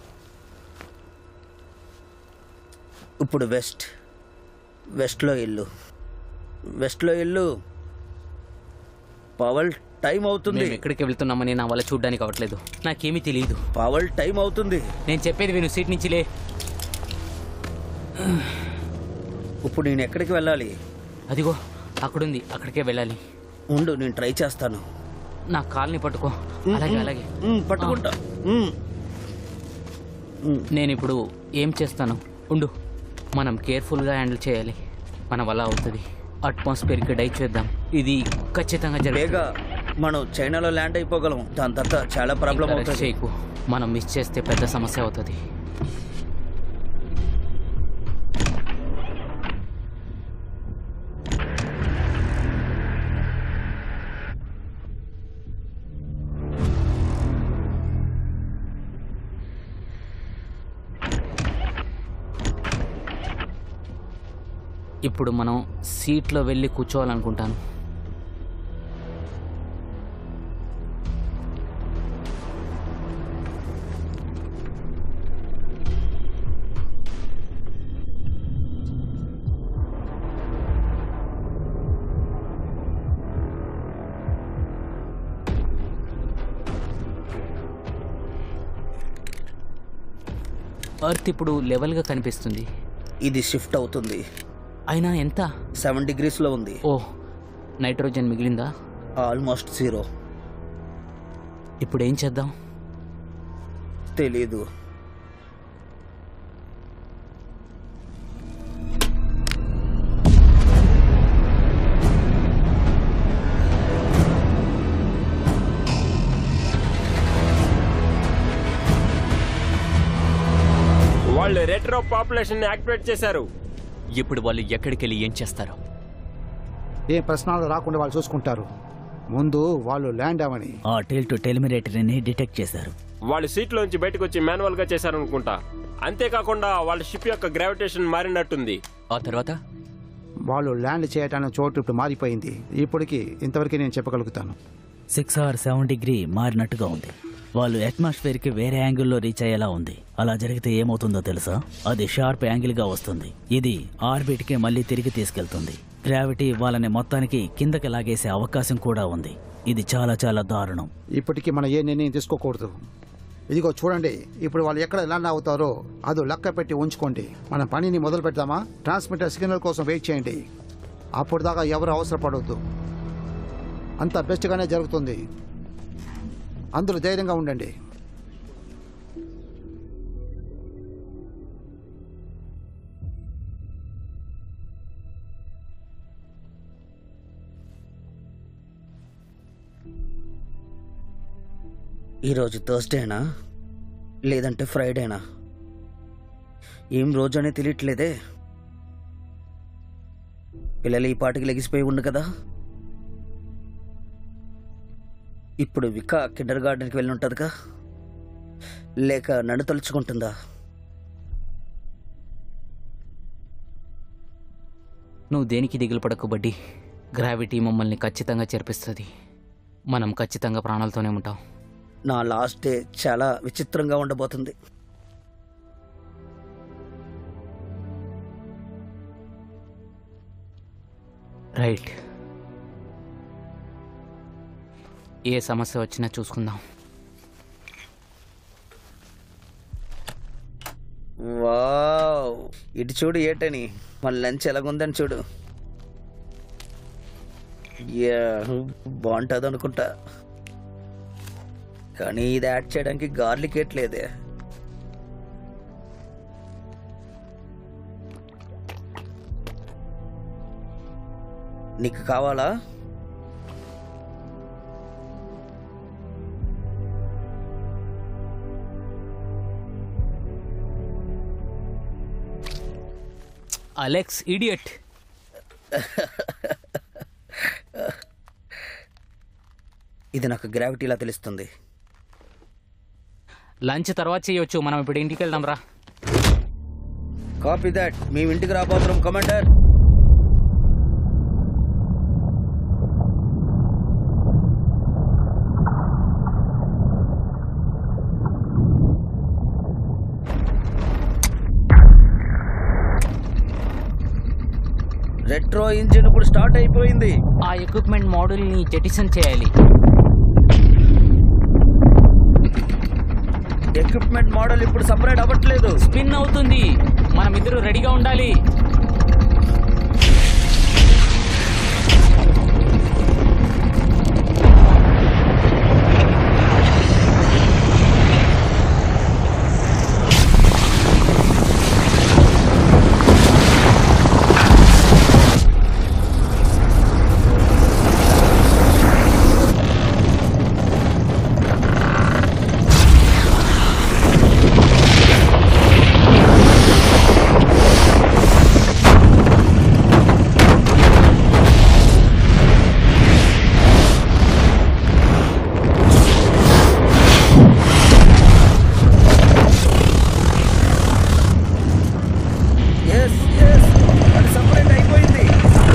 ఇప్పుడు వెస్ట్ వెస్ట్లో ఇల్లు వెస్ట్లో ఇల్లు పవల్ టైం అవుతుంది మేము ఎక్కడికి వెళ్తున్నామని నా వల్ల చూడడానికి అవ్వట్లేదు నాకేమీ తెలియదు పవల్ టైం అవుతుంది నేను చెప్పేది విను సీట్ నుంచి లే ఇప్పుడు నేను ఎక్కడికి వెళ్ళాలి అదిగో అక్కడుంది అక్కడికే వెళ్ళాలి ఉండు నేను ట్రై చేస్తాను నా కాల్ని పట్టుకో అలాగే అలాగే పట్టుకుంటా నేను ఇప్పుడు ఏం చేస్తాను ఉండు మనం కేర్ఫుల్గా హ్యాండిల్ చేయాలి మన వల్ల అవుతుంది అట్మాస్ఫియర్కి డై చేద్దాం ఇది ఖచ్చితంగా బేగా జరగదు మనం చైనాలో ల్యాండ్ అయిపోగలం దాని తర్వాత చాలా ప్రాబ్లం ఇంకా rest అవుతుంది చేయకు మనం మిస్ చేస్తే పెద్ద సమస్య అవుతుంది ఇప్పుడు మనం సీట్లో వెళ్ళి కూర్చోవాలనుకుంటాను అర్త్ ఇప్పుడు లెవెల్గా కనిపిస్తుంది ఇది షిఫ్ట్ అవుతుంది అయినా ఎంత సెవెన్ డిగ్రీస్లో ఉంది ఓ నైట్రోజన్ మిగిలిందా ఆల్మోస్ట్ జీరో ఇప్పుడు ఏం చేద్దాం తెలీదు వాళ్ళు రెట్రో పాపులేషన్ యాక్టివేట్ చేశారు ఇప్పుడు వాళ్ళు ఎక్కడికి వెళ్ళి ఏం చేస్తారు ఏ ప్రశ్నలు రాకుండా వాళ్ళు చూసుకుంటారు ముందు వాళ్ళు ల్యాండ్ అవని ఆ టేల్ టు టెలిమినేటరీని డిటెక్ట్ చేశారు వాళ్ళు సీట్లోంచి బయటకు వచ్చి మాన్యువల్ గా చేశారనుకుంటా అంతేకాకుండా వాళ్ళ షిప్ యొక్క గ్రావిటేషన్ మారినట్టుంది ఆ తర్వాత వాళ్ళు ల్యాండ్ చేయటానికి చోటు ఇప్పుడు మారిపోయింది ఇప్పటికి ఇంతవరకు నేను చెప్పగలుగుతాను సిక్స్ ఆర్ సెవెన్ డిగ్రీ మారినట్టుగా ఉంది వాళ్ళు అట్మాస్ఫియర్ కి వేరే యాంగిల్లో రీచ్ అయ్యేలా ఉంది అలా జరిగితే ఏమవుతుందో తెలుసా అది షార్ప్ యాంగిల్ గా వస్తుంది ఇది ఆర్బిట్ కి మళ్ళీ తిరిగి తీసుకెళ్తుంది గ్రావిటీ వాళ్ళని మొత్తానికి కిందకి లాగేసే అవకాశం కూడా ఉంది ఇది చాలా చాలా దారుణం ఇప్పటికీ మనం ఏ నిర్ణయం తీసుకోకూడదు ఇదిగో చూడండి ఇప్పుడు వాళ్ళు ఎక్కడ ల్యాండ్ అవుతారో అది లెక్క పెట్టి ఉంచుకోండి మన పనిని మొదలు పెడదామా ట్రాన్స్మిటర్ సిగ్నల్ కోసం వెయిట్ చేయండి అప్పుడు దాకా ఎవరు అవసరపడవద్దు అంత బెస్ట్గానే జరుగుతుంది అందరూ ధైర్యంగా ఉండండి ఈరోజు థర్స్డేనా లేదంటే ఫ్రైడేనా ఏం రోజు అనే తెలియట్లేదే పిల్లలు ఈ పాటికి లెగిసిపోయి ఉండు కదా ఇప్పుడు విక కిండర్ గార్డెన్కి వెళ్ళి ఉంటుందిగా లేక నన్ను తలుచుకుంటుందా నువ్వు దేనికి దిగులు పడకు బడ్డి గ్రావిటీ మమ్మల్ని ఖచ్చితంగా చేర్పిస్తుంది మనం ఖచ్చితంగా ప్రాణాలతోనే ఉంటాం నా లాస్ట్ డే చాలా విచిత్రంగా ఉండబోతుంది రైట్ ఏ సమస్య వచ్చినా చూసుకుందాం వావ్ ఇటు చూడు ఏటని మన లంచ్ ఎలాగుందని చూడు యా బాగుంటుంది అనుకుంటా కానీ ఇది యాడ్ చేయడానికి గార్లిక్ ఏట్లేదే నీకు కావాలా అలెక్స్ ఇడియట్ ఇది నాకు గ్రావిటీలా తెలుస్తుంది లంచ్ తర్వాత చేయొచ్చు మనం ఇప్పుడు ఇంటికి వెళ్దాం రా కాపీ దాట్ మేము ఇంటికి రాబోతున్నాం కమాండర్ రెట్రో ఇంజిన్ ఇప్పుడు స్టార్ట్ అయిపోయింది ఆ ఎక్విప్మెంట్ మోడల్ని జెటిసన్ చేయాలి ఎక్విప్మెంట్ మోడల్ ఇప్పుడు సపరేట్ అవ్వట్లేదు స్పిన్ అవుతుంది మనం ఇద్దరు రెడీగా ఉండాలి ఎస్ ఎస్ అది సపరేట్ అయిపోయింది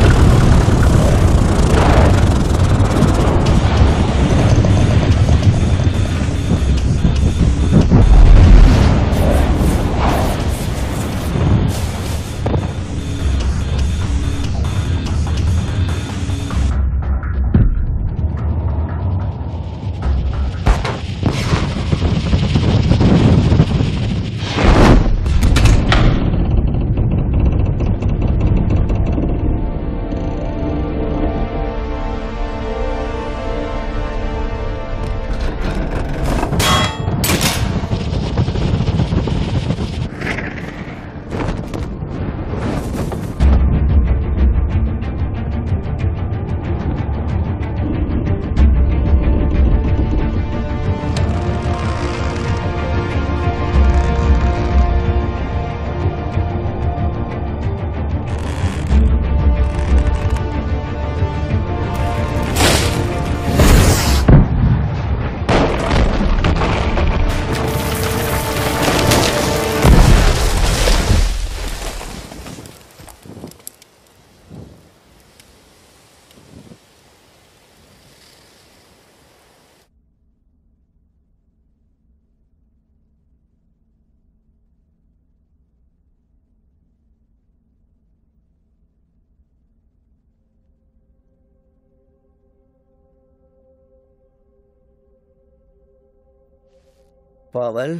పవల్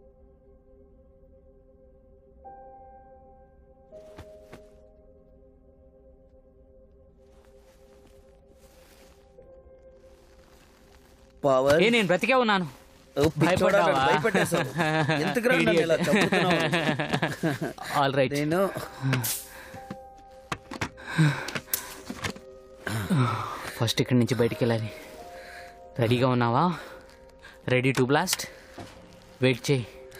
పవర్ ఏ నేను బ్రతికే ఉన్నాను పిచ్చోడా, నన్ను భయపడ్డావా? భయపెట్టేశావు. ఎందుకురా నన్ను ఇలా చంపుతున్నావు? ఆల్ రైట్ నేను ఫస్ట్ ఇక్కడి నుంచి బయటికి వెళ్ళాలి రెడీగా ఉన్నావా రెడీ టు బ్లాస్ట్ వెయిట్ చేయి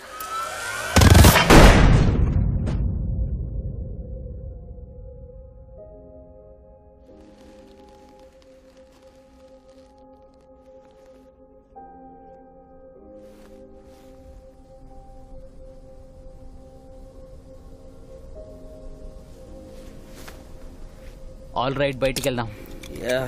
ఆల్ రైట్ బయటికి వెళ్దాం యా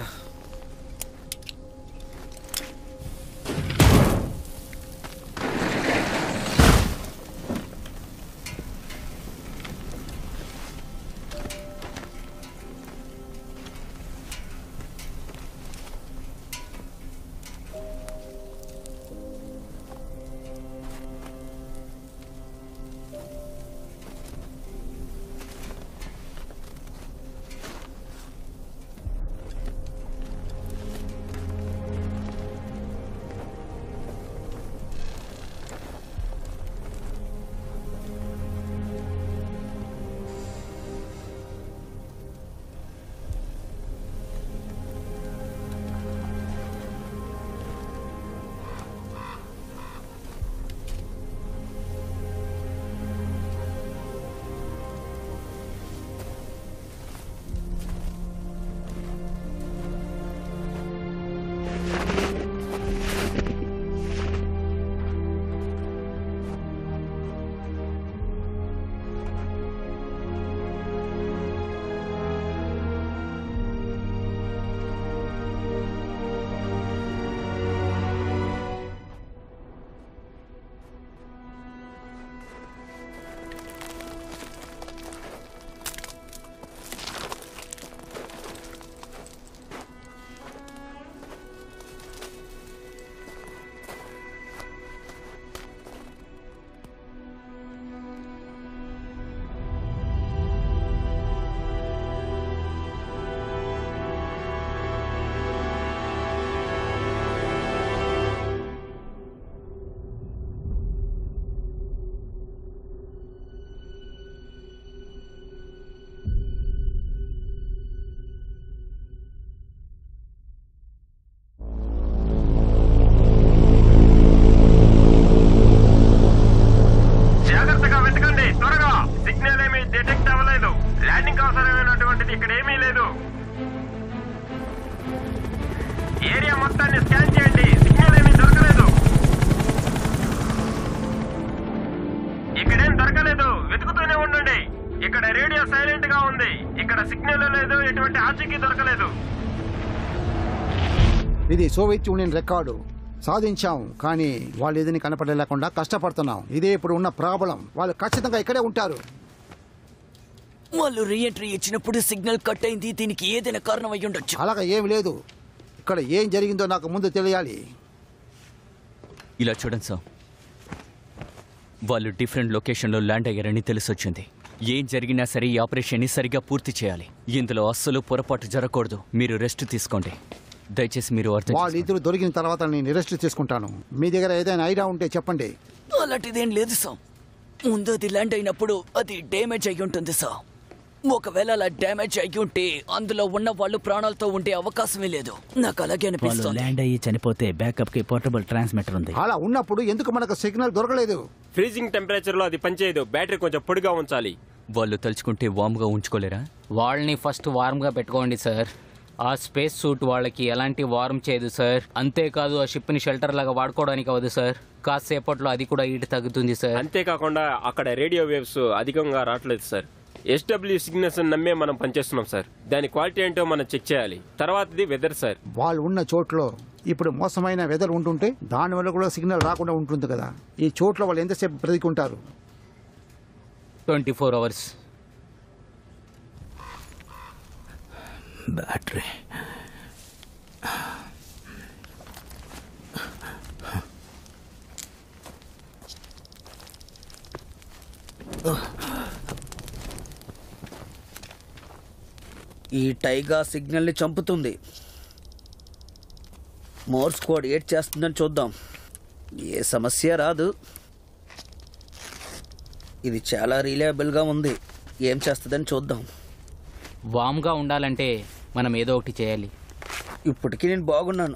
జాగ్రత్తగా వెతకండి త్వరగా సిగ్నల్ ఏమీ డిటెక్ట్ అవ్వలేదు ల్యాండింగ్ అవసరమైనటువంటిది ఇక్కడ ఏమీ లేదు ఏరియా మొత్తాన్ని స్కాన్ చేయండి సిగ్నల్ ఏమీ దొరకలేదు ఇక్కడేం దొరకలేదు వెతుకుతూనే ఉండండి ఇక్కడ రేడియో సైలెంట్ గా ఉంది ఇక్కడ సిగ్నల్ లేదు ఎటువంటి ఆచూకీ దొరకలేదు ఇది సోవియట్ యూనియన్ రికార్డు సాధించాం కానీ వాళ్ళు ఏదని కనపడలేకుండా కష్టపడుతున్నాం ఇదే ఇప్పుడు ఉన్న ప్రాబ్లం వాళ్ళు ఖచ్చితంగా ఇక్కడే ఉంటారు వాళ్ళు రీఎంట్రీ ఇచ్చినప్పుడు సిగ్నల్ కట్ అయింది దీనికి ఏదైనా కారణం అయి ఉండొచ్చు అలాగా ఏం లేదు ఇక్కడ ఏం జరిగిందో నాకు ముందు తెలియాలి ఇలా చూడండి సార్ వాళ్ళు డిఫరెంట్ లొకేషన్లో ల్యాండ్ అయ్యారని తెలిసొచ్చింది ఏం జరిగినా సరే ఈ ఆపరేషన్ని సరిగా పూర్తి చేయాలి ఇందులో అస్సలు పొరపాటు జరగకూడదు మీరు రెస్ట్ తీసుకోండి దయచేసి మీరు అర్థం వాళ్ళు ఇద్దరు దొరికిన తర్వాత నేను రెస్ట్ తీసుకుంటాను మీ దగ్గర ఏదైనా ఐడియా ఉంటే చెప్పండి చేసుకోండి. అలాంటిదేం లేదు సార్ ముందు అది ల్యాండ్ అయినప్పుడు అది డ్యామేజ్ అయి ఉంటుంది సార్ ఒకవేళ అలా డ్యామేజ్ అయి ఉంటే అందులో ఉన్న వాళ్ళు ప్రాణాలతో ఉండే అవకాశమే లేదు నాకు అలాగే వాళ్ళు అనిపిస్తుంది ల్యాండ్ అయ్యి చనిపోతే బ్యాకప్ కి పోర్టబుల్ ట్రాన్స్మిటర్ ఉంది అలా ఉన్నప్పుడు ఎందుకు మనకు సిగ్నల్ దొరకలేదు ఫ్రీజింగ్ టెంపరేచర్ లో అది పనిచేయదు బ్యాటరీ కొంచెం పొడిగా ఉంచాలి వాళ్ళు తలుచుకుంటే వామ్గా ఉంచుకోలేరా వాళ్ళని ఫస్ట్ వార్మ్గా పెట్టుకోండి సార్ ఆ స్పేస్ సూట్ వాళ్ళకి ఎలాంటి వార్మ్ చేయదు సార్ అంతేకాదు ఆ షిప్ని షెల్టర్ లాగా వాడుకోవడానికి అవ్వదు సార్ కాసేపట్లో అది కూడా ఈటు తగ్గుతుంది సార్ అంతేకాకుండా అక్కడ రేడియో వేవ్స్ అధికంగా రావట్లేదు సార్ ఎస్డబ్ల్యూ సిగ్నల్స్ నమ్మే మనం పనిచేస్తున్నాం సార్ దాని క్వాలిటీ ఏంటో మనం చెక్ చేయాలి తర్వాతది వెదర్ సార్ వాళ్ళు ఉన్న చోట్లో ఇప్పుడు మోసమైన వెదర్ ఉంటుంటే దానివల్ల కూడా సిగ్నల్ రాకుండా ఉంటుంది కదా ఈ చోట్ల వాళ్ళు ఎంతసేపు బ్రతికుంటారు ట్వంటీ ఫోర్ అవర్స్ బ్యాటరీ ఈ టైగా సిగ్నల్ని చంపుతుంది మోర్స్ కోడ్ ఏడ్ చేస్తుందని చూద్దాం ఏ సమస్య రాదు ఇది చాలా రిలయబుల్గా ఉంది ఏం చేస్తుందని చూద్దాం వామ్గా ఉండాలంటే మనం ఏదో ఒకటి చేయాలి ఇప్పటికీ నేను బాగున్నాను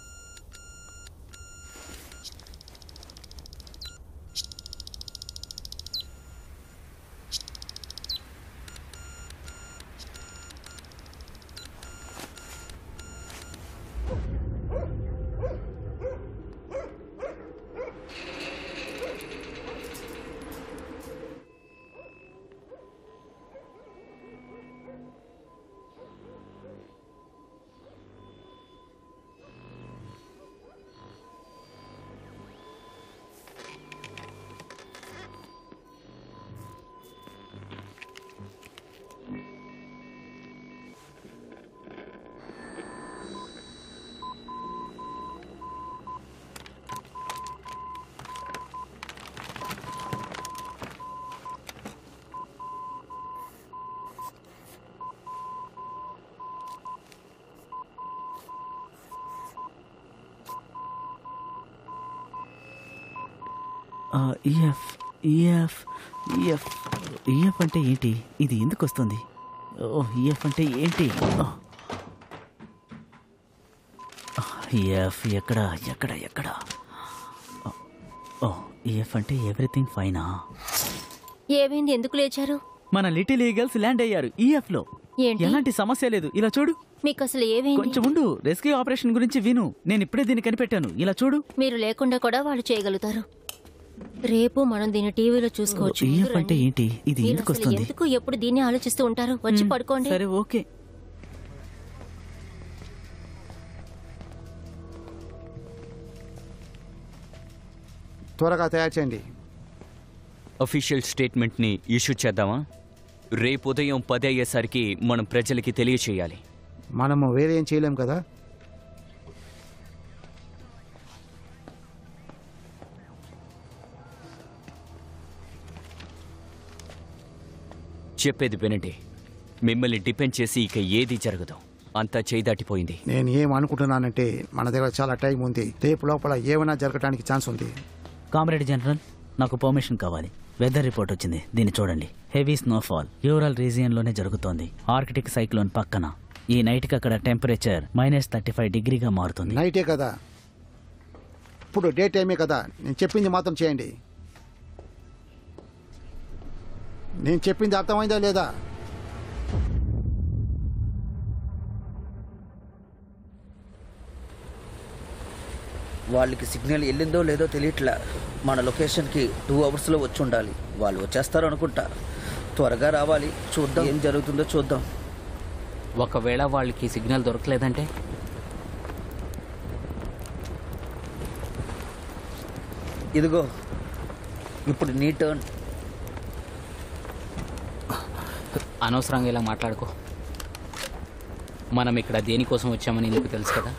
ఈఎఫ్ ఈఎఫ్ ఈఎఫ్ ఈఎఫ్ అంటే ఏంటి ఇది ఎందుకు వస్తుంది ఓ ఈఎఫ్ అంటే ఏంటి ఈఎఫ్ ఎక్కడ ఎక్కడ ఎక్కడ ఓ ఈఎఫ్ అంటే ఎవ్రీథింగ్ ఫైనా ఏమైంది ఎందుకు లేచారు మన లిటిల్ ఈగల్స్ ల్యాండ్ అయ్యారు ఈఎఫ్ లో ఏంటి? ఎలాంటి సమస్య లేదు ఇలా చూడు మీకు అసలు ఏమైంది కొంచెం ఉండు రెస్క్యూ ఆపరేషన్ గురించి విను నేను ఇప్పుడే దీన్ని కనిపెట్టాను ఇలా చూడు మీరు లేకుండా కూడా వాళ్ళు చేయగలుగుతారు రేపు మనం దీన్ని టీవీలో చూసుకోవచ్చు ఈఎఫ్ ముందు అంటే రండి. ఏంటి ఇది మీరు ఎందుకు అసలు వస్తుంది ఎందుకు ఎప్పుడు దీన్ని ఆలోచిస్తూ ఉంటారు వచ్చి మ్, పడుకోండి సరే ఓకే త్వరగా తయారు చేయండి అఫీషియల్ స్టేట్మెంట్ని ఇష్యూ చేద్దామా రేపు ఉదయం పది అయ్యేసరికి మనం ప్రజలకి తెలియచేయాలి మనము వేరే ఏం చేయలేం కదా చెప్పేది వినండి మిమ్మల్ని డిపెండ్ చేసి ఇక ఏది జరగదు అంతా చేయి దాటిపోయింది నేను ఏం అనుకుంటున్నానంటే మన దగ్గర చాలా టైం ఉంది రేపు లోపల ఏమైనా జరగడానికి ఛాన్స్ ఉంది కామ్రేడ్ జనరల్ నాకు పర్మిషన్ కావాలి వెదర్ రిపోర్ట్ వచ్చింది దీన్ని చూడండి హెవీ స్నోఫాల్ యూరల్ రీజియన్లోనే జరుగుతోంది ఆర్కిటిక్ సైక్లోన్ పక్కన ఈ నైట్కి అక్కడ టెంపరేచర్ మైనస్ థర్టీ ఫైవ్ డిగ్రీగా మారుతుంది నైటే కదా ఇప్పుడు డే టైమే కదా నేను చెప్పింది మాత్రం చేయండి నేను చెప్పింది అర్థమైందా లేదా వాళ్ళకి సిగ్నల్ వెళ్ళిందో లేదో తెలియట్లా మన లొకేషన్కి టూ అవర్స్లో వచ్చి ఉండాలి వాళ్ళు వచ్చేస్తారు అనుకుంటా త్వరగా రావాలి చూద్దాం ఏం జరుగుతుందో చూద్దాం ఒకవేళ వాళ్ళకి సిగ్నల్ దొరకలేదంటే ఇదిగో ఇప్పుడు నీ టర్న్ అనవసరంగా ఇలా మాట్లాడుకో మనం ఇక్కడ దేనికోసం వచ్చామని నీకు తెలుసు కదా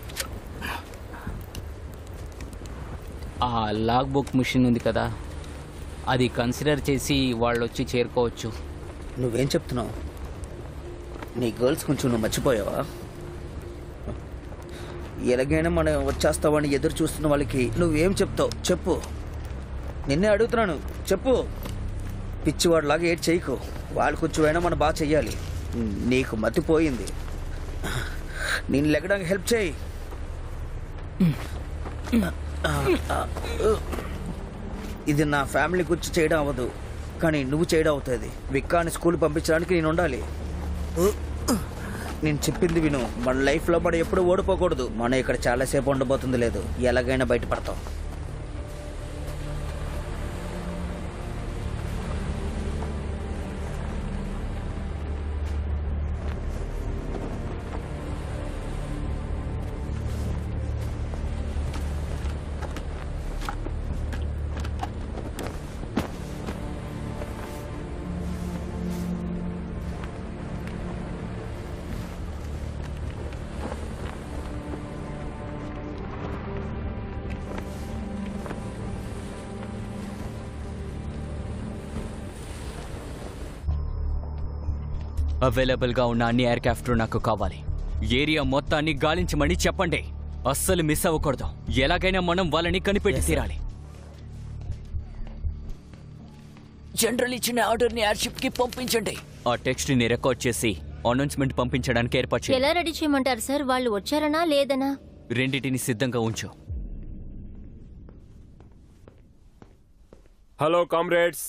ఆ లాగ్ బుక్ మిషన్ ఉంది కదా అది కన్సిడర్ చేసి వాళ్ళు వచ్చి చేరుకోవచ్చు నువ్వేం చెప్తున్నావు నీ గర్ల్స్ కొంచెం నువ్వు మర్చిపోయావా ఎలాగైనా మనం వచ్చేస్తావని ఎదురు చూస్తున్న వాళ్ళకి నువ్వేం చెప్తావు చెప్పు నిన్నే అడుగుతున్నాను చెప్పు పిచ్చివాడిలాగా ఏడ్ చేయకు వాళ్ళు కొంచెమైనా మనం బాగా చెయ్యాలి నీకు మతిపోయింది నేను లెగడానికి హెల్ప్ చేయి ఇది నా ఫ్యామిలీ గురించి చేయడం అవ్వదు కానీ నువ్వు చేయడం అవుతుంది విక్కాని స్కూల్ పంపించడానికి నేను ఉండాలి నేను చెప్పింది విను మన లైఫ్లో మనం ఎప్పుడు ఓడిపోకూడదు మనం ఇక్కడ చాలాసేపు ఉండబోతుంది లేదు ఎలాగైనా బయటపడతాం అవైలబుల్గా ఉన్న అన్ని ఎయిర్క్రాఫ్ట్లు నాకు కావాలి ఏరియా మొత్తాన్ని గాలించమని చెప్పండి అస్సలు మిస్ అవ్వకూడదు ఎలాగైనా మనం వాళ్ళని కనిపెట్టి తీరాలి జనరల్ ఇచ్చిన ఆర్డర్ని ఎయిర్షిప్ కి పంపించండి ఆ టెక్స్ట్ ని రికార్డ్ చేసి అనౌన్స్మెంట్ పంపించడానికి ఏర్పాటు చేయండి ఎలా రెడీ చేయమంటారు సార్ వాళ్ళు వచ్చారనా లేదనా రెండింటిని సిద్ధంగా ఉంచు హలో కామ్రేడ్స్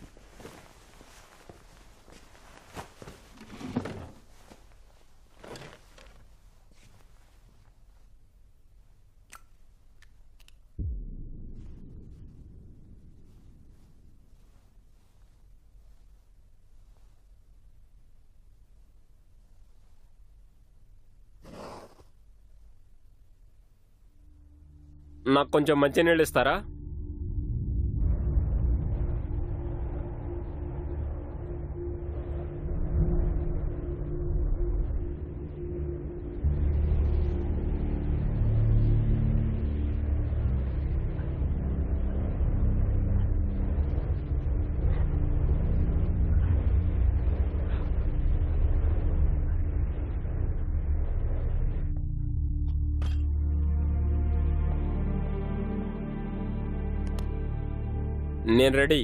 నాకు కొంచెం మంచినీళ్ళు ఇస్తారా నేను రెడీ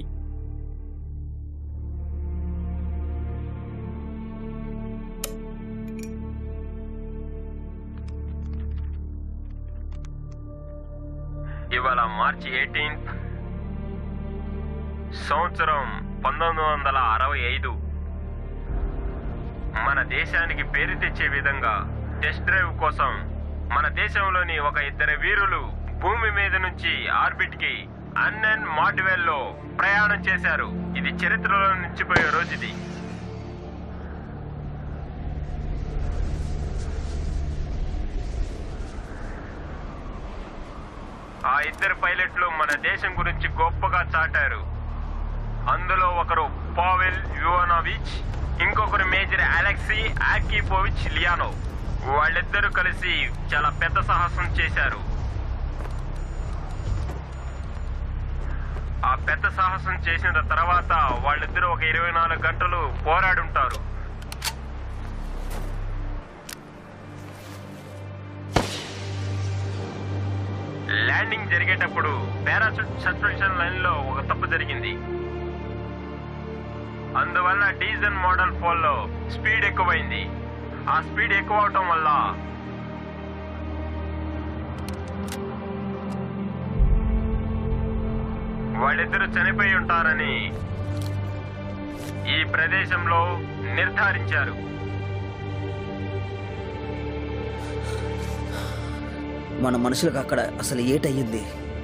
ఇవాళ మార్చి ఎయిటీన్త్ సంవత్సరం పంతొమ్మిది వందల అరవై ఐదు మన దేశానికి పేరు తెచ్చే విధంగా టెస్ట్ డ్రైవ్ కోసం మన దేశంలోని ఒక ఇద్దరు వీరులు భూమి మీద నుంచి ఆర్బిట్ కి అన్నెన్ మాడ్వెల్ లో ప్రయాణం చేశారు ఇది చరిత్రలో నిలిచిపోయే రోజు ఇది ఆ ఇద్దరు పైలట్లు మన దేశం గురించి గొప్పగా చాటారు అందులో ఒకరు పావెల్ యువనోవిచ్ ఇంకొకరు మేజర్ అలెక్సీ ఆకిపోవిచ్ లియానో వాళ్ళిద్దరూ కలిసి చాలా పెద్ద సాహసం చేశారు ఆ పెద్ద సాహసం చేసిన తర్వాత వాళ్ళిద్దరూ ఒక ఇరవై నాలుగు గంటలు పోరాడుంటారు ల్యాండింగ్ జరిగేటప్పుడు పారాచూట్ సస్పెన్షన్ లైన్ లో ఒక తప్పు జరిగింది అందువల్ల డీజల్ మోడల్ ఫోన్ లో స్పీడ్ ఎక్కువైంది ఆ స్పీడ్ ఎక్కువ అవటం వల్ల వాళ్ళిద్దరూ చనిపోయి ఉంటారని ఈ ప్రదేశంలో నిర్ధారించారు మన మనుషులకు అక్కడ అసలు ఏటయ్యింది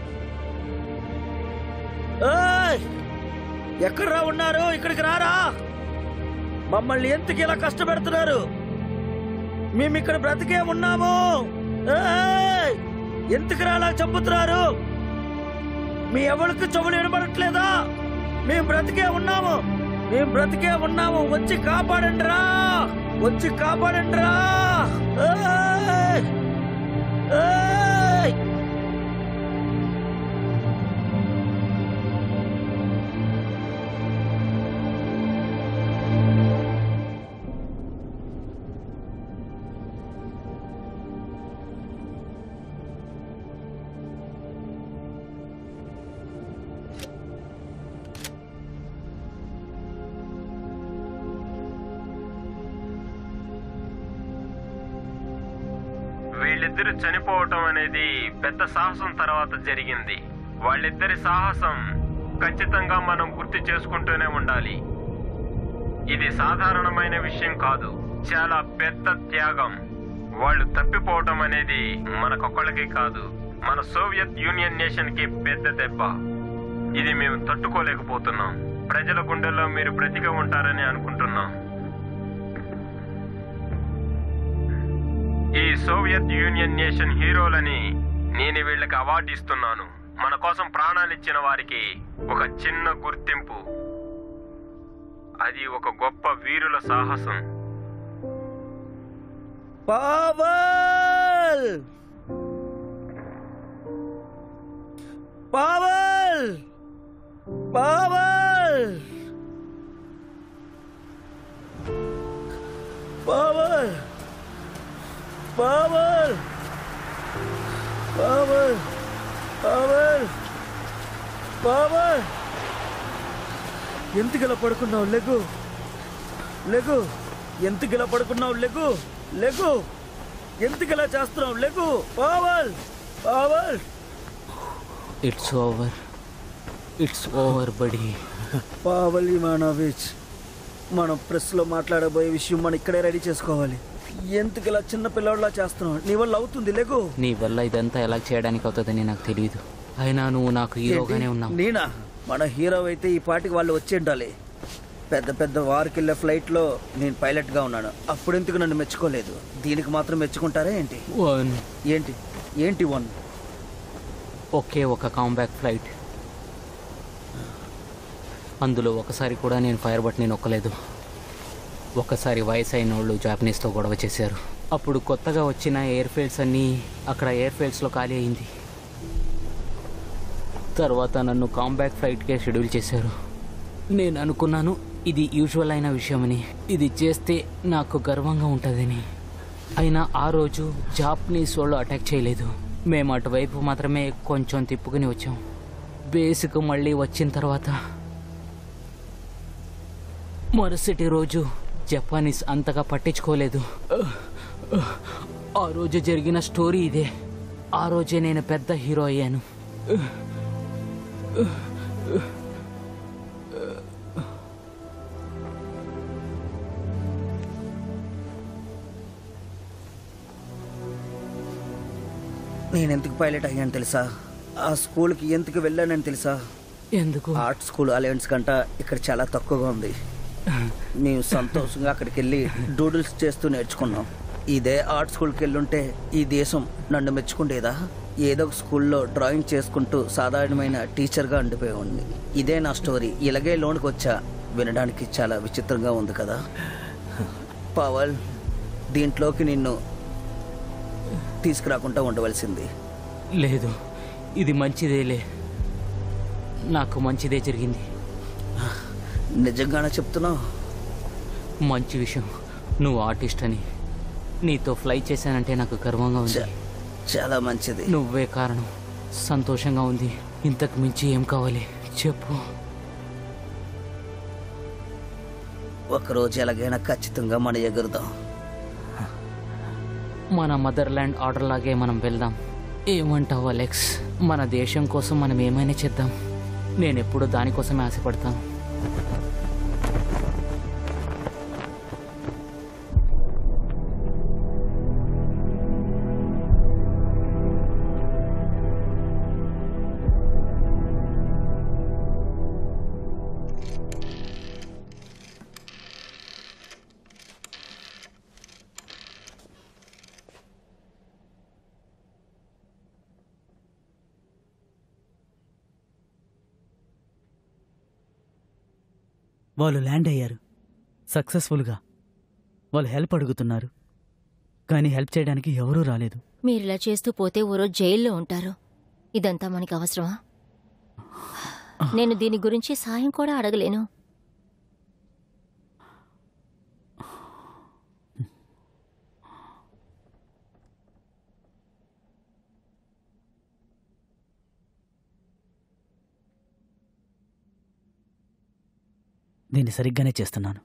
ఏయ్! ఎక్కడ్రా ఉన్నారు ఇక్కడికి రారా మమ్మల్ని ఎందుకు ఇలా కష్టపెడుతున్నారు మేము ఇక్కడ బ్రతికే ఉన్నాము ఏయ్! ఎందుకు అలా చంపుతున్నారు మీ ఎవరికి చెవులు వినబడట్లేదా మేము బ్రతికే ఉన్నాము మేము బ్రతికే ఉన్నాము వచ్చి కాపాడండి రా వచ్చి కాపాడండి రా ఏయ్! ఏయ్! వీళ్ళిద్దరు చనిపోవటం అనేది పెద్ద సాహసం తర్వాత జరిగింది వాళ్ళిద్దరి సాహసం ఖచ్చితంగా మనం గుర్తు చేసుకుంటూనే ఉండాలి ఇది సాధారణమైన విషయం కాదు చాలా పెద్ద త్యాగం వాళ్ళు తప్పిపోవటం అనేది మనకొక్కళ్ళకి కాదు మన సోవియత్ యూనియన్ నేషన్ కి పెద్ద దెబ్బ ఇది మేము తట్టుకోలేకపోతున్నాం ప్రజల గుండెల్లో మీరు బ్రతిగా ఉంటారని అనుకుంటున్నాం ఈ సోవియత్ యూనియన్ నేషన్ హీరోలని నేను వీళ్ళకి అవార్డు ఇస్తున్నాను మన కోసం ప్రాణాలు ఇచ్చిన వారికి ఒక చిన్న గుర్తింపు అది ఒక గొప్ప వీరుల సాహసం పావల్ పావల్ పావల్ పావల్ పావల్ పావల్ పావల్ పావల్ ఎందుకు ఇలా పడుకున్నావు లెగు లెగు ఎందుకు ఇలా పడుకున్నావు లెగు లెగు ఎందుకు ఇలా చేస్తున్నావు లెగు Pavel Pavel it's over it's over buddy Pavel Ivanovich మనం ప్రెస్లో మాట్లాడబోయే విషయం మనం ఇక్కడే రెడీ చేసుకోవాలి ఎందుకు ఇలా చిన్న పిల్లడిలా చేస్తున్నావు నీ వల్ల అవుతుంది లెగు నీ వల్ల ఇదంతా ఎలా చేయడానికి అవుతుందని నాకు తెలియదు అయినా నువ్వు నాకు హీరోగానే ఏంటి? ఉన్నావు నేనా మన హీరో అయితే ఈ పాటికి వాళ్ళు వచ్చి ఉండాలి పెద్ద పెద్ద వారికి వెళ్ళే ఫ్లైట్లో నేను పైలట్గా ఉన్నాను అప్పుడు ఎందుకు నన్ను మెచ్చుకోలేదు దీనికి మాత్రం మెచ్చుకుంటారా ఏంటి వన్ ఏంటి ఏంటి వన్ ఒకే ఒక కాంబ్యాక్ ఫ్లైట్ అందులో ఒకసారి కూడా నేను ఫైర్ బట్ నేను నొక్కలేదు ఒకసారి వయసు అయిన వాళ్ళు జాపనీస్తో గొడవ చేశారు అప్పుడు కొత్తగా వచ్చిన ఎయిర్ ఫీల్డ్స్ అన్నీ అక్కడ ఎయిర్ ఫీల్డ్స్లో ఖాళీ అయింది తర్వాత నన్ను కాంబ్యాక్ ఫ్లైట్కే షెడ్యూల్ చేశారు నేను అనుకున్నాను ఇది యూజువల్ అయిన విషయమని ఇది చేస్తే నాకు గర్వంగా ఉంటుందని అయినా ఆ రోజు జాపనీస్ వాళ్ళు అటాక్ చేయలేదు మేము అటువైపు మాత్రమే కొంచెం తిప్పుకుని వచ్చాం బేస్కు మళ్ళీ వచ్చిన తర్వాత మరుసటి రోజు జపానీస్ అంతగా పట్టించుకోలేదు ఆ రోజు జరిగిన స్టోరీ ఇదే ఆ రోజే నేను పెద్ద హీరో అయ్యాను నేను ఎందుకు పైలట్ అయ్యాను తెలుసా ఆ స్కూల్కి ఎందుకు వెళ్ళానని తెలుసా ఎందుకు ఆర్ట్ స్కూల్ అలయన్స్ కంట ఇక్కడ చాలా తక్కువగా ఉంది మేము సంతోషంగా అక్కడికి వెళ్ళి డూడిల్స్ చేస్తూ నేర్చుకున్నాం ఇదే ఆర్ట్ స్కూల్కి వెళ్ళుంటే ఈ దేశం నన్ను మెచ్చుకుండేదా ఏదో ఒక స్కూల్లో డ్రాయింగ్ చేసుకుంటూ సాధారణమైన టీచర్గా ఉండిపోయేవాడిని ఇదే నా స్టోరీ ఇలాగే లోనికి వచ్చా వినడానికి చాలా విచిత్రంగా ఉంది కదా పవల్ దీంట్లోకి నిన్ను తీసుకురాకుండా ఉండవలసింది లేదు ఇది మంచిదేలే నాకు మంచిదే జరిగింది నిజంగానే చెప్తున్నావు మంచి విషయం నువ్వు ఆర్టిస్ట్ అని నీతో ఫ్లై చేశానంటే నాకు గర్వంగా ఉంది చాలా మంచిది నువ్వే కారణం సంతోషంగా ఉంది ఇంతకు మించి ఏం కావాలి చెప్పు ఒకరోజు ఎలాగైనా ఖచ్చితంగా మన ఎగురుదాం మన మదర్ ల్యాండ్ ఆర్డర్ లాగే మనం వెళ్దాం ఏమంటావు అలెక్స్ మన దేశం కోసం మనం ఏమైనా చేద్దాం నేను ఎప్పుడు దానికోసమే ఆశపడతాను వాళ్ళు ల్యాండ్ అయ్యారు సక్సెస్ఫుల్గా వాళ్ళు హెల్ప్ అడుగుతున్నారు కానీ హెల్ప్ చేయడానికి ఎవరూ రాలేదు మీరు ఇలా చేస్తూ పోతే ఓ రోజు జైల్లో ఉంటారు ఇదంతా మనకి అవసరమా నేను దీని గురించి సాయం కూడా అడగలేను దీన్ని సరిగ్గానే చేస్తున్నాను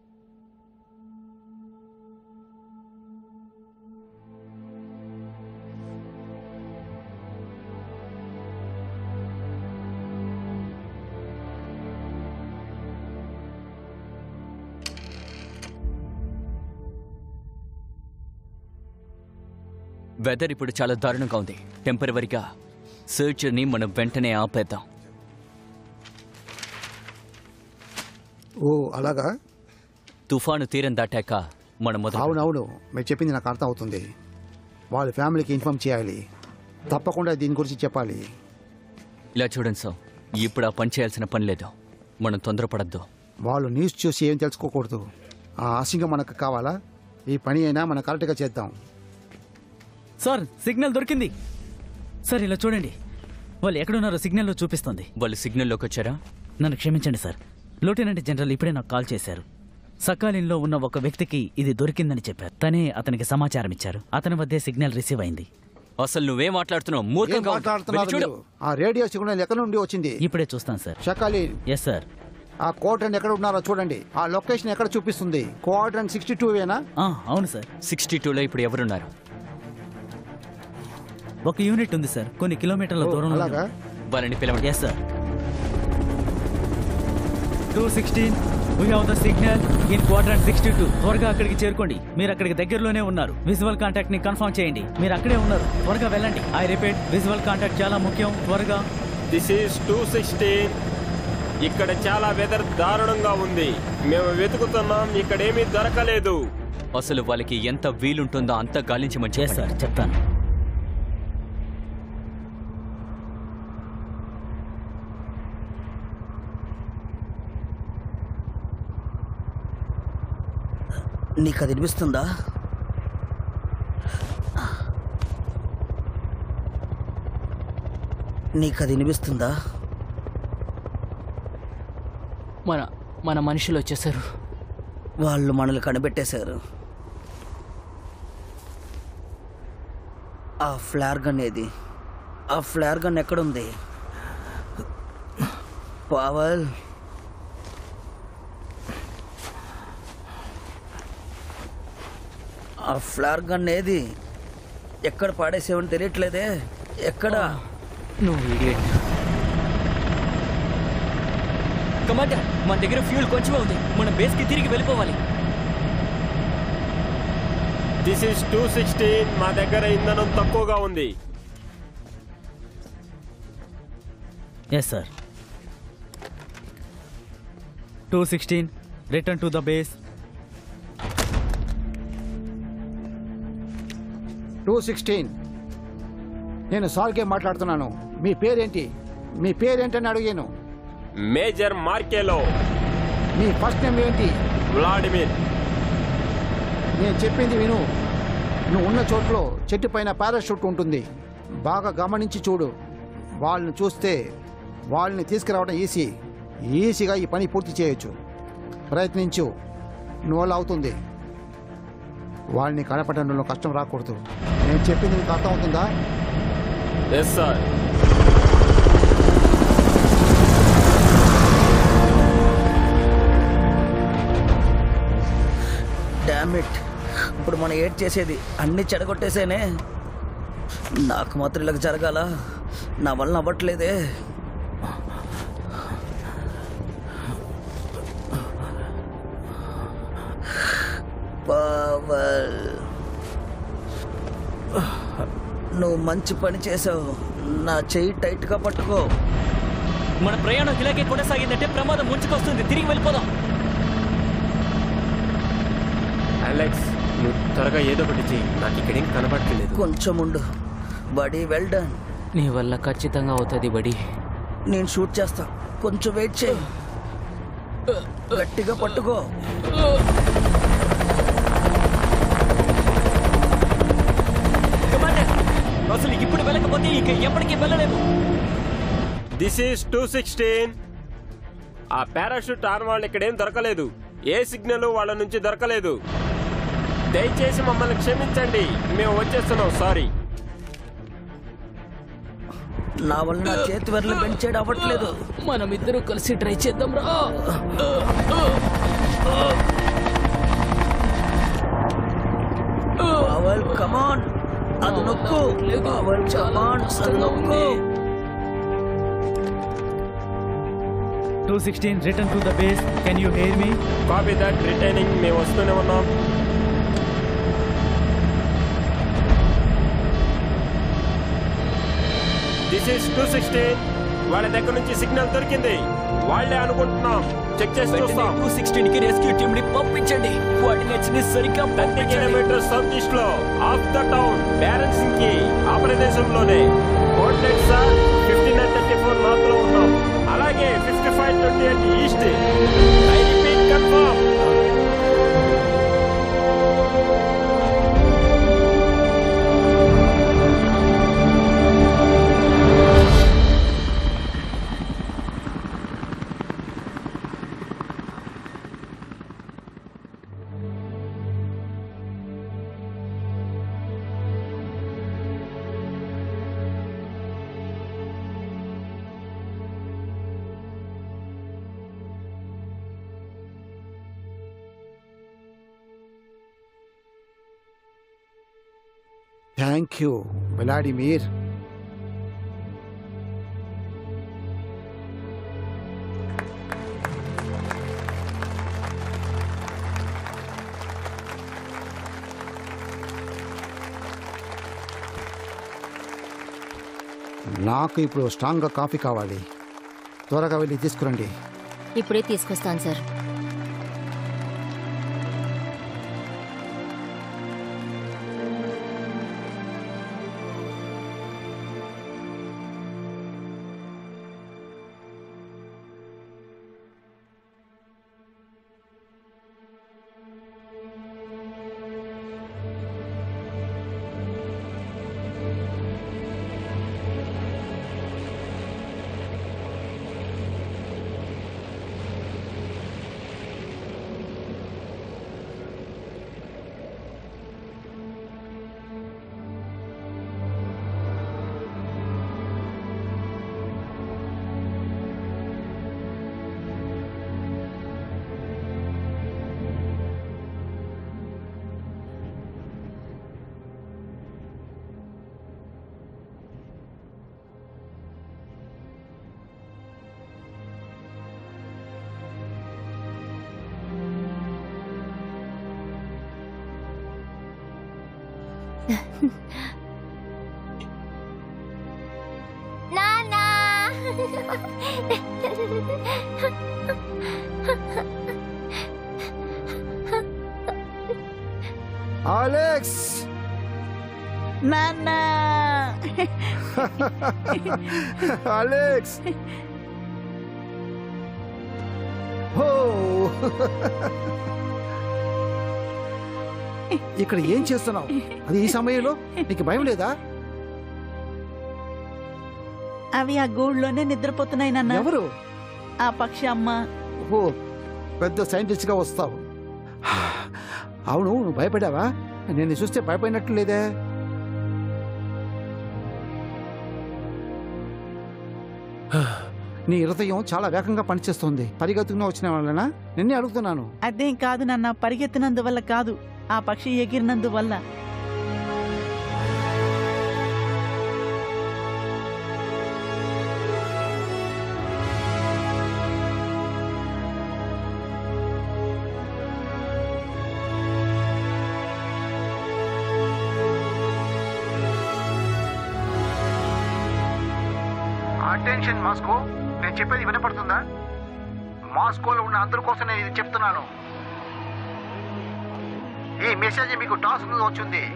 వెదర్ ఇప్పుడు చాలా దారుణంగా ఉంది టెంపరవరీగా సర్చర్ని మనం వెంటనే ఆపేద్దాం ఓ అలాగా తుఫాను తీరం దాటాక మనం మొదలు అవునవును మీరు చెప్పింది నాకు అర్థం అవుతుంది వాళ్ళ ఫ్యామిలీకి ఇన్ఫామ్ చేయాలి తప్పకుండా దీని గురించి చెప్పాలి ఇలా చూడండి సార్ ఇప్పుడు ఆ పని చేయాల్సిన పని లేదు మనం తొందరపడద్దు వాళ్ళు న్యూస్ చూసి ఏం తెలుసుకోకూడదు ఆ ఆశంగా మనకు కావాలా ఈ పని అయినా మనం కరెక్ట్గా చేద్దాం సార్ సిగ్నల్ దొరికింది సార్ ఇలా చూడండి వాళ్ళు ఎక్కడున్నారో సిగ్నల్లో చూపిస్తుంది వాళ్ళు సిగ్నల్లోకి వచ్చారా నన్ను క్షమించండి సార్ లెఫ్టినెంట్ జనరల్ ఇప్పుడే నాకు కాల్ చేశారు సకాలంలో ఉన్న ఒక వ్యక్తికి ఇది దొరికిందని చెప్పారు తనే అతనికి సమాచారం ఇచ్చారు అతని వద్దే సిగ్నల్ రిసీవ్ అయింది అసలు నువ్వే మాట్లాడుతున్నావు ఏం మూర్ఖంగా ఉంది. మాట్లాడుతున్నారు వెళ్ళి చూడు మీరు? ఆ రేడియో సిగ్నల్ ఎక్కడ నుండి వచ్చింది ఇప్పుడే చూస్తాను సార్ షకాలి ఎస్ సార్ ఆ కోఆర్డినేట్ ఎక్కడ ఉన్నారో చూడండి ఆ లొకేషన్ ఎక్కడ చూపిస్తుంది కోఆర్డినేట్ సిక్స్టీ టూ ఏనా అవును సార్ సిక్స్టీ టూలో ఇప్పుడు ఎవరున్నారు ఒక యూనిట్ ఉంది సార్ కొన్ని కిలోమీటర్ల ఓ, దూరంలో అలాగా? వాళ్ళని పిలవండి yes sir two sixteen we have the signal in quadrant sixty two త్వరగా అక్కడికి చేరుకోండి మీరు అక్కడికి దగ్గరలోనే ఉన్నారు విజువల్ కాంటాక్ట్ ని కన్ఫర్మ్ చేయండి మీరు అక్కడే ఉన్నారు త్వరగా వెళ్ళండి ఐ రిపీట్ విజువల్ కాంటాక్ట్ చాలా ముఖ్యం త్వరగా దిస్ ఈస్ టూ సిక్స్టీన్ ఇక్కడ చాలా వెదర్ దారుణంగా ఉంది మేము వెతుకుతున్నాం ఇక్కడ ఏమీ దొరకలేదు అసలు వాళ్ళకి ఎంత వీలుంటుందో అంత గాలించమని ఎస్ సార్ చెప్తాను నీకు అది అనిపిస్తుందా నీకు అది వినిపిస్తుందా మన మన మనుషులు వచ్చేసారు వాళ్ళు మనల్ని కనిపెట్టేశారు ఆ ఫ్లార్ గన్ ఏది ఆ ఫ్లార్ గన్ ఎక్కడుంది పావల్ ఆ ఫ్లార్ గన్ ఏది ఎక్కడ పాడేసేవని తెలియట్లేదే ఎక్కడ నువ్వు ఇడియట్ కమాండర్ మన దగ్గర ఫ్యూల్ కొంచెమే ఉంది మన బేస్ కి తిరిగి వెళ్ళిపోవాలి దిస్ ఈస్ టూ సిక్స్టీన్ మా దగ్గర ఇంధనం తక్కువగా ఉంది yes sir two sixteen return to the base two sixteen నేను సార్కే మాట్లాడుతున్నాను మీ పేరేంటి మీ పేరేంటని అడిగాను మేజర్ మార్కెలో మీ ఫస్ట్ నేమ్ ఏంటి వ్లాడిమిర్ నేను చెప్పింది విను నువ్వు ఉన్న చోట్లో చెట్టు పైన పారాషూట్ ఉంటుంది బాగా గమనించి చూడు వాళ్ళని చూస్తే వాళ్ళని తీసుకురావడం ఈజీ ఈజీగా ఈ పని పూర్తి చేయొచ్చు ప్రయత్నించు నువ్వు వల్ల అవుతుంది వాళ్ళని కనపడడంలో కష్టం రాకూడదు నేను చెప్పింది నీకు అర్థం అవుతుందా ఎస్ సార్ డామిట్ ఇప్పుడు మనం ఏడ్ చేసేది అన్ని చెడగొట్టేసేనే నాకు మాత్రం ఇలాగ జరగాల నా వల్ల అవ్వట్లేదే పవల్ నువ్వు మంచి పని చేసావు నా చెయ్యి టైట్గా పట్టుకో మన ప్రయాణం ఇలాగే కొనసాగిందంటే ప్రమాదం ముంచుకొస్తుంది తిరిగి వెళ్ళిపోదాం అలెక్స్ నువ్వు త్వరగా ఏదో ఒకటి చెయ్యి నాకు ఇక్కడేం కనబడట్లేదు కొంచెం ఉండు బడీ వెల్ డన్ నీ వల్ల ఖచ్చితంగా అవుతుంది బడి నేను షూట్ చేస్తా కొంచెం వెయిట్ చేయి గట్టిగా పట్టుకో కమాండర్, అసలు ఇప్పుడు వెళ్ళకపోతే ఇక ఎప్పటికీ వెళ్ళలేము దిస్ ఈస్ టూ సిక్స్టీన్ ఆ పారాషూట్ ఆన్ వాళ్ళు ఇక్కడేం దొరకలేదు ఏ సిగ్నల్ వాళ్ళ నుంచి దొరకలేదు దయచేసి మమ్మల్ని క్షమించండి మేము వచ్చేస్తున్నాం సారీ నా వల్ల నా చేతి విరలు బెండ్ చేయడం అవ్వట్లేదు మనం ఇద్దరు కలిసి ట్రై చేద్దాం రా పవల్ కమాన్ అది నొక్కు పవల్ కమాన్ అది నొక్కు two sixteen return to the base can you hear me copy that returning మేము వస్తూనే ఉన్నాం దిస్ ఈస్ టూ సిక్స్టీన్ వాళ్ళ దగ్గర నుంచి సిగ్నల్ దొరికింది వాళ్ళే అనుకుంటున్నాం చెక్ చేసి చూస్తాం టూ సిక్స్టీన్ కి రెస్క్యూ టీమ్ ని పంపించండి కోఆర్డినేట్స్ ని సరిగ్గా థర్టీ పంపించండి కిలోమీటర్ సౌత్ ఈస్ట్ లో ఆఫ్ ద టౌన్ బ్యారెన్సింగ్ కి ఆ ప్రదేశంలోనే coordinate sir fifty nine thirty four north లో ఉన్నాం అలాగే fifty five twenty eight east I repeat confirm thank you Vladimir నాకు ఇప్పుడు స్ట్రాంగ్గా కాఫీ కావాలి త్వరగా వెళ్ళి తీసుకురండి ఇప్పుడే తీసుకొస్తాను సార్ నాన్నా అలెక్స్ నాన్న అలెక్స్ ఓ ఇక్కడ ఏం చేస్తున్నావు అది ఈ సమయంలో నీకు భయం లేదా అవి ఆ గూడులోనే నిద్రపోతున్నాయి నాన్న ఎవరు ఆ పక్షి అమ్మ ఓ పెద్ద సైంటిస్ట్ గా వస్తావు అవును నువ్వు భయపడావా నేను చూస్తే భయపడినట్లు లేదే నీ హృదయం చాలా వేగంగా పనిచేస్తుంది పరిగెత్తుకుని వచ్చిన వాళ్ళనా నిన్నే అడుగుతున్నాను అదేం కాదు నాన్న పరిగెత్తినందువల్ల కాదు ఆ పక్షి ఎగిరినందువల్ల అటెన్షన్ మాస్కో నేను చెప్పేది వినపడుతుందా మాస్కోలో ఉన్న అందరి కోసం నేను ఇది చెప్తున్నాను ఈ మెసేజ్ మీకు టాస్క్ నుండి వచ్చింది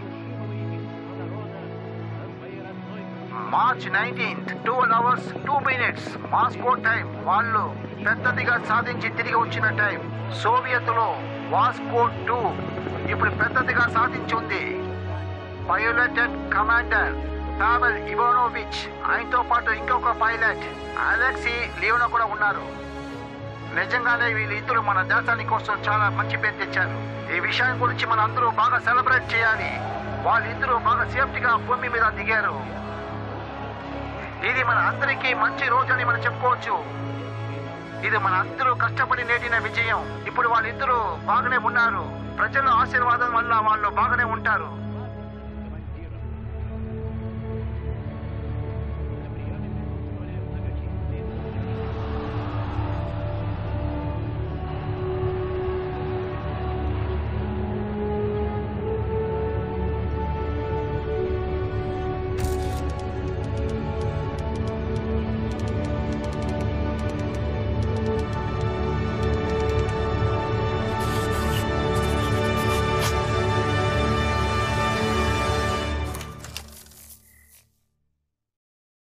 March nineteenth twelve hours two minutes Moscow time వాళ్ళు పెద్దదిగా సాధించి తిరిగి వచ్చిన టైం సోవియత్లో వాస్కో టూ ఇప్పుడు పెద్దదిగా సాధించి ఉంది pilot and commander Pavel Ivanovich ఆయనతో పాటు ఇంకొక పైలట్ అలెక్సీ లియోనో కూడా ఉన్నారు నిజంగానే వీళ్ళిద్దరు మన దేశాని కోసం చాలా మంచి పేరు తెచ్చారు ఈ విషయం గురించి మన అందరూ బాగా సెలబ్రేట్ చేయాలి వాళ్ళిద్దరూ బాగా సేఫ్టీగా భూమి మీద దిగారు ఇది మన అందరికీ మంచి రోజు అని మనం చెప్పుకోవచ్చు ఇది మన అందరూ కష్టపడి నేటిన విజయం ఇప్పుడు వాళ్ళిద్దరూ బాగానే ఉన్నారు ప్రజల ఆశీర్వాదం వల్ల వాళ్ళు బాగానే ఉంటారు